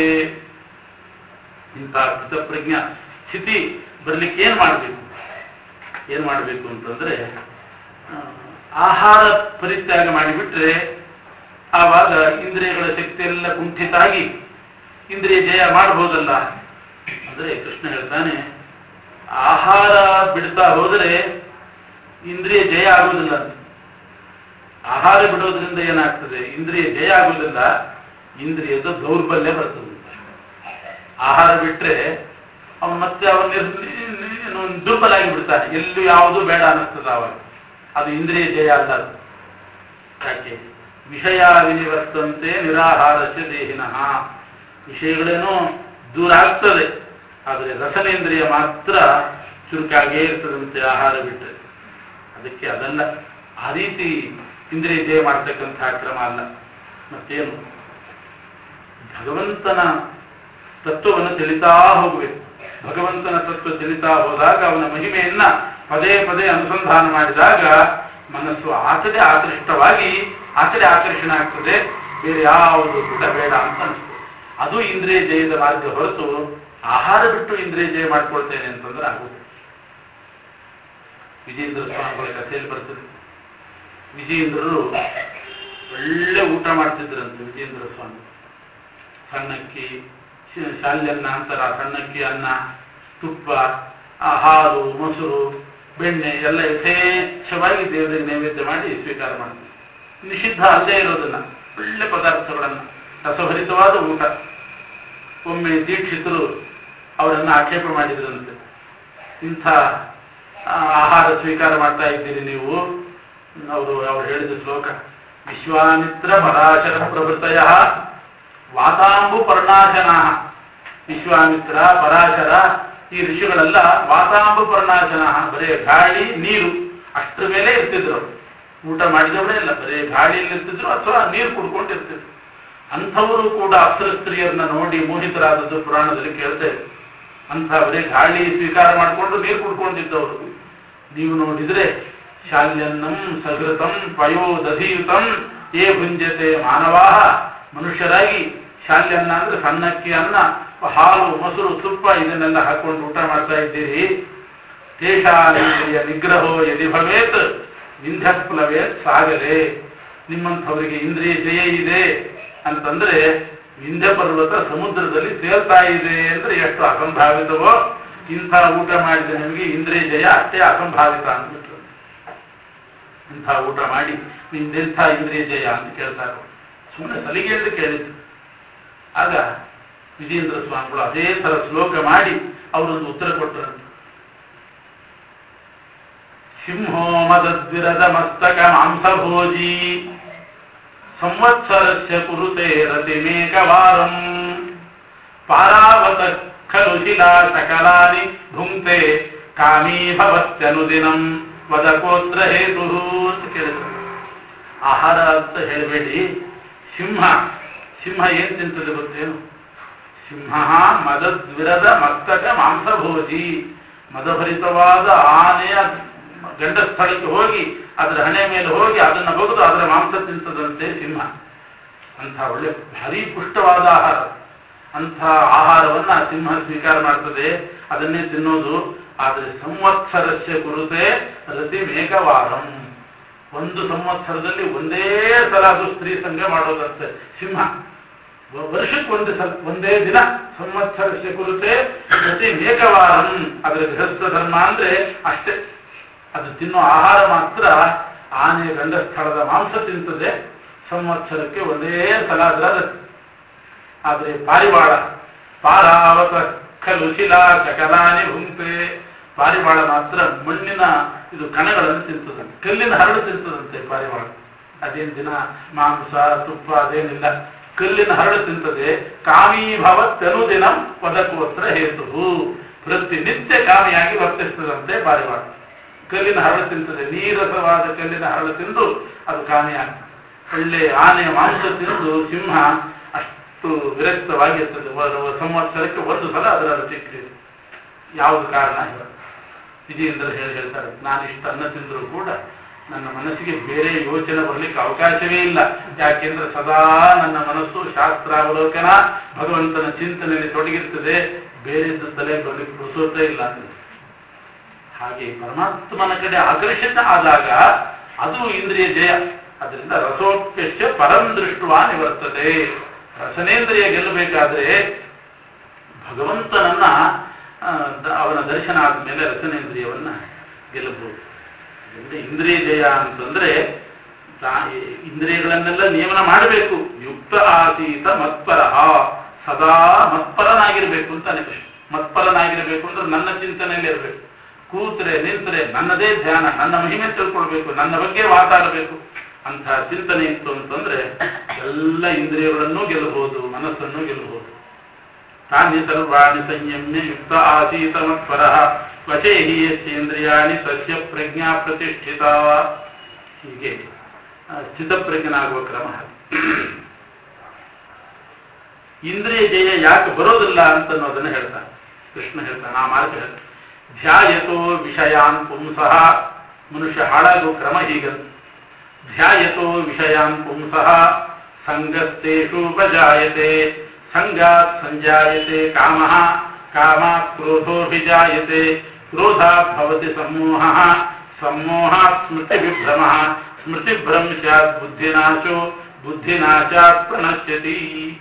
[SPEAKER 1] ಇಂಥ ಸ್ಥಿತಪ್ರಜ್ಞ ಸ್ಥಿತಿ ಬರ್ಲಿಕ್ಕೆ ಏನ್ ಮಾಡಬೇಕು ಏನ್ ಮಾಡಬೇಕು ಅಂತಂದ್ರೆ ಆ, ಆಹಾರ ಪರಿತ್ಯಾಗ ಮಾಡಿಬಿಟ್ರೆ ಆವಾಗ ಇಂದ್ರಿಯಗಳ ಶಕ್ತಿ ಎಲ್ಲ ಕುಂಠಿತಾಗಿ ಇಂದ್ರಿಯ ಜಯ ಮಾಡಬಹುದಲ್ಲ ಅಂದ್ರೆ ಕೃಷ್ಣ ಹೇಳ್ತಾನೆ ಆಹಾರ ಬಿಡ್ತಾ ಹೋದರೆ ಇಂದ್ರಿಯ ಜಯ ಆಗುವುದಿಲ್ಲ ಅಂತ ಆಹಾರ ಬಿಡೋದ್ರಿಂದ ಏನಾಗ್ತದೆ ಇಂದ್ರಿಯ ಜಯ ಆಗುವುದಿಲ್ಲ ಇಂದ್ರಿಯದ ದೌರ್ಬಲ್ಯ ಬರ್ತದೆ ಆಹಾರ ಬಿಟ್ರೆ ಅವನು ಮತ್ತೆ ಅವನು ಏನು ದುರ್ಬಲ ಆಗಿ ಬಿಡ್ತಾನೆ ಎಲ್ಲೂ ಯಾವುದು ಬೇಡ ಅನ್ನಿಸ್ತದೆ ಅವಾಗ ಅದು ಇಂದ್ರಿಯ ಜಯ ಅಲ್ಲ ಅದು ಯಾಕೆ ವಿಷಯ ವಿನಿವರ್ತಂತೆ ನಿರಾಹಾರಸ್ಯ ದೇಹಿನಃ ವಿಷಯಗಳೇನೋ ದೂರ ಆಗ್ತದೆ ಆದರೆ ರಸನೇಂದ್ರಿಯ ಮಾತ್ರ ಚುರುಕಾಗೇ ಇರ್ತದಂತೆ ಆಹಾರ ಬಿಟ್ಟರೆ ಅದಕ್ಕೆ ಅದಲ್ಲ ಆ ರೀತಿ ಇಂದ್ರಿಯ ಜಯ ಮಾಡ್ತಕ್ಕಂತಹ ಕ್ರಮ ಅಲ್ಲ ಮತ್ತೇನು ಭಗವಂತನ ತತ್ವವನ್ನು ತಿಳಿತಾ ಹೋಗಬೇಕು ಭಗವಂತನ ತತ್ವ ತಿಳಿತಾ ಹೋದಾಗ ಅವನ ಮಹಿಮೆಯನ್ನ ಪದೇ ಪದೇ ಅನುಸಂಧಾನ ಮಾಡಿದಾಗ ಮನಸ್ಸು ಆ ಕಡೆ ಆಕೃಷ್ಟವಾಗಿ ಆ ಕಡೆ ಆಕರ್ಷಣೆ ಆಗ್ತದೆ ಬೇರೆ ಯಾವುದು ಕೂಡ ಬೇಡ ಅಂತ ಅನಿಸ್ತದೆ ಅದು ಇಂದ್ರಿಯ ಜಯದ ಮಾರ್ಗ ಹೊರತು ಆಹಾರ ಬಿಟ್ಟು ಇಂದ್ರಿಯ ಜಯ ಮಾಡ್ಕೊಳ್ತೇನೆ ಅಂತಂದ್ರೆ ಆಗುತ್ತೆ ವಿಜೇಂದ್ರ ಸ್ವಾಮಿಗಳ ಕಥೆಯಲ್ಲಿ ಬರ್ತದೆ ವಿಜೇಂದ್ರರು ಒಳ್ಳೆ ಊಟ ಮಾಡ್ತಿದ್ರಂತೆ ವಿಜೇಂದ್ರ ಸ್ವಾಮಿ ಸಣ್ಣಕ್ಕಿ ಶ- ಶಾಲ್ಯನ್ನ ಅಂತರ ಸಣ್ಣಕ್ಕಿ ಅನ್ನ ತುಪ್ಪ ಆ ಹಾಲು ಮೊಸರು ಬೆಣ್ಣೆ ಎಲ್ಲ ಯಥೇಚ್ಛವಾಗಿ ದೇವರಿಗೆ ನೈವೇದ್ಯ ಮಾಡಿ ಸ್ವೀಕಾರ ಮಾಡ್ತಾರೆ ನಿಷಿದ್ಧ ಅಲ್ಲದೆ ಇರೋದನ್ನ ಒಳ್ಳೆ ಪದಾರ್ಥಗಳನ್ನ ರಸಭರಿತವಾದ ಊಟ ಒಮ್ಮೆ ದೀಕ್ಷಿತರು ಅವರನ್ನು ಆಕ್ಷೇಪ ಮಾಡಿದ್ರಂತೆ ಇಂಥ ಆ, ಆಹಾರ ಸ್ವೀಕಾರ ಮಾಡ್ತಾ ಇದ್ದೀರಿ ನೀವು ಅವರು ಅವ್ರು ಹೇಳಿದ ಶ್ಲೋಕ ವಿಶ್ವಾಮಿತ್ರ ಪರಾಶರ ಪ್ರಭೃತಯ ವಾತಾಂಬು ಪರ್ಣಾಶನ ವಿಶ್ವಾಮಿತ್ರ ಪರಾಶರ ಈ ಋಷಿಗಳೆಲ್ಲ ವಾತಾಂಬು ಪರ್ಣಾಶನ ಬರೇ ಗಾಳಿ ನೀರು ಅಷ್ಟರ ಮೇಲೆ ಇರ್ತಿದ್ರು ಅವ್ರು. ಊಟ ಮಾಡಿದವರೇ ಇಲ್ಲ ಬರೇ ಗಾಳಿಯಲ್ಲಿ ಇರ್ತಿದ್ರು ಅಥವಾ ನೀರು ಕುಡ್ಕೊಂಡು ಇರ್ತಿದ್ರು ಅಂಥವರು ಕೂಡ ಅಪ್ಸರ ಸ್ತ್ರೀಯರನ್ನ ನೋಡಿ ಮೋಹಿತರಾದದ್ದು ಪುರಾಣದಲ್ಲಿ ಕೇಳ್ತೇವೆ ಅಂಥ ಬರೀ ಗಾಳಿ ಸ್ವೀಕಾರ ಮಾಡಿಕೊಂಡು ನೀರು ಕುಡ್ಕೊಂಡಿದ್ದವರು ನೀವು ನೋಡಿದ್ರೆ ಶಾಲ್ಯನ್ನಂ ಸಹೃತಂ ಪಯೋ ದಧಿಯುತಂ ಏ ಭುಂಜತೆ ಮಾನವಾಹ ಮನುಷ್ಯರಾಗಿ ಶಾಲ್ಯನ್ನ ಅಂದ್ರೆ ಸಣ್ಣಕ್ಕಿ ಅನ್ನ ಹಾಲು ಮೊಸರು ತುಪ್ಪ ಇದನ್ನೆಲ್ಲ ಹಾಕೊಂಡು ಊಟ ಮಾಡ್ತಾ ಇದ್ದೀರಿ ತೇಷಾನಿಂದ್ರಿಯ ನಿಗ್ರಹೋ ಯದಿ ಭವೇತ್ ವಿಂಧ್ಯಸ್ಪ್ಲವೇತ್ ಸಾಗರೆ ನಿಮ್ಮಂಥವರಿಗೆ ಇಂದ್ರಿಯ ಜಯ ಇದೆ ಅಂತಂದ್ರೆ ವಿಂಧ್ಯ ಪರ್ವತ ಸಮುದ್ರದಲ್ಲಿ ತೇಲ್ತಾ ಇದೆ ಅಂದ್ರೆ ಎಷ್ಟು ಅಸಂಭಾವಿತವೋ ಇಂಥ ಊಟ ಮಾಡಿದ ನಿಮಗೆ ಇಂದ್ರಿಯ ಜಯ ಅಷ್ಟೇ ಅಸಂಭಾವಿತ ಅಂದ್ಬಿಟ್ರು ಇಂಥ ಊಟ ಮಾಡಿ ನಿಮ್ದೆಂಥ ಇಂದ್ರಿಯ ಜಯ ಅಂತ ಕೇಳ್ತಾರೆ ಸುಮ್ಮನೆ ಸಲಿಗೆ ಅಂತ ಕೇಳಿದ್ರು ಆಗ ವಿಜೇಂದ್ರ ಸ್ವಾಮಿಗಳು ಅದೇ ತರ ಶ್ಲೋಕ ಮಾಡಿ ಅವರೊಂದು ಉತ್ತರ ಕೊಟ್ಟರಂತೆ ಸಿಂಹೋ ಮದದ್ವಿರದ ಮಸ್ತಕ ಮಾಂಸಭೋಜಿ ಸಂವತ್ಸರಸ್ಯ ಕುರುತೆ ರತಿಮೇಕವಾರಂ ಪಾರಾವತ ಖಲು ಶಿಲಾ ಸಕಲಾನಿ ಭುಂಕ್ತೆ ಕಾಮೀ ಭವತ್ಯನುದಿನಂ ವದಕೋತ್ರ ಹೇತು ಅಂತ ಕೇಳಿದ್ರು ಆಹಾರ ಅಂತ ಹೇಳಬೇಡಿ ಸಿಂಹ ಸಿಂಹ ಏನ್ ತಿಂತದೆ ಗೊತ್ತೇನು ಸಿಂಹ ಮದದ್ವಿರದ ಮಸ್ತಕ ಮಾಂಸಭೋಜಿ ಮದಭರಿತವಾದ ಆನೆಯ ಗಂಡ ಸ್ಥಳಕ್ಕೆ ಹೋಗಿ ಅದರ ಹಣೆ ಮೇಲೆ ಹೋಗಿ ಅದನ್ನ ಬಗೆದು ಅದರ ಮಾಂಸ ತಿಂತದಂತೆ ಸಿಂಹ ಅಂಥ ಒಳ್ಳೆ ಭಾರಿ ಪುಷ್ಟವಾದ ಆಹಾರ ಅಂಥ ಆಹಾರವನ್ನ ಸಿಂಹ ಸ್ವೀಕಾರ ಮಾಡ್ತದೆ ಅದನ್ನೇ ತಿನ್ನೋದು ಆದರೆ ಸಂವತ್ಸರಸ್ಯ ಕುರುತೆ ರತಿ ಮೇಘವಾರಂ ಒಂದು ಸಂವತ್ಸರದಲ್ಲಿ ಒಂದೇ ಸಲ ಅದು ಸ್ತ್ರೀ ಸಂಘ ಮಾಡೋದಂತೆ ಸಿಂಹ ವ- ವರ್ಷಕ್ಕೆ ಒಂದು ಸಲ ಒಂದೇ ದಿನ ಸಂವತ್ಸರಸ್ಯ ಕುರಿತೆ ಪ್ರತಿ ಮೇಘವಾರಂ ಅದರ ಗೃಹಸ್ಥ ಧರ್ಮ ಅಂದ್ರೆ ಅಷ್ಟೇ ಅದು ತಿನ್ನೋ ಆಹಾರ ಮಾತ್ರ ಆನೆ ಗಂಡಸ್ಥಳದ ಮಾಂಸ ತಿಂತದೆ ಸಂವತ್ಸರಕ್ಕೆ ಒಂದೇ ಸಲ ಅದರ ರತಿ ಆದರೆ ಪಾರಿವಾಳ ಪಾರಾವತ ಖಲು ಶಿಲಾ ಸಕಲಾನಿ ಭುಂಕ್ತೆ ಪಾರಿವಾಳ ಮಾತ್ರ ಮಣ್ಣಿನ ಇದು ಕಣಗಳನ್ನು ತಿಂತದಂತೆ ಕಲ್ಲಿನ ಹರಳು ತಿಂತದಂತೆ ಪಾರಿವಾಳ ಅದೇನ್ ದಿನ ಮಾಂಸ ತುಪ್ಪ ಅದೇನಿಲ್ಲ ಕಲ್ಲಿನ ಹರಳು ತಿಂತದೆ ಕಾಮೀಭವತ್ಯನು ದಿನ ಪದಕೋತ್ರ ಹೇತು ಪ್ರತಿನಿತ್ಯ ಕಾಮಿಯಾಗಿ ವರ್ತಿಸ್ತದಂತೆ ಪಾರಿವಾಳ ಕಲ್ಲಿನ ಹರಳು ತಿಂತದೆ ನೀರಸವಾದ ಕಲ್ಲಿನ ಹರಳು ತಿಂದು ಅದು ಕಾಮಿಯಾಗ್ತದೆ ಒಳ್ಳೆ ಆನೆಯ ಮಾಂಸ ತಿಂದು ಸಿಂಹ ಅಷ್ಟು ವಿರಕ್ತವಾಗಿರ್ತದೆ ವ- ಸಂವತ್ಸರಕ್ಕೆ ಒಂದು ಸಲ ಅದರ ರತಿಕ್ರಿಯೆ ಯಾವುದು ಕಾರಣ ಹೇಳ ವಿಜಯೇಂದ್ರ ಹೇಳಿ ಹೇಳ್ತಾರೆ ನಾನು ಇಷ್ಟು ಅನ್ನ ತಿಂದರೂ ಕೂಡ ನನ್ನ ಮನಸ್ಸಿಗೆ ಬೇರೆ ಯೋಚನೆ ಬರಲಿಕ್ಕೆ ಅವಕಾಶವೇ ಇಲ್ಲ ಯಾಕೆಂದ್ರೆ ಸದಾ ನನ್ನ ಮನಸ್ಸು ಶಾಸ್ತ್ರಾವಲೋಕನ ಭಗವಂತನ ಚಿಂತನೆಯಲ್ಲಿ ತೊಡಗಿರ್ತದೆ ಬೇರೆದ್ದು ತಲೆಗೆ ಬರ್ಲಿಕ್ಕೆ ಪುರುಸೋತೇ ಇಲ್ಲ ಅಂದ್ರೆ ಹಾಗೆ ಪರಮಾತ್ಮನ ಕಡೆ ಆಕರ್ಷಿತ ಆದಾಗ ಅದು ಇಂದ್ರಿಯ ಜಯ ಅದರಿಂದ ರಸೋಪ್ಯಶ್ಯ ಪರಂ ದೃಷ್ಟುವ ನಿವರ್ತದೆ ರಸನೇಂದ್ರಿಯ ಗೆಲ್ಲಬೇಕಾದ್ರೆ ಭಗವಂತನನ್ನ ಆ, ದ- ಅವನ ದರ್ಶನ ಆದಮೇಲೆ ರಸನೇಂದ್ರಿಯವನ್ನ ಗೆಲ್ಲಬಹುದು ಅದರಿಂದ ಇಂದ್ರಿಯ ಜಯ ಅಂತಂದ್ರೆ ತಾ- ಇಂದ್ರಿಯಗಳನ್ನೆಲ್ಲ ನಿಯಮನ ಮಾಡಬೇಕು ಯುಕ್ತ ಆಸೀತ ಮತ್ಪರಹ ಸದಾ ಮತ್ಪರನಾಗಿರ್ಬೇಕು ಅಂತಾನೆ ಕೃಷ್ಣ ಮತ್ಪರನಾಗಿರ್ಬೇಕು ಅಂದ್ರೆ ನನ್ನ ಚಿಂತನೆಯಲ್ಲಿ ಇರಬೇಕು ಕೂತ್ರೆ ನಿಂತರೆ ನನ್ನದೇ ಧ್ಯಾನ ನನ್ನ ಮಹಿಮೆ ತಿಳ್ಕೊಳ್ಬೇಕು ನನ್ನ ಬಗ್ಗೆ ಮಾತಾಡಬೇಕು ಅಂತ ಚಿಂತನೆ ಇತ್ತು ಅಂತಂದ್ರೆ ಎಲ್ಲ ಇಂದ್ರಿಯಗಳನ್ನೂ ಗೆಲ್ಲಬಹುದು ಮನಸ್ಸನ್ನು ಗೆಲ್ಲಬಹುದು ತಾನಿ ಸರ್ವಾಣಿ ಸಂಯಮ್ಯ ಯುಕ್ತ ಆಸೀತ ಮತ್ಪರಃ ವಚೇಹಿ ಯಸ್ಯೇಂದ್ರಿಯಾಣಿ ತಸ್ಯ ಪ್ರಜ್ಞಾ ಪ್ರತಿಷ್ಠಿತ ಹೀಗೆ ಆ, ಸ್ಥಿತಪ್ರಜ್ಞನಾಗುವ ಕ್ರಮ ಹಾಗೆ. ಇಂದ್ರಿಯ ಜಯ ಯಾಕೆ ಬರೋದಿಲ್ಲ ಅಂತ ಅನ್ನೋದನ್ನ ಹೇಳ್ತಾನೆ ಕೃಷ್ಣ ಹೇಳ್ತಾನೆ ಆ ಮಾರ್ಗ ಹೇಳ್ತಾನೆ ಧ್ಯಾಯತೋ ವಿಷಯಾನ್ ಪುಂಸಃ ಮನುಷ್ಯ ಹಾಳಾಗುವ ಕ್ರಮ ಹೀಗಂತ ಧ್ಯಾಯತೋ ವಿಷಯಾನ್ ಪುಂಸಃ ಸಂಗಸ್ತೇಷೂಪಜಾಯತೆ ಸಂಗಾತ್ ಸಂಜಾಯತೆ ಕಾಮಃ ಕಾಮಾತ್ ಕ್ರೋಧೋಭಿಜಾಯತೆ ಕ್ರೋಧಾತ್ ಭವತಿ ಸಮ್ಮೋಹಃ ಸಮ್ಮೋಹಾತ್ ಸ್ಮೃತಿವಿಭ್ರಮಃ ಸ್ಮೃತಿಭ್ರಂಶಾತ್ ಬುದ್ಧಿನಾಶೋ ಬುದ್ಧಿನಾಶಾತ್ ಪ್ರಣಶ್ಯತಿ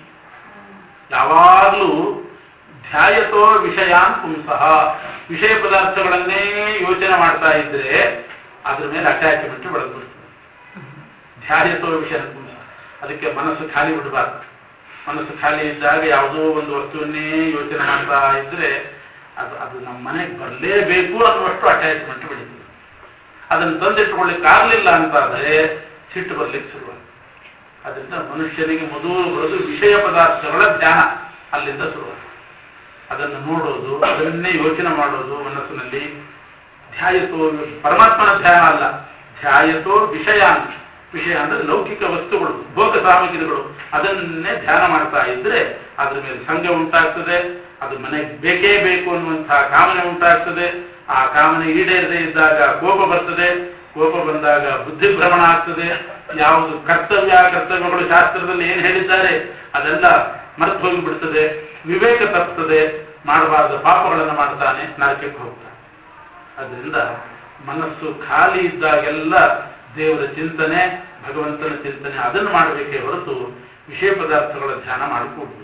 [SPEAKER 1] ಯಾವಾಗಲೂ ಧ್ಯಾಯತೋ ವಿಷಯಾನ್ ಪುಂಸಃ ವಿಷಯ ಪದಾರ್ಥಗಳನ್ನೇ ಯೋಚನೆ ಮಾಡ್ತಾ ಇದ್ರೆ ಅದ್ರ ಮೇಲೆ ಅಟ್ಯಾಚ್ಮೆಂಟ್ ಬೆಳೆದ್ಬಿಡ್ತದೆ ಧ್ಯಾಯತೋ ವಿಷಯ ಪುಂಸ ಅದಕ್ಕೆ ಮನಸ್ಸು ಖಾಲಿ ಬಿಡಬಾರ್ದು ಮನಸ್ಸು ಖಾಲಿ ಇದ್ದಾಗ ಯಾವುದೋ ಒಂದು ವಸ್ತುವನ್ನೇ ಯೋಚನೆ ಮಾಡ್ತಾ ಇದ್ರೆ ಅದು ಅದು ನಮ್ಮ ಮನೆಗೆ ಬರಲೇಬೇಕು ಅನ್ನುವಷ್ಟು ಅಟ್ಯಾಚ್ಮೆಂಟ್ ಬೆಳೀತದೆ ಅದನ್ನು ತಂದಿಟ್ಟುಕೊಳ್ಳಿಕ್ಕಾಗಲಿಲ್ಲ ಅಂತಾದ್ರೆ ಸಿಟ್ಟು ಬರ್ಲಿಕ್ಕೆ ಶುರುವಾಗುತ್ತೆ ಅದರಿಂದ ಮನುಷ್ಯನಿಗೆ ಮೊದಲು ಬರೋದು ವಿಷಯ ಪದಾರ್ಥಗಳ ಧ್ಯಾನ ಅಲ್ಲಿಂದ ಶುರುವಾಗುತ್ತೆ ಅದನ್ನು ನೋಡೋದು ಅದನ್ನೇ ಯೋಚನೆ ಮಾಡೋದು ಮನಸ್ಸಿನಲ್ಲಿ ಧ್ಯಾಯತೋ ಪರಮಾತ್ಮನ ಧ್ಯಾನ ಅಲ್ಲ ಧ್ಯಾಯತೋ ವಿಷಯ ಅಂತ ವಿಷಯ ಅಂದ್ರೆ ಲೌಕಿಕ ವಸ್ತುಗಳು ಭೋಗ ಸಾಮಗ್ರಿಗಳು ಅದನ್ನೇ ಧ್ಯಾನ ಮಾಡ್ತಾ ಇದ್ರೆ ಅದ್ರ ಮೇಲೆ ಸಂಘ ಉಂಟಾಗ್ತದೆ ಅದು ಮನೆಗೆ ಬೇಕೇ ಬೇಕು ಅನ್ನುವಂತಹ ಕಾಮನೆ ಉಂಟಾಗ್ತದೆ ಆ ಕಾಮನೆ ಈಡೇರದೇ ಇದ್ದಾಗ ಕೋಪ ಬರ್ತದೆ ಕೋಪ ಬಂದಾಗ ಬುದ್ಧಿಭ್ರಮಣ ಆಗ್ತದೆ ಯಾವುದು ಕರ್ತವ್ಯ ಕರ್ತವ್ಯಗಳು ಶಾಸ್ತ್ರದಲ್ಲಿ ಏನ್ ಹೇಳಿದ್ದಾರೆ ಅದೆಲ್ಲ ಮರೆತು ಹೋಗಿಬಿಡ್ತದೆ ವಿವೇಕ ತಪ್ಪುತ್ತದೆ ಮಾಡಬಾರದ ಪಾಪಗಳನ್ನು ಮಾಡ್ತಾನೆ ನರಕಕ್ಕೆ ಹೋಗ್ತಾನೆ ಅದರಿಂದ ಮನಸ್ಸು ಖಾಲಿ ಇದ್ದಾಗೆಲ್ಲ ದೇವರ ಚಿಂತನೆ ಭಗವಂತನ ಚಿಂತನೆ ಅದನ್ನು ಮಾಡಬೇಕೇ ಹೊರತು ವಿಷಯ ಪದಾರ್ಥಗಳ ಧ್ಯಾನ ಮಾಡಿಕೊಡ್ದು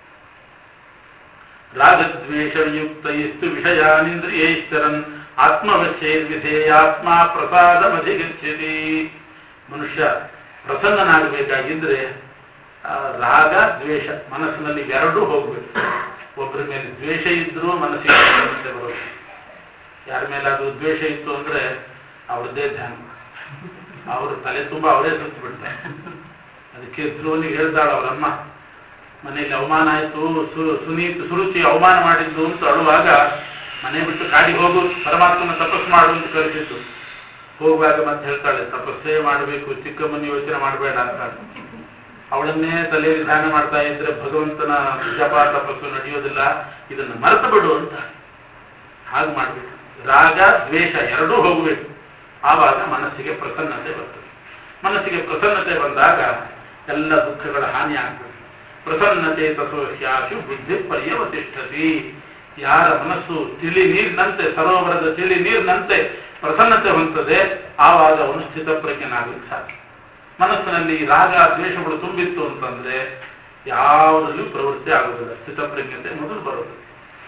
[SPEAKER 1] ರಾಗದ್ವೇಷಯುಕ್ತೈಸ್ತು ವಿಷಯಾನಿಂದ್ರಿಯೈಶ್ಚರನ್ ಆತ್ಮವಶ್ಯೈರ್ ವಿಧೇಯಾತ್ಮ ಪ್ರಸಾದಮಧಿಗಚ್ಚತಿ ಮನುಷ್ಯ ಪ್ರಸನ್ನನಾಗಬೇಕಾಗಿದ್ರೆ ಆ, ರಾಗ ದ್ವೇಷ ಮನಸ್ಸಿನಲ್ಲಿ ಎರಡೂ ಹೋಗ್ಬೇಕು ಒಬ್ಬರ ಮೇಲೆ ದ್ವೇಷ ಇದ್ರೂ ಮನಸ್ಸಿಗೆ ಪ್ರಸನ್ನತೆ ಬರೋದು ಯಾರ ಮೇಲಾದ್ರೂ ದ್ವೇಷ ಇತ್ತು ಅಂದ್ರೆ ಅವ್ರದ್ದೇ ಧ್ಯಾನ ಅವ್ರ ತಲೆ ತುಂಬ ಅವರೇ ಸುತ್ತು ಬಿಡ್ತಾರೆ ಅದಕ್ಕೆ ಧ್ರುವನಿಗೆ ಹೇಳ್ತಾಳ ಅವರಮ್ಮ ಮನೆಯಲ್ಲಿ ಅವಮಾನ ಆಯ್ತು ಸು- ಸುನೀತ್ ಸುರುಚಿ ಅವಮಾನ ಮಾಡಿದ್ದು ಅಂತ ಅಳುವಾಗ ಮನೆ ಬಿಟ್ಟು ಕಾಡಿಗೆ ಹೋಗು ಪರಮಾತ್ಮನ ತಪಸ್ಸು ಮಾಡು ಅಂತ ಕಳಿಸಿದ್ದು ಹೋಗುವಾಗ ಮತ್ತೆ ಹೇಳ್ತಾಳೆ ತಪಸ್ಸೇ ಮಾಡಬೇಕು ಚಿಕ್ಕಮ್ಮನ ಯೋಚನೆ ಮಾಡಬೇಡ ಅಂತ ಅವಳನ್ನೇ ತಲೆಯಲ್ಲಿ ಧ್ಯಾನ ಮಾಡ್ತಾ ಇದ್ರೆ ಭಗವಂತನ ಜಪ ತಪಸ್ಸು ನಡೆಯೋದಿಲ್ಲ ಇದನ್ನು ಮರೆತು ಬಿಡು ಅಂತ ಹಾಗೆ ಮಾಡ್ಬೇಕು ರಾಗ ದ್ವೇಷ ಎರಡೂ ಹೋಗಬೇಕು ಆವಾಗ ಮನಸ್ಸಿಗೆ ಪ್ರಸನ್ನತೆ ಬರ್ತದೆ ಮನಸ್ಸಿಗೆ ಪ್ರಸನ್ನತೆ ಬಂದಾಗ ಎಲ್ಲ ದುಃಖಗಳ ಹಾನಿ ಆಗ್ತದೆ ಪ್ರಸನ್ನತೆ ತಥೋಶ್ಯಾಶು ಬುದ್ಧಿ ಪರ್ಯವತಿಷ್ಠತಿ ಯಾರ ಮನಸ್ಸು ತಿಳಿ ನೀರಿನಂತೆ ಸರೋವರದ ತಿಳಿ ನೀರಿನಂತೆ ಪ್ರಸನ್ನತೆ ಹೊಂದದೆ ಆವಾಗ ಅವನು ಸ್ಥಿತಪ್ರಜ್ಞನಾಗಲಿಕ್ಕೆ ಸಾಧ್ಯ ಮನಸ್ಸಿನಲ್ಲಿ ರಾಗ ದ್ವೇಷಗಳು ತುಂಬಿತ್ತು ಅಂತಂದ್ರೆ ಯಾವುದರಲ್ಲೂ ಪ್ರವೃತ್ತಿ ಆಗುವುದಿಲ್ಲ ಸ್ಥಿತಪ್ರಜ್ಞತೆ ಮೊದಲು ಬರೋದು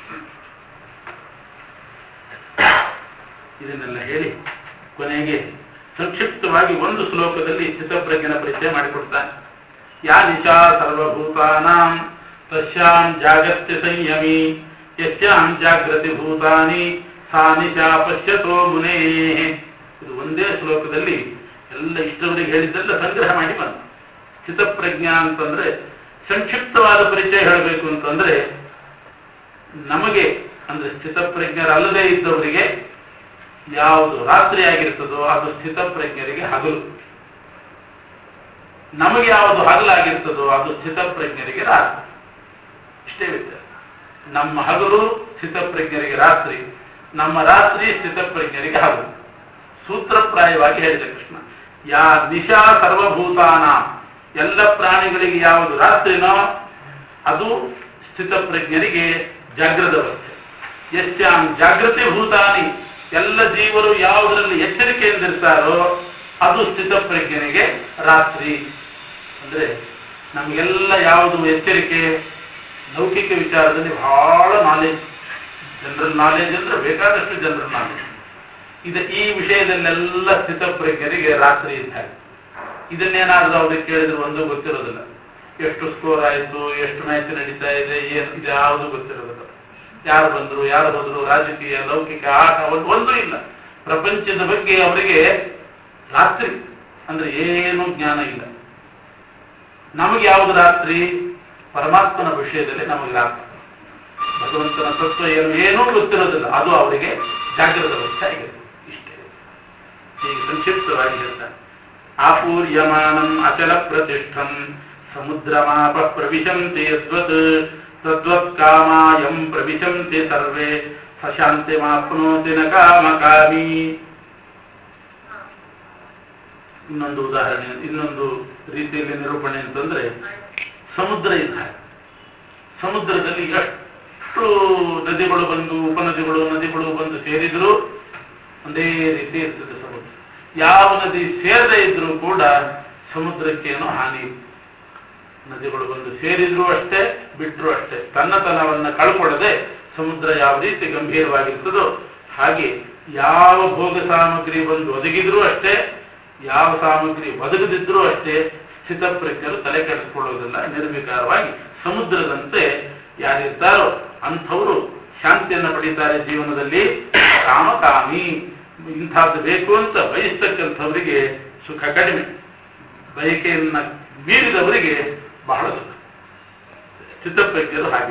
[SPEAKER 1] ಇದನ್ನೆಲ್ಲ ಹೇಳಿ ಕೊನೆಗೆ ಸಂಕ್ಷಿಪ್ತವಾಗಿ ಒಂದು ಶ್ಲೋಕದಲ್ಲಿ ಸ್ಥಿತಪ್ರಜ್ಞನ ಪರಿಚಯ ಮಾಡಿಕೊಡ್ತಾನೆ ಯಾ ನಿಶಾ ಸರ್ವಭೂತಾನಾಂ ತಸ್ಯಾಂ ಜಾಗತ್ಯ ಸಂಯಮಿ ಯಸ್ಯಾಂ ಜಾಗೃತಿ ಭೂತಾನಿ ಸಾ ನಿಶಾ ಪಶ್ಯತೋ ಮುನೇ ಇದು ಒಂದೇ ಶ್ಲೋಕದಲ್ಲಿ ಎಲ್ಲ ಇಷ್ಟವರಿಗೆ ಹೇಳಿದ್ದೆಲ್ಲ ಸಂಗ್ರಹ ಮಾಡಿ ಬಂತು ಸ್ಥಿತಪ್ರಜ್ಞಾ ಅಂತಂದ್ರೆ ಸಂಕ್ಷಿಪ್ತವಾದ ಪರಿಚಯ ಹೇಳಬೇಕು ಅಂತಂದ್ರೆ ನಮಗೆ ಅಂದ್ರೆ ಸ್ಥಿತಪ್ರಜ್ಞರಲ್ಲದೆ ಇದ್ದವರಿಗೆ ಯಾವುದು ರಾತ್ರಿ ಆಗಿರ್ತದೋ ಅದು ಸ್ಥಿತಪ್ರಜ್ಞರಿಗೆ ಹಗಲು ನಮಗೆ ಯಾವುದು ಹಗಲಾಗಿರ್ತದೋ ಅದು ಸ್ಥಿತಪ್ರಜ್ಞರಿಗೆ ರಾತ್ರಿ ಇಷ್ಟೇ ವ್ಯತ್ಯಾಸ ನಮ್ಮ ಹಗಲು ಸ್ಥಿತಪ್ರಜ್ಞರಿಗೆ ರಾತ್ರಿ ನಮ್ಮ ರಾತ್ರಿ ಸ್ಥಿತಪ್ರಜ್ಞರಿಗೆ ಹಗಲು ಸೂತ್ರಪ್ರಾಯವಾಗಿ ಹೇಳಿದ ಕೃಷ್ಣ ಯಾ ನಿಶಾ ಸರ್ವಭೂತಾನ ಎಲ್ಲ ಪ್ರಾಣಿಗಳಿಗೆ ಯಾವುದು ರಾತ್ರಿನೋ ಅದು ಸ್ಥಿತಪ್ರಜ್ಞರಿಗೆ ಜಾಗೃತ ಅವಸ್ಥೆ ಎಷ್ಟಾಂ ಜಾಗೃತಿ ಭೂತಾನಿ ಎಲ್ಲ ಜೀವರು ಯಾವುದರಲ್ಲಿ ಎಚ್ಚರಿಕೆಯಿಂದಿರ್ತಾರೋ ಅದು ಸ್ಥಿತಪ್ರಜ್ಞನಿಗೆ ರಾತ್ರಿ ಅಂದ್ರೆ ನಮಗೆಲ್ಲ ಯಾವುದು ಎಚ್ಚರಿಕೆ ಲೌಕಿಕ ವಿಚಾರದಲ್ಲಿ ಬಹಳ ನಾಲೆಜ್ ಜನರಲ್ ನಾಲೆಜ್ ಅಂದ್ರೆ ಬೇಕಾದಷ್ಟು ಜನರಲ್ ನಾಲೆಜ್ ಇದು ಈ ವಿಷಯದಲ್ಲೆಲ್ಲ ಸ್ಥಿತಪ್ರಜ್ಞರಿಗೆ ರಾತ್ರಿ ಇದ್ದಾರೆ ಇದನ್ನೇನಾದ್ರೂ ಅವ್ರಿಗೆ ಕೇಳಿದ್ರೆ ಒಂದು ಗೊತ್ತಿರೋದಿಲ್ಲ ಎಷ್ಟು ಸ್ಕೋರ್ ಆಯಿತು ಎಷ್ಟು ಮ್ಯಾಚ್ ನಡೀತಾ ಇದೆ ಏನು ಇದು ಯಾವುದು ಗೊತ್ತಿರೋದಿಲ್ಲ ಯಾರು ಬಂದ್ರು ಯಾರು ಹೋದ್ರು ರಾಜಕೀಯ ಲೌಕಿಕ ಆಟ ಒಂದು ಒಂದೂ ಇಲ್ಲ ಪ್ರಪಂಚದ ಬಗ್ಗೆ ಅವರಿಗೆ ರಾತ್ರಿ ಅಂದ್ರೆ ಏನು ಜ್ಞಾನ ಇಲ್ಲ ನಮಗೆ ಯಾವುದು ರಾತ್ರಿ ಪರಮಾತ್ಮನ ವಿಷಯದಲ್ಲಿ ನಮಗೆ ರಾತ್ರಿ ಭಗವಂತನ ತತ್ವ ಏನು ಏನೂ ಗೊತ್ತಿರೋದಿಲ್ಲ ಅದು ಅವರಿಗೆ ಜಾಗೃತ ಅವಸ್ಥೆ ಆಗಿದೆ ಇಷ್ಟೇ ಹೀಗೆ ಸಂಕ್ಷಿಪ್ತವಾಗಿ ಹೇಳ್ತಾರೆ ಆಪೂರ್ಯಮಾನಂ ಅಚಲ ಪ್ರತಿಷ್ಠಂ ಸಮುದ್ರಮಾಪ ಪ್ರವಿಶಂತೆ ಯದ್ವತ್ ತದ್ವತ್ ಕಾಮಾಯಂ ಪ್ರವಿಶಂತೆ ಸರ್ವೇ ಸಶಾಂತಿ ಮಾಪ್ನೋತಿ ನ ಕಾಮಕಾಮಿ ಇನ್ನೊಂದು ಉದಾಹರಣೆ ಇನ್ನೊಂದು ರೀತಿಯಲ್ಲಿ ನಿರೂಪಣೆ ಅಂತಂದ್ರೆ ಸಮುದ್ರ ಇದೆ ಸಮುದ್ರದಲ್ಲಿ ಎಷ್ಟು ನದಿಗಳು ಬಂದು ಉಪನದಿಗಳು ನದಿಗಳು ಬಂದು ಸೇರಿದ್ರು ಒಂದೇ ರೀತಿ ಇರ್ತದೆ ಸಮುದ್ರ ಯಾವ ನದಿ ಸೇರದೇ ಇದ್ರೂ ಕೂಡ ಸಮುದ್ರಕ್ಕೇನು ಹಾನಿ ಇಲ್ಲ. ನದಿಗಳು ಬಂದು ಸೇರಿದ್ರು ಅಷ್ಟೇ ಬಿಟ್ಟರು ಅಷ್ಟೇ ತನ್ನತನವನ್ನ ಕಳ್ಕೊಳ್ಳದೆ ಸಮುದ್ರ ಯಾವ ರೀತಿ ಗಂಭೀರವಾಗಿರ್ತದೋ ಹಾಗೆ ಯಾವ ಭೋಗ ಸಾಮಗ್ರಿ ಬಂದು ಒದಗಿದ್ರೂ ಅಷ್ಟೇ ಯಾವ ಸಾಮಗ್ರಿ ಒದಗದಿದ್ರೂ ಅಷ್ಟೇ ಸ್ಥಿತಪ್ರಜ್ಞರು ತಲೆ ಕೆಡಿಸ್ಕೊಳ್ಳೋದಿಲ್ಲ ನಿರ್ವಿಕಾರವಾಗಿ ಸಮುದ್ರದಂತೆ ಯಾರಿರ್ತಾರೋ ಅಂಥವರು ಶಾಂತಿಯನ್ನು ಪಡೀತಾರೆ ಜೀವನದಲ್ಲಿ ಕಾಮಕಾಮಿ ಇಂಥದ್ದು ಬೇಕು ಅಂತ ಬಯಸ್ತಕ್ಕಂಥವರಿಗೆ ಸುಖ ಕಡಿಮೆ ಬಯಕೆಯನ್ನ ಮೀರಿದವರಿಗೆ ಬಹಳ ಸುಖ ಸ್ಥಿತಪ್ರಜ್ಞರು ಹಾಗೆ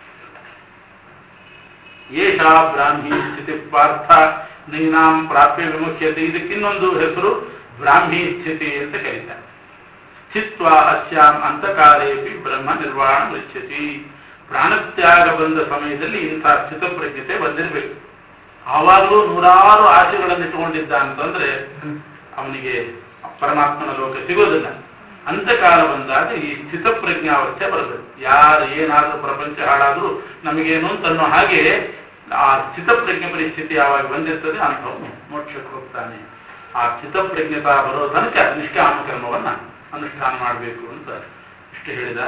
[SPEAKER 1] ಏಷಾ ಬ್ರಾಹ್ಮಿ ಸ್ಥಿತಿ ಪಾರ್ಥ ನೈನಾಂ ಪ್ರಾಪ್ಯ ವಿಮುಖ್ಯತೆ ಇದಕ್ಕಿನ್ನೊಂದು ಹೆಸರು ಬ್ರಾಹ್ಮಿ ಸ್ಥಿತಿ ಅಂತ ಕರೀತಾರೆ ಸ್ಥಿತ್ವ ಅಸ್ಯಾಂ ಅಂತಕಾಲೇಪಿ ಬ್ರಹ್ಮ ನಿರ್ವಾಣ ಗಚ್ಚತಿ ಪ್ರಾಣತ್ಯಾಗ ಬಂದ ಸಮಯದಲ್ಲಿ ಇಂಥ ಸ್ಥಿತಪ್ರಜ್ಞತೆ ಬಂದಿರಬೇಕು ಆವಾಗಲೂ ನೂರಾರು ಆಸೆಗಳನ್ನು ಇಟ್ಟುಕೊಂಡಿದ್ದ ಅಂತಂದ್ರೆ ಅವನಿಗೆ ಪರಮಾತ್ಮನ ಲೋಕ ಸಿಗೋದಿಲ್ಲ ಅಂತಕಾಲ ಬಂದಾಗ ಈ ಸ್ಥಿತಪ್ರಜ್ಞಾವಸ್ಥೆ ಬರಬೇಕು ಯಾರು ಏನಾದ್ರೂ ಪ್ರಪಂಚ ಹಾಳಾದ್ರೂ ನಮಗೇನು ಅಂತನ್ನೋ ಹಾಗೆ ಆ ಸ್ಥಿತಪ್ರಜ್ಞೆ ಪರಿಸ್ಥಿತಿ ಯಾವಾಗ ಬಂದಿರ್ತದೆ ಅಂಥವನು ಮೋಕ್ಷಕ್ಕೆ ಹೋಗ್ತಾನೆ ಆ ಸ್ಥಿತಪ್ರಜ್ಞತಾ ಬರೋ ತನಕ ನಿಷ್ಕಾಮ ಕರ್ಮವನ್ನ ಅನುಷ್ಠಾನ ಮಾಡಬೇಕು ಅಂತ ಇಷ್ಟು ಹೇಳಿದ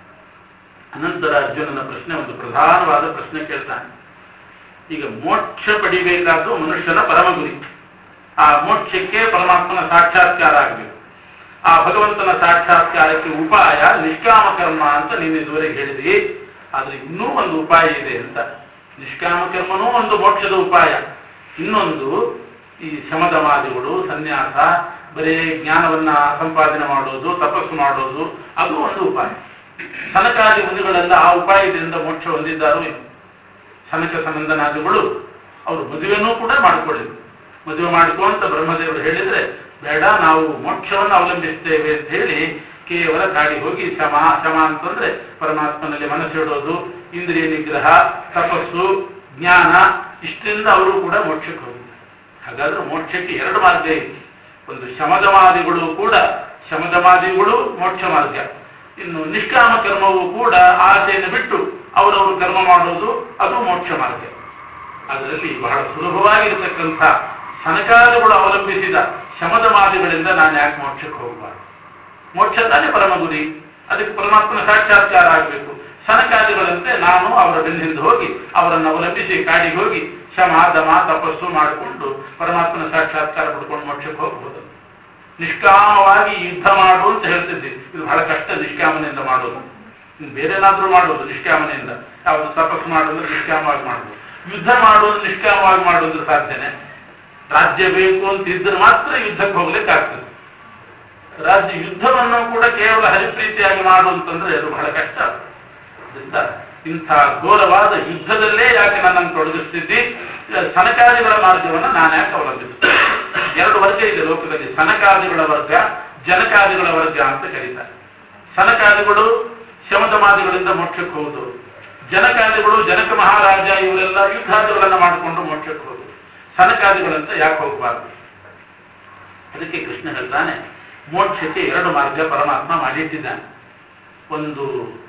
[SPEAKER 1] ಅನಂತರ ಅರ್ಜುನನ ಪ್ರಶ್ನೆ ಒಂದು ಪ್ರಧಾನವಾದ ಪ್ರಶ್ನೆ ಕೇಳ್ತಾನೆ ಈಗ ಮೋಕ್ಷ ಪಡಿಬೇಕಾದ್ದು ಮನುಷ್ಯನ ಪರಮ ಗುರಿ ಆ ಮೋಕ್ಷಕ್ಕೆ ಪರಮಾತ್ಮನ ಸಾಕ್ಷಾತ್ಕಾರ ಆಗಬೇಕು ಆ ಭಗವಂತನ ಸಾಕ್ಷಾತ್ಕಾರಕ್ಕೆ ಉಪಾಯ ನಿಷ್ಕಾಮ ಕರ್ಮ ಅಂತ ನೀನು ಇದುವರೆಗೆ ಹೇಳಿದಿ ಆದ್ರೆ ಇನ್ನೂ ಒಂದು ಉಪಾಯ ಇದೆ ಅಂತ ನಿಷ್ಕಾಮ ಕರ್ಮನೂ ಒಂದು ಮೋಕ್ಷದ ಉಪಾಯ ಇನ್ನೊಂದು ಈ ಶಮದಮಾದಿಗಳು ಸನ್ಯಾಸ ಬರೀ ಜ್ಞಾನವನ್ನ ಸಂಪಾದನೆ ಮಾಡೋದು ತಪಸ್ಸು ಮಾಡೋದು ಅದು ಒಂದು ಉಪಾಯ ಸನಕಾದಿ ಮುನಿಗಳೆಲ್ಲ ಆ ಉಪಾಯದಿಂದ ಮೋಕ್ಷ ಹೊಂದಿದ್ದಾರೋ ಏನು ಸನಕ ಸನಂದನಾದಿಗಳು ಅವರು ಮದುವೆನೂ ಕೂಡ ಮಾಡಿಕೊಳ್ಳಿದ್ರು ಮದುವೆ ಮಾಡ್ಕೋ ಅಂತ ಬ್ರಹ್ಮದೇವರು ಹೇಳಿದ್ರೆ ಬೇಡ ನಾವು ಮೋಕ್ಷವನ್ನು ಅವಲಂಬಿಸ್ತೇವೆ ಅಂತ ಹೇಳಿ ಕೇವಲ ಕಾಡಿಗೆ ಹೋಗಿ ಶಮ ಶಮ ಅಂತಂದ್ರೆ ಪರಮಾತ್ಮನಲ್ಲಿ ಮನಸ್ಸಿಡೋದು ಇಂದ್ರಿಯ ನಿಗ್ರಹ ತಪಸ್ಸು ಜ್ಞಾನ ಇಷ್ಟರಿಂದ ಅವರು ಕೂಡ ಮೋಕ್ಷಕ್ಕೆ ಹೋಗಿದ್ದಾರೆ ಹಾಗಾದ್ರೆ ಮೋಕ್ಷಕ್ಕೆ ಎರಡು ಮಾರ್ಗ ಇದೆ ಒಂದು ಶಮದಮಾದಿಗಳು ಕೂಡ ಶಮದಮಾದಿಗಳು ಮೋಕ್ಷ ಮಾರ್ಗ ಇನ್ನು ನಿಷ್ಕಾಮ ಕರ್ಮವು ಕೂಡ ಆಸೆಯನ್ನು ಬಿಟ್ಟು ಅವರವರು ಕರ್ಮ ಮಾಡೋದು ಅದು ಮೋಕ್ಷ ಮಾರ್ಗ ಅದರಲ್ಲಿ ಬಹಳ ಸುಲಭವಾಗಿರತಕ್ಕಂಥ ಸನಕಾದಿಗಳು ಅವಲಂಬಿಸಿದ ಶಮದಮಾದಿಗಳಿಂದ ನಾನು ಯಾಕೆ ಮೋಕ್ಷಕ್ಕೆ ಹೋಗಬಾರ್ದು ಮೋಕ್ಷ ತಾನೇ ಪರಮ ಗುರಿ ಅದಕ್ಕೆ ಪರಮಾತ್ಮನ ಸಾಕ್ಷಾತ್ಕಾರ ಆಗಬೇಕು ಸನಕಾದಿಗಳಂತೆ ನಾನು ಅವರ ಬೆನ್ನಿಂದ ಹೋಗಿ ಅವರನ್ನು ಅವಲಂಬಿಸಿ ಕಾಡಿಗೆ ಹೋಗಿ ಶಮ ದಮ ತಪಸ್ಸು ಮಾಡಿಕೊಂಡು ಪರಮಾತ್ಮನ ಸಾಕ್ಷಾತ್ಕಾರ ಪಡ್ಕೊಂಡು ಮೋಕ್ಷಕ್ಕೆ ಹೋಗಬಹುದು ನಿಷ್ಕಾಮವಾಗಿ ಯುದ್ಧ ಮಾಡು ಅಂತ ಹೇಳ್ತಿದ್ವಿ ಇದು ಬಹಳ ಕಷ್ಟ ನಿಷ್ಕಾಮನೆಯಿಂದ ಮಾಡೋದು ಇನ್ನು ಬೇರೆ ಏನಾದ್ರೂ ಮಾಡೋದು ನಿಷ್ಕಾಮನೆಯಿಂದ ಯಾವುದು ತಪಸ್ಸು ಮಾಡೋದು ನಿಷ್ಕಾಮವಾಗಿ ಮಾಡೋದು ಯುದ್ಧ ಮಾಡೋದು ನಿಷ್ಕಾಮವಾಗಿ ಮಾಡೋದು ಸಾಧ್ಯನೇ ರಾಜ್ಯ ಬೇಕು ಅಂತ ಇದ್ರೆ ಮಾತ್ರ ಯುದ್ಧಕ್ಕೆ ಹೋಗ್ಲಿಕ್ಕೆ ಆಗ್ತದೆ ರಾಜ್ಯ ಯುದ್ಧವನ್ನು ಕೂಡ ಕೇವಲ ಹರಿಪ್ರೀತಿಯಾಗಿ ಮಾಡು ಅಂತಂದ್ರೆ ಅದು ಬಹಳ ಕಷ್ಟ ಅದರಿಂದ ಇಂಥ ಘೋರವಾದ ಯುದ್ಧದಲ್ಲೇ ಯಾಕೆ ನನ್ನನ್ನು ತೊಡಗಿಸ್ತಿದ್ದಿ ಸನಕಾದಿಗಳ ಮಾರ್ಗವನ್ನು ನಾನು ಯಾಕೆ ಅವಲಂಬಿಸ್ತೇನೆ ಎರಡು ವರ್ಗ ಇದೆ ಲೋಕದಲ್ಲಿ ಸನಕಾದಿಗಳ ವರ್ಗ ಜನಕಾದಿಗಳ ವರ್ಗ ಅಂತ ಕರೀತಾರೆ ಸನಕಾದಿಗಳು ಶಮದಮಾದಿಗಳಿಂದ ಮೋಕ್ಷಕ್ಕೆ ಹೋದವರು ಜನಕಾದಿಗಳು ಜನಕ ಮಹಾರಾಜ ಇವರೆಲ್ಲ ಯುದ್ಧಾದಿಗಳನ್ನ ಮಾಡಿಕೊಂಡು ಮೋಕ್ಷಕ್ಕೆ ಹೋದರು ಸನಕಾದಿಗಳಂತ ಯಾಕೆ ಹೋಗಬಾರ್ದು ಅದಕ್ಕೆ ಕೃಷ್ಣ ಹೇಳ್ತಾನೆ ಮೋಕ್ಷಕ್ಕೆ ಎರಡು ಮಾರ್ಗ ಪರಮಾತ್ಮ ಮಾಡಿಟ್ಟಿದ್ದಾನೆ ಒಂದು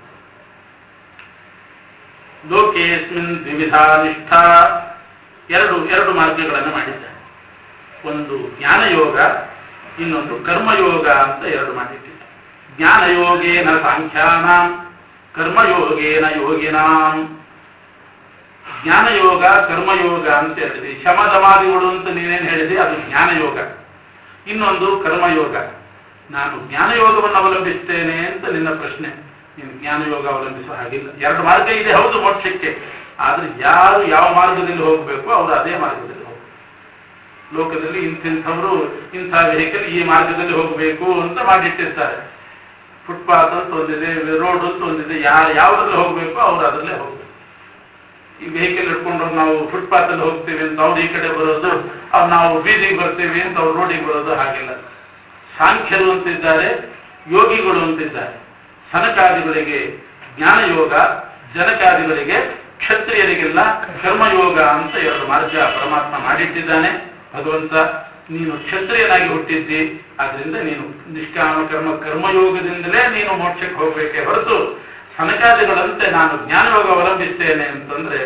[SPEAKER 1] ಲೋಕೇಸ್ಮಿನ್ ದ್ವಿವಿಧ ನಿಷ್ಠಾ ಎರಡು ಎರಡು ಮಾರ್ಗಗಳನ್ನು ಮಾಡಿದ್ದಾನೆ ಒಂದು ಜ್ಞಾನಯೋಗ ಇನ್ನೊಂದು ಕರ್ಮಯೋಗ ಅಂತ ಎರಡು ಮಾಡಿಟ್ಟಿದ್ದ ಜ್ಞಾನಯೋಗೇನ ಸಾಂಖ್ಯಾನಾಂ ಕರ್ಮಯೋಗೇನ ಯೋಗಿನಾಂ ಜ್ಞಾನಯೋಗ ಕರ್ಮಯೋಗ ಅಂತ ಹೇಳಿದೆ ಶಮದಮಾದಿಗಳು ಅಂತ ನೀನೇನು ಹೇಳಿದೆ ಅದು ಜ್ಞಾನಯೋಗ ಇನ್ನೊಂದು ಕರ್ಮಯೋಗ ನಾನು ಜ್ಞಾನಯೋಗವನ್ನು ಅವಲಂಬಿಸ್ತೇನೆ ಅಂತ ನಿನ್ನ ಪ್ರಶ್ನೆ ನೀನು ಜ್ಞಾನಯೋಗ ಅವಲಂಬಿಸುವ ಹಾಗಿಲ್ಲ ಎರಡು ಮಾರ್ಗ ಇದೆ ಹೌದು ಮೋಕ್ಷಕ್ಕೆ ಆದ್ರೆ ಯಾರು ಯಾವ ಮಾರ್ಗದಲ್ಲಿ ಹೋಗಬೇಕು ಅವರು ಅದೇ ಮಾರ್ಗದಲ್ಲಿ ಹೋಗಬೇಕು ಲೋಕದಲ್ಲಿ ಇಂತಿಂಥವರು ಇಂಥ ವೆಹಿಕಲ್ ಈ ಮಾರ್ಗದಲ್ಲಿ ಹೋಗಬೇಕು ಅಂತ ಮಾಡಿಟ್ಟಿರ್ತಾರೆ ಫುಟ್ಪಾತ್ ಅಂತ ಒಂದಿದೆ ರೋಡ್ ಅಂತ ಒಂದಿದೆ ಯಾರು ಯಾವುದ್ರಲ್ಲಿ ಹೋಗಬೇಕು ಅವ್ರು ಅದರಲ್ಲೇ ಹೋಗ್ಬೇಕು ಈ ವೆಹಿಕಲ್ ಹಿಡ್ಕೊಂಡು ನಾವು ಫುಟ್ಪಾತ್ ಅಲ್ಲಿ ಹೋಗ್ತೀವಿ ಅಂತ ಅವ್ರು ಈ ಕಡೆ ಬರೋದು ಅವ್ರು ನಾವು ಬೀದಿಗೆ ಬರ್ತೀವಿ ಅಂತ ಅವ್ರು ರೋಡಿಗೆ ಬರೋದು ಹಾಗಿಲ್ಲ ಸಾಂಖ್ಯರು ಅಂತಿದ್ದಾರೆ ಯೋಗಿಗಳು ಅಂತಿದ್ದಾರೆ ಸನಕಾದಿಗಳಿಗೆ ಜ್ಞಾನಯೋಗ ಜನಕಾದಿಗಳಿಗೆ ಕ್ಷತ್ರಿಯರಿಗೆಲ್ಲ ಕರ್ಮಯೋಗ ಅಂತ ಎರಡು ಮಾರ್ಗ ಪರಮಾತ್ಮ ಮಾಡಿಟ್ಟಿದ್ದಾನೆ ಭಗವಂತ ನೀನು ಕ್ಷತ್ರಿಯನಾಗಿ ಹುಟ್ಟಿದ್ದಿ ಆದ್ರಿಂದ ನೀನು ನಿಷ್ಕಾಮ ಕರ್ಮ ಕರ್ಮಯೋಗದಿಂದಲೇ ನೀನು ಮೋಕ್ಷಕ್ಕೆ ಹೋಗ್ಬೇಕೇ ಹೊರತು ಸನಕಾದಿಗಳಂತೆ ನಾನು ಜ್ಞಾನಯೋಗ ಅವಲಂಬಿಸ್ತೇನೆ ಅಂತಂದ್ರೆ